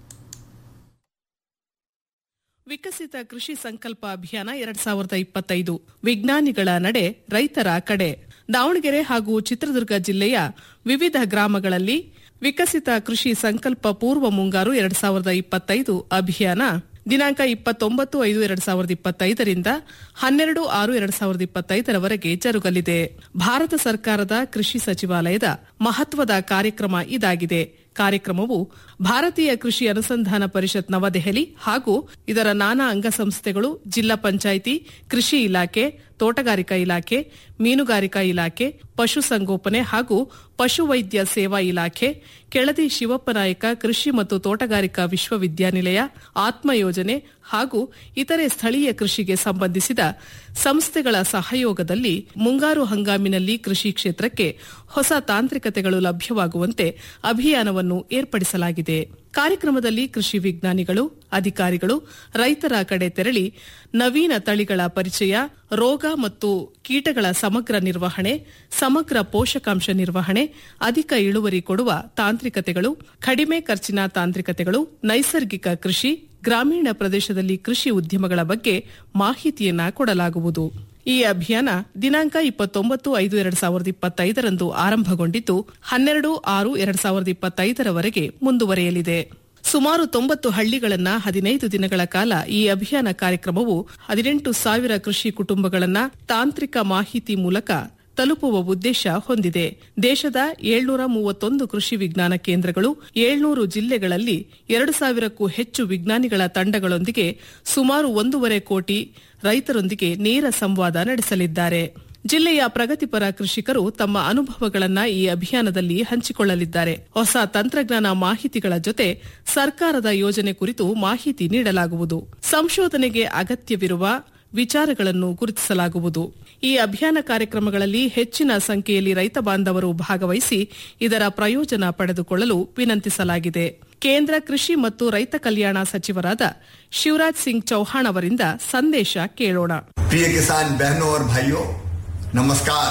ವಿಕಸಿತ ಕೃಷಿ ಸಂಕಲ್ಪ ಅಭಿಯಾನ ಎರಡ್ ಸಾವಿರದ ಇಪ್ಪತ್ತೈದು ವಿಜ್ಞಾನಿಗಳ ನಡೆ ರೈತರ ಕಡೆ ದಾವಣಗೆರೆ ಹಾಗೂ ಚಿತ್ರದುರ್ಗ ಜಿಲ್ಲೆಯ ವಿವಿಧ ಗ್ರಾಮಗಳಲ್ಲಿ ವಿಕಸಿತ ಕೃಷಿ ಸಂಕಲ್ಪ ಪೂರ್ವ ಮುಂಗಾರು ಎರಡ್ ಸಾವಿರದ ಇಪ್ಪತ್ತೈದು ಅಭಿಯಾನ ದಿನಾಂಕ ಇಪ್ಪತ್ತೊಂಬತ್ತು ಐದು ಎರಡ್ ಸಾವಿರದ ಇಪ್ಪತ್ತೈದರಿಂದ ಹನ್ನೆರಡು ಆರು ಎರಡ್ ಸಾವಿರದ ಇಪ್ಪತ್ತೈದರವರೆಗೆ ಜರುಗಲಿದೆ ಭಾರತ ಸರ್ಕಾರದ ಕೃಷಿ ಸಚಿವಾಲಯದ ಮಹತ್ವದ ಕಾರ್ಯಕ್ರಮ ಇದಾಗಿದೆ ಕಾರ್ಯಕ್ರಮವು ಭಾರತೀಯ ಕೃಷಿ ಅನುಸಂಧಾನ ಪರಿಷತ್ ನವದೆಹಲಿ ಹಾಗೂ ಇದರ ನಾನಾ ಅಂಗಸಂಸ್ಥೆಗಳು ಜಿಲ್ಲಾ ಪಂಚಾಯಿತಿ ಕೃಷಿ ಇಲಾಖೆ ತೋಟಗಾರಿಕಾ ಇಲಾಖೆ ಮೀನುಗಾರಿಕಾ ಇಲಾಖೆ ಪಶುಸಂಗೋಪನೆ ಹಾಗೂ ಪಶುವೈದ್ಯ ಸೇವಾ ಇಲಾಖೆ ಕೆಳದಿ ಶಿವಪ್ಪನಾಯಕ ಕೃಷಿ ಮತ್ತು ತೋಟಗಾರಿಕಾ ವಿಶ್ವವಿದ್ಯಾನಿಲಯ ಆತ್ಮ ಯೋಜನೆ ಹಾಗೂ ಇತರೆ ಸ್ಥಳೀಯ ಕೃಷಿಗೆ ಸಂಬಂಧಿಸಿದ ಸಂಸ್ಥೆಗಳ ಸಹಯೋಗದಲ್ಲಿ ಮುಂಗಾರು ಹಂಗಾಮಿನಲ್ಲಿ ಕೃಷಿ ಕ್ಷೇತ್ರಕ್ಕೆ ಹೊಸ ತಾಂತ್ರಿಕತೆಗಳು ಲಭ್ಯವಾಗುವಂತೆ ಅಭಿಯಾನವನ್ನು ಏರ್ಪಡಿಸಲಾಗಿದೆ ಕಾರ್ಯಕ್ರಮದಲ್ಲಿ ಕೃಷಿ ವಿಜ್ಞಾನಿಗಳು ಅಧಿಕಾರಿಗಳು ರೈತರ ಕಡೆ ತೆರಳಿ ನವೀನ ತಳಿಗಳ ಪರಿಚಯ ರೋಗ ಮತ್ತು ಕೀಟಗಳ ಸಮಗ್ರ ನಿರ್ವಹಣೆ ಸಮಗ್ರ ಪೋಷಕಾಂಶ ನಿರ್ವಹಣೆ ಅಧಿಕ ಇಳುವರಿ ಕೊಡುವ ತಾಂತ್ರಿಕತೆಗಳು ಕಡಿಮೆ ಖರ್ಚಿನ ತಾಂತ್ರಿಕತೆಗಳು ನೈಸರ್ಗಿಕ ಕೃಷಿ ಗ್ರಾಮೀಣ ಪ್ರದೇಶದಲ್ಲಿ ಕೃಷಿ ಉದ್ಯಮಗಳ ಬಗ್ಗೆ ಮಾಹಿತಿಯನ್ನ ಕೊಡಲಾಗುವುದು ಈ ಅಭಿಯಾನ ದಿನಾಂಕ ಇಪ್ಪತ್ತೊಂಬತ್ತು ಐದು ಎರಡ್ ಸಾವಿರದ ಇಪ್ಪತ್ತೈದರಂದು ಆರಂಭಗೊಂಡಿದ್ದು ಹನ್ನೆರಡು ಆರು ಎರಡ್ ಸಾವಿರದ ಇಪ್ಪತ್ತೈದರವರೆಗೆ ಮುಂದುವರೆಯಲಿದೆ ಸುಮಾರು ತೊಂಬತ್ತು ಹಳ್ಳಿಗಳನ್ನ ಹದಿನೈದು ದಿನಗಳ ಕಾಲ ಈ ಅಭಿಯಾನ ಕಾರ್ಯಕ್ರಮವು ಹದಿನೆಂಟು ಸಾವಿರ ಕೃಷಿ ಕುಟುಂಬಗಳನ್ನ ತಾಂತ್ರಿಕ ಮಾಹಿತಿ ಮೂಲಕ ತಲುಪುವ ಉದ್ದೇಶ ಹೊಂದಿದೆ ದೇಶದ ಏಳ್ನೂರ ಮೂವತ್ತೊಂದು ಕೃಷಿ ವಿಜ್ಞಾನ ಕೇಂದ್ರಗಳು ಏಳ್ನೂರು ಜಿಲ್ಲೆಗಳಲ್ಲಿ ಎರಡು ಸಾವಿರಕ್ಕೂ ಹೆಚ್ಚು ವಿಜ್ಞಾನಿಗಳ ತಂಡಗಳೊಂದಿಗೆ ಸುಮಾರು ಒಂದೂವರೆ ಕೋಟಿ ರೈತರೊಂದಿಗೆ ನೇರ ಸಂವಾದ ನಡೆಸಲಿದ್ದಾರೆ ಜಿಲ್ಲೆಯ ಪ್ರಗತಿಪರ ಕೃಷಿಕರು ತಮ್ಮ ಅನುಭವಗಳನ್ನ ಈ ಅಭಿಯಾನದಲ್ಲಿ ಹಂಚಿಕೊಳ್ಳಲಿದ್ದಾರೆ ಹೊಸ ತಂತ್ರಜ್ಞಾನ ಮಾಹಿತಿಗಳ ಜೊತೆ ಸರ್ಕಾರದ ಯೋಜನೆ ಕುರಿತು ಮಾಹಿತಿ ನೀಡಲಾಗುವುದು ಸಂಶೋಧನೆಗೆ ಅಗತ್ಯವಿರುವ ವಿಚಾರಗಳನ್ನು ಗುರುತಿಸಲಾಗುವುದು ಈ ಅಭಿಯಾನ ಕಾರ್ಯಕ್ರಮಗಳಲ್ಲಿ ಹೆಚ್ಚಿನ ಸಂಖ್ಯೆಯಲ್ಲಿ ರೈತ ಬಾಂಧವರು ಭಾಗವಹಿಸಿ ಇದರ ಪ್ರಯೋಜನ ಪಡೆದುಕೊಳ್ಳಲು ವಿನಂತಿಸಲಾಗಿದೆ ಕೇಂದ್ರ ಕೃಷಿ ಮತ್ತು ರೈತ ಕಲ್ಯಾಣ ಸಚಿವರಾದ ಶಿವರಾಜ್ ಸಿಂಗ್ ಚೌಹಾಣ್ ಅವರಿಂದ ಸಂದೇಶ ಕೇಳೋಣ प्रिय किसान बहनों और भाइयों नमस्कार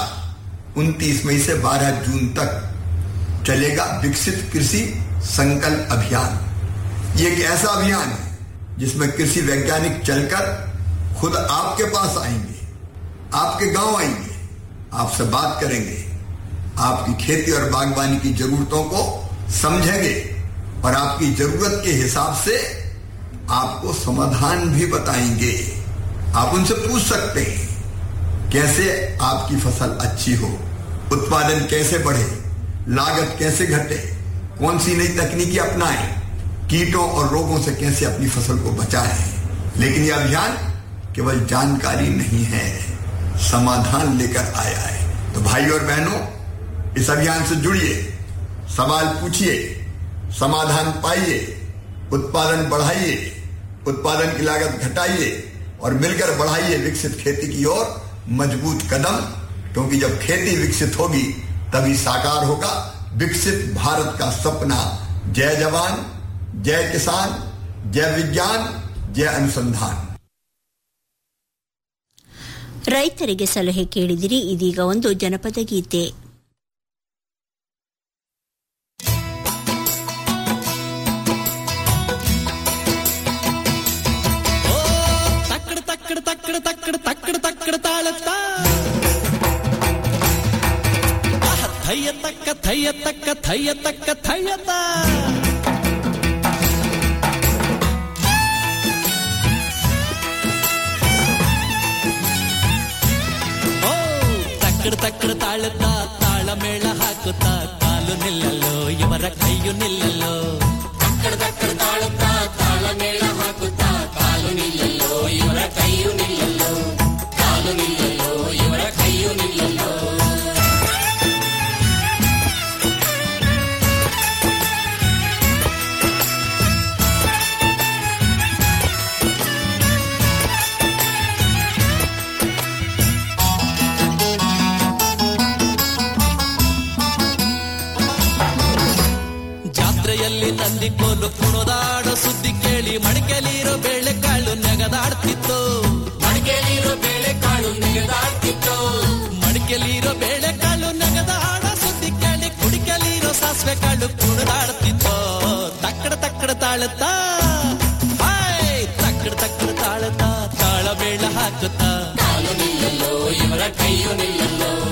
29 मई से 12 जून तक चलेगा विकसित कृषि संकल्प अभियान ये एक ऐसा अभियान है जिसमें कृषि वैज्ञानिक चलकर खुद आपके पास आएंगे आपके गांव आएंगे आपसे बात करेंगे आपकी खेती और बागवानी की जरूरतों को समझेंगे और आपकी जरूरत के हिसाब से आपको समाधान भी बताएंगे आप उनसे पूछ सकते हैं कैसे आपकी फसल अच्छी हो उत्पादन कैसे बढ़े लागत कैसे घटे कौन सी नई तकनीकी अपनाएं कीटों और रोगों से कैसे अपनी फसल को बचाएं लेकिन यह अभियान केवल जानकारी नहीं है समाधान लेकर आया है तो भाई और बहनों इस अभियान से जुड़िए सवाल पूछिए समाधान पाइए उत्पादन बढ़ाइए उत्पादन की लागत घटाइए और मिलकर बढ़ाइए विकसित खेती की ओर मजबूत कदम क्योंकि जब खेती विकसित होगी तभी साकार होगा विकसित भारत का सपना जय जवान जय किसान जय विज्ञान जय अनुसंधान ರೈತರಿಗೆ ಸಲಹೆ ಕೇಳಿದಿರಿ ಇದೀಗ ಒಂದು ಜನಪದ ಗೀತೆ ತಕ್ಕಡ ತಕ್ಕಡ ತಕ್ಕಡ ತಕ್ಕಡ ತಕ್ಕಡ ತಕ್ಕಡ ತಾಳತ್ತ ಆಹ, ಥಯ್ಯ ತಕ್ಕ ಥಯ್ಯ ತಕ್ಕ ಥಯ್ಯ ತಕ್ಕ ಥಯ್ಯತ ಓ ತಕ್ಕಡ ತಕ್ಕಡ ತಾಳತ್ತ ತಾಳ ಮೇಳ ಹಾಕುತ್ತಾ ಕಾಲು ನಿಲ್ಲಲ್ಲೋ ಇವರ ಕೈಯು ನಿಲ್ಲಲ್ಲೋ ತಕ್ಕಡ ತಕ್ಕಡ ತಾಳತ್ತ ತಾಳ ಮೇಳ ಹಾಕುತ್ತಾ ಕಾಲು ನಿಲ್ಲಲ್ಲೋ ಇವರ ಕೈಯು ನಿಲ್ಲಲ್ಲೋ ಕಾಲು ನಿಲ್ಲಲ್ಲೋ ಇವರ ಕೈಯು ನಿಲ್ಲಲ್ಲೋ ಜಾತ್ರೆಯಲ್ಲಿ ನಂದಿ ಕೋಲು ಕುಣದಾಡೋ ಸುದ್ದಿ ಕೇಳಿ ಮಡಿಕೆಲಿರೋ ಬೇಳೆಕಾಳು ನೆಗದಾಡ್ತಿತ್ತು ಮಡಿಕೆಲಿರೋ ಬೇಳೆಕಾಳು ನೆಗದಾಡ್ತಿತ್ತು ಮಡಿಕೆಲಿರೋ ಬೇಳೆಕಾಳು ನೆಗದಾಡೋ ಸುದ್ದಿ ಕೇಳಿ ಕುಡಿಕೆಲಿರೋ ಸಾಸಿವೆ ಕಾಳು ಕುಣದಾಡ್ತಿತ್ತು ತಕ್ಕಡ ತಕ್ಕಡ ತಾಳುತ್ತಾ ಹಾಯ್ ತಕ್ಕಡ ತಕ್ಕಡ ತಾಳುತ್ತಾ ತಾಳ ಬೇಳ ಹಾಕುತ್ತಾ ಕಾಲು ನಿಲ್ಲಲ್ಲೋ ಇವರ ಕೈಯು ನಿಲ್ಲಲ್ಲೋ